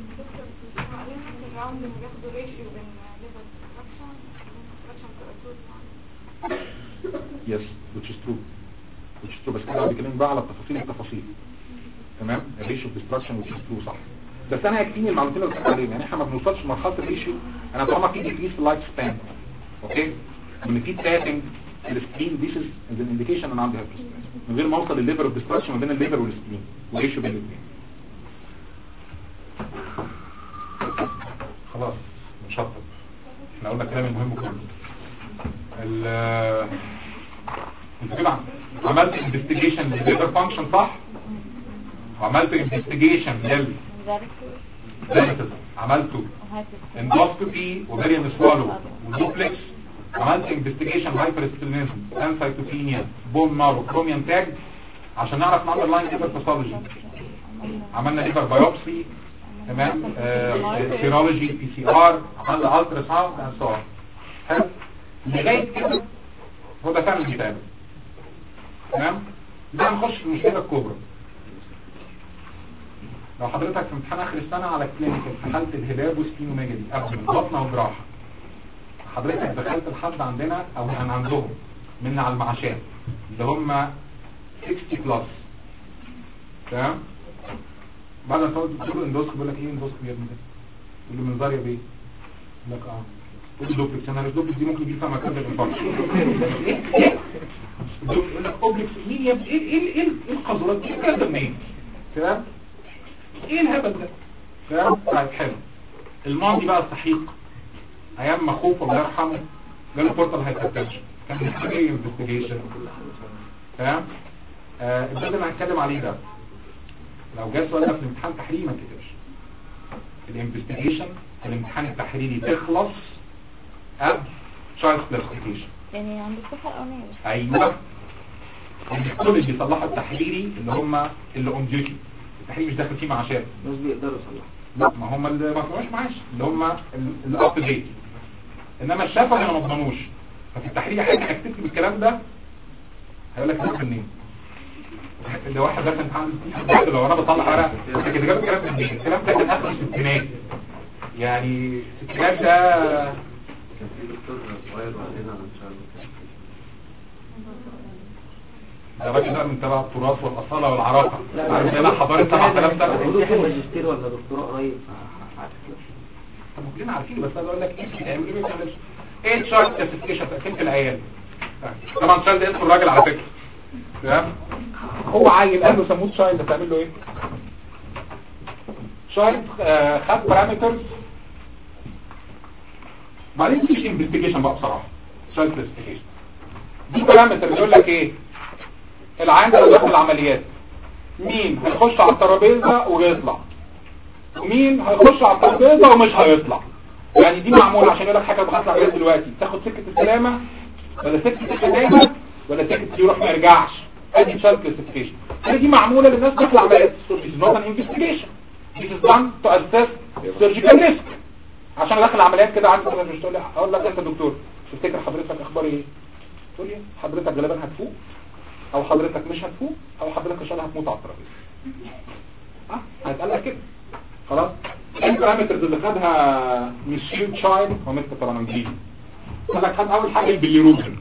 يس which is true which is true بس كده بيتكلم بقى على التفاصيل التفاصيل تمام الريشيو ديستراكشن which is true صح بس انا يكفيني المعلومتين اللي قلت عليهم يعني احنا ما بنوصلش لمرحله الريشيو انا طالما في ديكريس في اللايف سبان اوكي ان في تابنج السكرين ذيس از ان انديكيشن انا عندي هيربس من غير ما اوصل للليفر اوف ديستراكشن ما بين الليفر والسكرين والريشيو بين الاثنين خلاص نشطب احنا قلنا الكلام المهم كله ال انت كده عملت انفستيجيشن للليفر فانكشن صح وعملت انفستيجيشن لل فينيتس عملته اندوسكوبي وفيريان سوالو ودوبلكس عملت انفستيجيشن هايبرستيلينيزم انسايتوبينيا بون مارو كروميان تاج عشان نعرف نعمل لاين ليفر باثولوجي عملنا ليفر بايوبسي تمام سيرولوجي بي سي ار عملنا الترا ساوند اند سو حلو لغايه كده هو ده فعلا بيتعمل تمام ده نخش في المشكله الكبرى لو حضرتك في امتحان اخر السنه على الكلينيكال في حاله الهباب وسبينوميجالي قبل بطنه وجراحه حضرتك دخلت لحد عندنا او كان عندهم من على المعاشات اللي هم 60 بلس تمام بعد ما تقعد تقول اندوسكوب يقول لك ايه اندوسكوب يا ابني ده يقول له منظار يا بيه يقول لك اه قول له دوبلكس انا الدوبلكس دي ممكن يجي فيها مكان الانفاركت يقول لك اوبلكس مين يا ابني ايه ايه ايه ايه القذرات دي الكلام ده منين تمام ايه الهبل ده تمام طيب حلو الماضي بقى السحيق ايام ما خوف الله يرحمه جاله بورتال هايبرتنشن كان محتاج ايه انفستيجيشن تمام آه البدل اللي هنتكلم عليه ده لو جه سؤال في الامتحان تحريري ما كتبش الانفستيجيشن الامتحان التحريري تخلص قبل تشايلد كلاسيفيكيشن يعني عند الصفحة الأولانية بس. ايوه الدكتور اللي بيصلحوا التحريري اللي هم اللي اون ديوتي التحريري مش داخل فيه معاشات الناس بيقدروا يصلحوا لا ما هم اللي ما طلعوش معاش اللي هم اللي اب ديت انما الشافعي ما مضمنوش ففي التحرير حاجه انك تكتب الكلام ده هيقول لك ده منين ده واحد ده كان عامل لو انا بطلع ورق انت كده جايب الكلام منين الكلام ده كان اخر الستينات يعني الستينات ده كان في دكتور صغير وعلينا ان شاء الله ده راجل ده من تبع التراث والاصاله والعراقه عارف انا حضاره 7000 سنه هيمتحن ماجستير ولا دكتوراه قريب فهتكلم طب ما كلنا عارفين بس انا اقول لك ايه بتعمل ايه ما بتعملش ايه تشارت كلاسيفيكيشن تقسيمه العيال طبعا تشايلد اسم الراجل على فكره تمام هو عيل قال له سموه تشايلد هتعمل له ايه تشايلد آه، خد بارامترز بعدين مفيش انفستيجيشن بقى بصراحه تشايلد كلاسيفيكيشن دي بارامتر بيقول لك ايه العيان ده داخل العمليات مين هيخش على الترابيزه ويطلع ومين هيخش على الترابيزه ومش هيطلع يعني دي معموله عشان يقول لك حاجه بخاطر عليها دلوقتي تاخد سكه السلامه ولا سكه السلامه ولا سكه يروح ما يرجعش ادي تشارت كلاسيفيكيشن يعني دي معموله للناس داخله عمليات this is not an investigation this is done to assess surgical risk عشان ادخل عمليات كده عندي مثلا مش تقول لي اقول لك انت دكتور تفتكر حضرتك اخبار ايه تقول لي حضرتك غالبا هتفوق او حضرتك مش هتفوق او حضرتك ان شاء الله هتموت على الترابيزه اه هيتقال لك كده خلاص ايه البارامترز اللي خدها ميشيل تشايلد هو مستر طبعا انجليزي قال لك خد اول حاجه البليروبين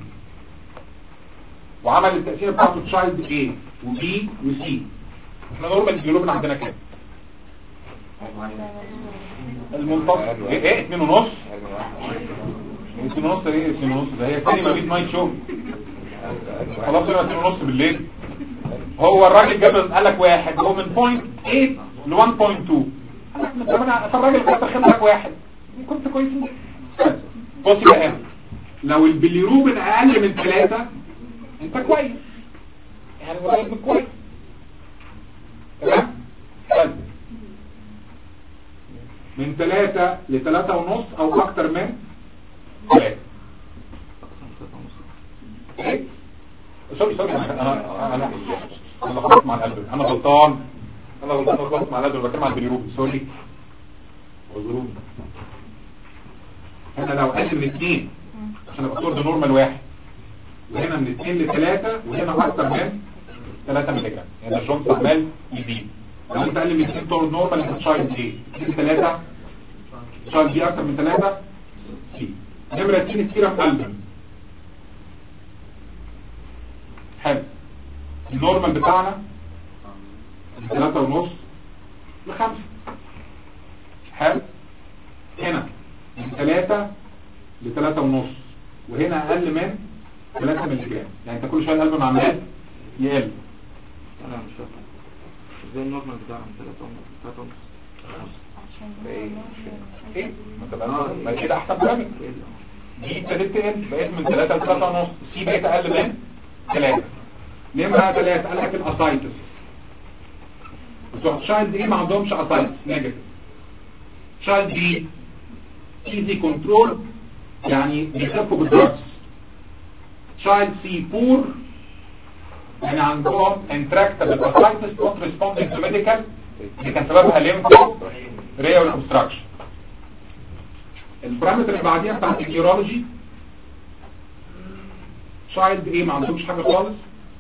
وعمل التاثير بتاعته تشايلد A وبي وسي احنا نورمال البليروبين عندنا كام المنتصف ايه ايه اتنين ونص اتنين ونص ايه اتنين ونص ده هي تاني مريض نايت شو خلاص يبقى اتنين ونص بالليل هو الراجل جاب قال لك واحد هو من بوينت 8 ل 1.2 طب انا الراجل كنت اخد لك واحد كنت كويس بص بقى هنا لو البليروبين اقل من ثلاثة انت كويس يعني قريب من كويس تمام طيب من ثلاثة لثلاثة ونص او اكتر من ثلاثة ايه سوري سوري انا انا انا انا غلطت مع القلب انا غلطان انا غلطان انا غلطت مع القلب بتكلم عن البليروبين سوري اعذروني هنا لو قل من اثنين عشان ابقى صور ده نورمال واحد وهنا من اثنين لثلاثة وهنا اكتر من 3 مللي جرام يعني الجونز عمال يزيد لو انت اقل من 2 تولد نورمال انت تشايلد ايه 3 تشايلد دي اكتر من 3 سي نمره 2 السيرم البن حلو النورمال بتاعنا من 3 ونص ل 5 حلو هنا من 3 ل 3 ونص وهنا اقل من 3 مللي جرام يعني انت كل شويه القلب عمال يقل انا مش فاهم ازاي النورمال بتاعهم 3 ونص 3 ونص عشان إيه؟ ايه ما تبقى ما كده احسن بلامك دي ابتدت تقل بقيت من 3 ل 3 ونص سي بقيت اقل من 3 نمرة 3 قال لك الاسايتس بتوع تشايلد ايه ما عندهمش اسايتس نيجاتيف تشايلد بي ايزي كنترول يعني بيخفوا بالدراجز تشايلد سي بور يعني عندهم intractable ascites not responding to medical اللي كان سببها ليمفو ريال اوبستراكشن البارامتر اللي بعديها بتاعت النيورولوجي تشايلد ايه ما عندهمش حاجه خالص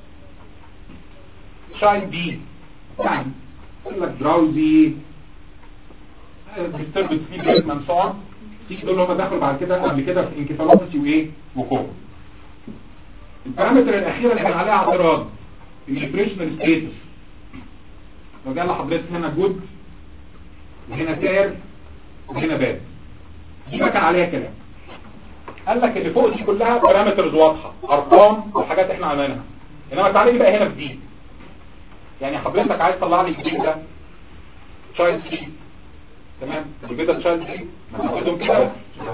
تشايلد بي يعني يقول لك دراوزي disturbed sleep rhythm and so on تيجي دول هم دخلوا بعد كده قبل كده في انكفالوباثي وايه وكوما البارامتر الاخيره اللي كان عليها اعتراض الديبريشنال ستيتس لو جه لحضرتك هنا جود وهنا تاير وهنا باد دي بقى كان عليها كلام قال لك اللي فوق دي كلها بارامترز واضحه ارقام وحاجات احنا عملناها انما تعالى لي بقى هنا في دي يعني حضرتك عايز تطلع لي الجديد ده تشايلد سي تمام الجديد ده تشايلد سي ما تاخدهم كده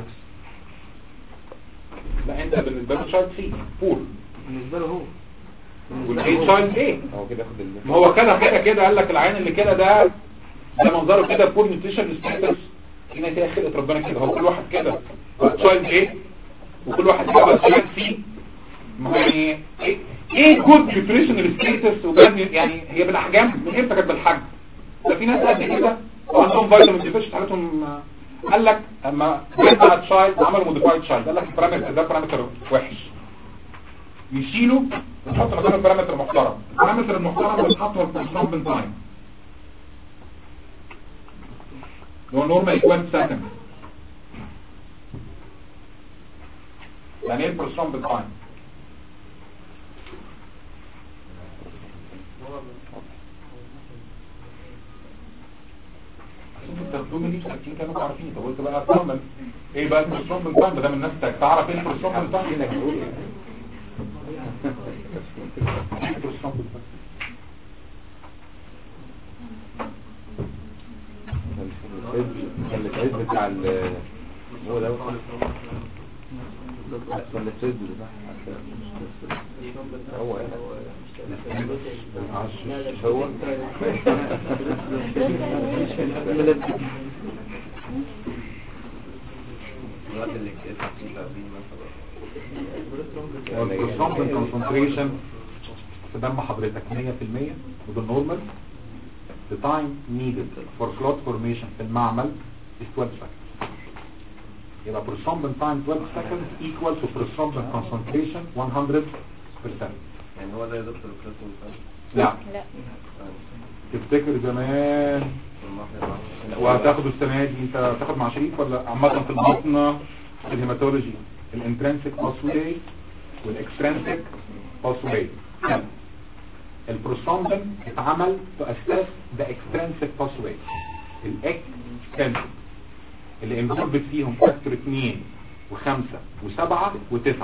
لا انت بالنسبه له تشايلد سي بور بالنسبه له هو والايه تشايلد ايه هو كده ياخد ال ما هو كده كده كده قال لك العين اللي كده ده ده منظره كده بور نيوتريشن ستاتس هنا هي خلقه ربنا كده هو كل واحد كده تشايلد ايه وكل واحد كده تشايلد سي ما هو يعني ايه ايه جود نيوتريشن ستاتس وجود يعني هي بالاحجام من امتى كانت بالحجم ده في ناس قد كده وعندهم فيتامين ديفيشن حالتهم آه، قال لك اما بقى تشايلد عملوا موديفايد تشايلد قال لك البارامتر ده بارامتر وحش يشيله ويحط مكانه بارامتر محترم البارامتر المحترم اللي اتحط هو البروسترومبين تايم اللي هو نورمال ايكوال سكند يعني ايه البروسترومبين تايم انتوا بتاخدوني ليه ساكتين كانوا عارفين طب قلت بقى اتكمل ايه بقى البروسترومبين تايم ما دام الناس تعرف ايه البروسترومبين تايم كان العيد بتاع ال هو ده كان السيد ده هو مش هو الوقت اللي كده فيه مثلا البروسترومبين كونسنتريشن في دم حضرتك 100% وده النورمال the time needed for clot formation في المعمل is 12 seconds يبقى prothrombin time 12 seconds equal to prothrombin concentration 100% يعني هو ده يا دكتور الكلاسيك لا لا تفتكر زمان وهتاخده السنة دي انت هتاخد مع شريف ولا عامة في البطنة في الهيماتولوجي الانترنسك باسوي والاكسترنسك باسوي البروسومبن اتعمل to assess the extrinsic pathway الاكسترنسك اللي انفولفد فيهم فاكتور 2 و5 و7 و9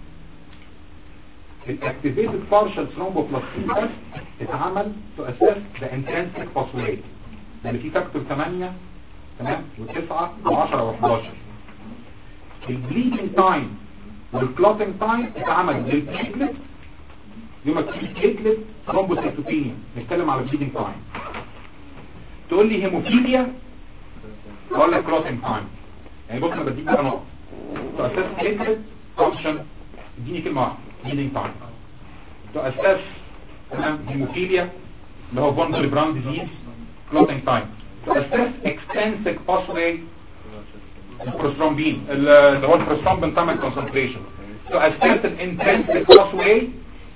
الاكتيفيتد بارشال ثرومبوبلاستين ده اتعمل to assess the intrinsic pathway لان في فاكتور 8 تمام و9 و10 و11 البليدنج تايم والكلوتنج تايم اتعمل للبليتلت يوم تيجي بليتلت ثرومبوسيتوبينيا نتكلم على البليدنج تايم تقول لي هيموفيليا اقول لك كلوتنج تايم يعني بص انا بديك بقى نقط تو اساس بليتلت فانكشن اديني كلمه واحده بليدنج تايم تو اساس تمام هيموفيليا اللي هو فون بران ديزيز clotting time to assess extensive pathway البروسترومبين اللي هو البروسترومبين time concentration to assess an intrinsic pathway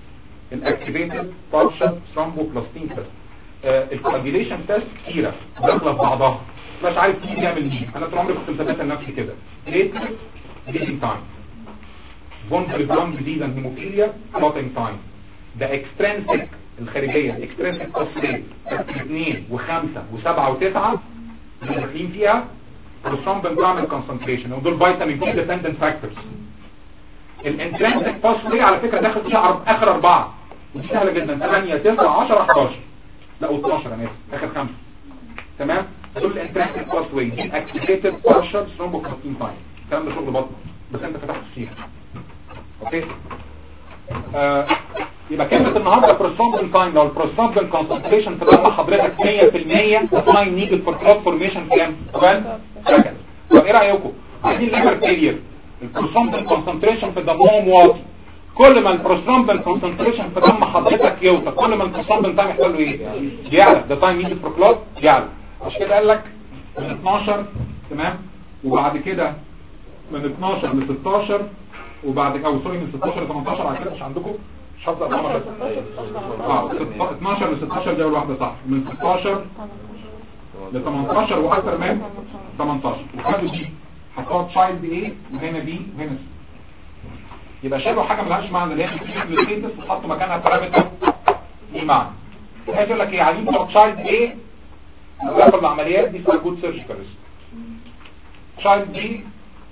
الاكتيفيتد بارشل ثرومبوبلاستين تيست الكواجيليشن تيست كتيره داخله في بعضها مش عارف مين بيعمل مين انا طول عمري كنت مثبتها لنفسي كده بليتلت بليدنج تايم بون بريبلام ديزيز اند هيموفيليا كلوتنج تايم ده اكسترنسك الخارجيه الاكسترنسك تصريف اثنين وخمسة وسبعة وتسعة اللي داخلين فيها الثرومبين بعمل كونسنتريشن ودول فيتامين بي ديبندنت فاكتورز الانترنسك باثوي على فكره داخل فيها أرب... اخر اربعه ودي سهله جدا 8 9 10 11 لا و12 انا اسف اخر خمسه تمام دول الانترنسك باثوي دي اكتيفيتد بارشل ثرومبوكلوتين تايم الكلام ده شغل بطن بس انت فتحت فيها اوكي آه يبقى كلمة النهاردة بروستومبين تايم لو البروستومبين كونسنتريشن في دم حضرتك 100% تايم نيدد فور كلوت فورميشن كام؟ 12 سكند طب ايه رأيكم؟ عايزين ليفر فيلير البروستومبين كونسنتريشن في دمهم واطي كل ما البروستومبين كونسنتريشن في دم حضرتك يوطى كل ما البروستومبين تايم يحصل له ايه؟ يعلى ده تايم نيدد فور كلوت يعلى عشان كده قال لك من 12 تمام وبعد كده من 12 ل 16 وبعد او سوري من 16 ل 18 على كده مش عندكم مش حافظ ارقام بس اه 12 ل 16 دي اول واحده صح من 16 ل 18 واكثر من 18 وخدوا دي حطوها تشايلد ايه وهنا بي وهنا سي يبقى شالوا حاجه ملهاش معنى اللي هي الستيتس وحطوا مكانها بارامتر ايه معنى عايز اقول لك ايه عايزين بتوع تشايلد ايه رقم العمليات دي اسمها جود سيرجيكال ريسك تشايلد بي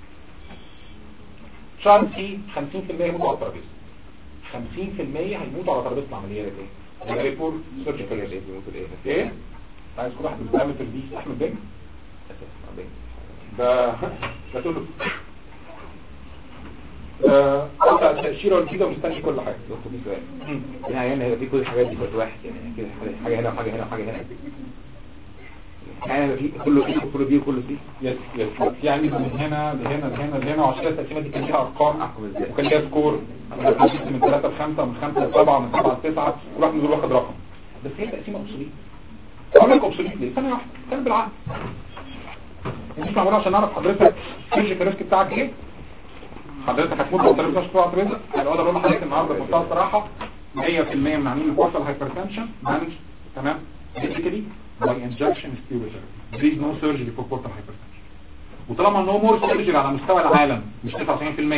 تشايلد سي 50% يموتوا على الترابيزه 50% هيموتوا على ترابيزه العمليات ايه ده ريبور سيرجيكال ريسك ايه عايز كل واحد بالبارامتر دي احمد بن ده ده تقول له ده قطع التأشيرة والكده ومستني كل حاجة دكتور في سؤال يعني هنا هيبقى في كل الحاجات دي كل واحد يعني كده حاجة هنا وحاجة هنا وحاجة هنا يعني هيبقى في كله ايه وكله بي وكله سي يس يس يعني من هنا لهنا لهنا لهنا وعشان كده التقسيمة دي كان ليها ارقام احكم ازاي وكان ليها سكور من 3 ل 5 ومن 5 ل 7 ومن 7 ل 9 كل واحد من دول واخد رقم بس هي تقسيمة اوبسوليت اقول لك اوبسوليت ليه؟ ثانية واحدة كان بالعقل مش معمولة عشان نعرف حضرتك الفيزيك الريسك بتاعك ايه حضرتك هتموت لو طريقة مش تقع تريزة يعني اقدر اقول لحضرتك النهارده بمنتهى الصراحة 100% من عاملين البورتال هايبرتنشن مانج تمام basically by injection steroid there is no surgery for portal hypertension وطالما no more surgery على مستوى العالم مش 99% 100%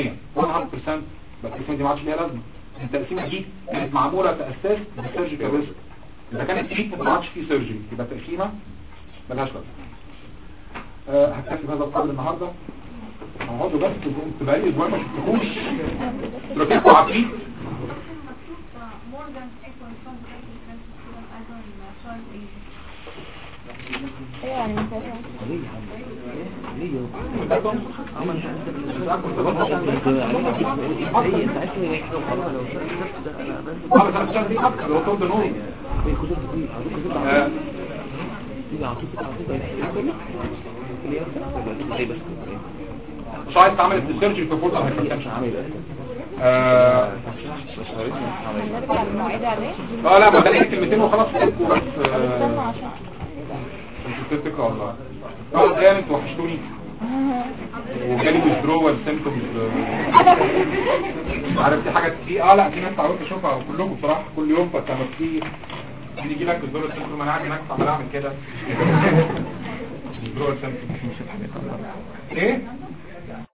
بس التقسيمة دي ما عادش ليها لازمة التقسيمة دي كانت معمولة كأساس للسيرجيكال ريسك إذا كانت فيه ما عادش فيه سيرجري يبقى التقسيمة ملهاش لازمة أه هكتفي بهذا القدر النهارده اقعدوا بس انتوا بقالي اسبوع ما شفتكوش تركيبكم عفريت more than 8.5 also in child age. ايه يعني مسافة ليه يا عم ليه يا اما انت انت ايه انت عايز ايه خلاص لو شفت ده انا بنزل خلاص انا شغال دي اكتر لو طول نور ايه كتب دي عايزين كتب آه، دي عاطيك عاطيك ايه بس مش عايز تعمل السيرجري في بورتال هايبرتنشن عامل ايه اه هنرجع للمواعيد عليه آه، لا ما ده ليه كلمتين وخلاص سيبكوا بس طب استنى آه، عشان انتوا بتتكلوا على الله اه جامد انتوا وحشتوني وجالي withdrawal symptoms آه، عارف دي حاجة في اه لا في ناس اتعودت اشوفها كلهم بصراحة كل يوم فلما في يجي لك withdrawal symptoms انا قاعد هناك عمال اعمل كده withdrawal symptoms ايه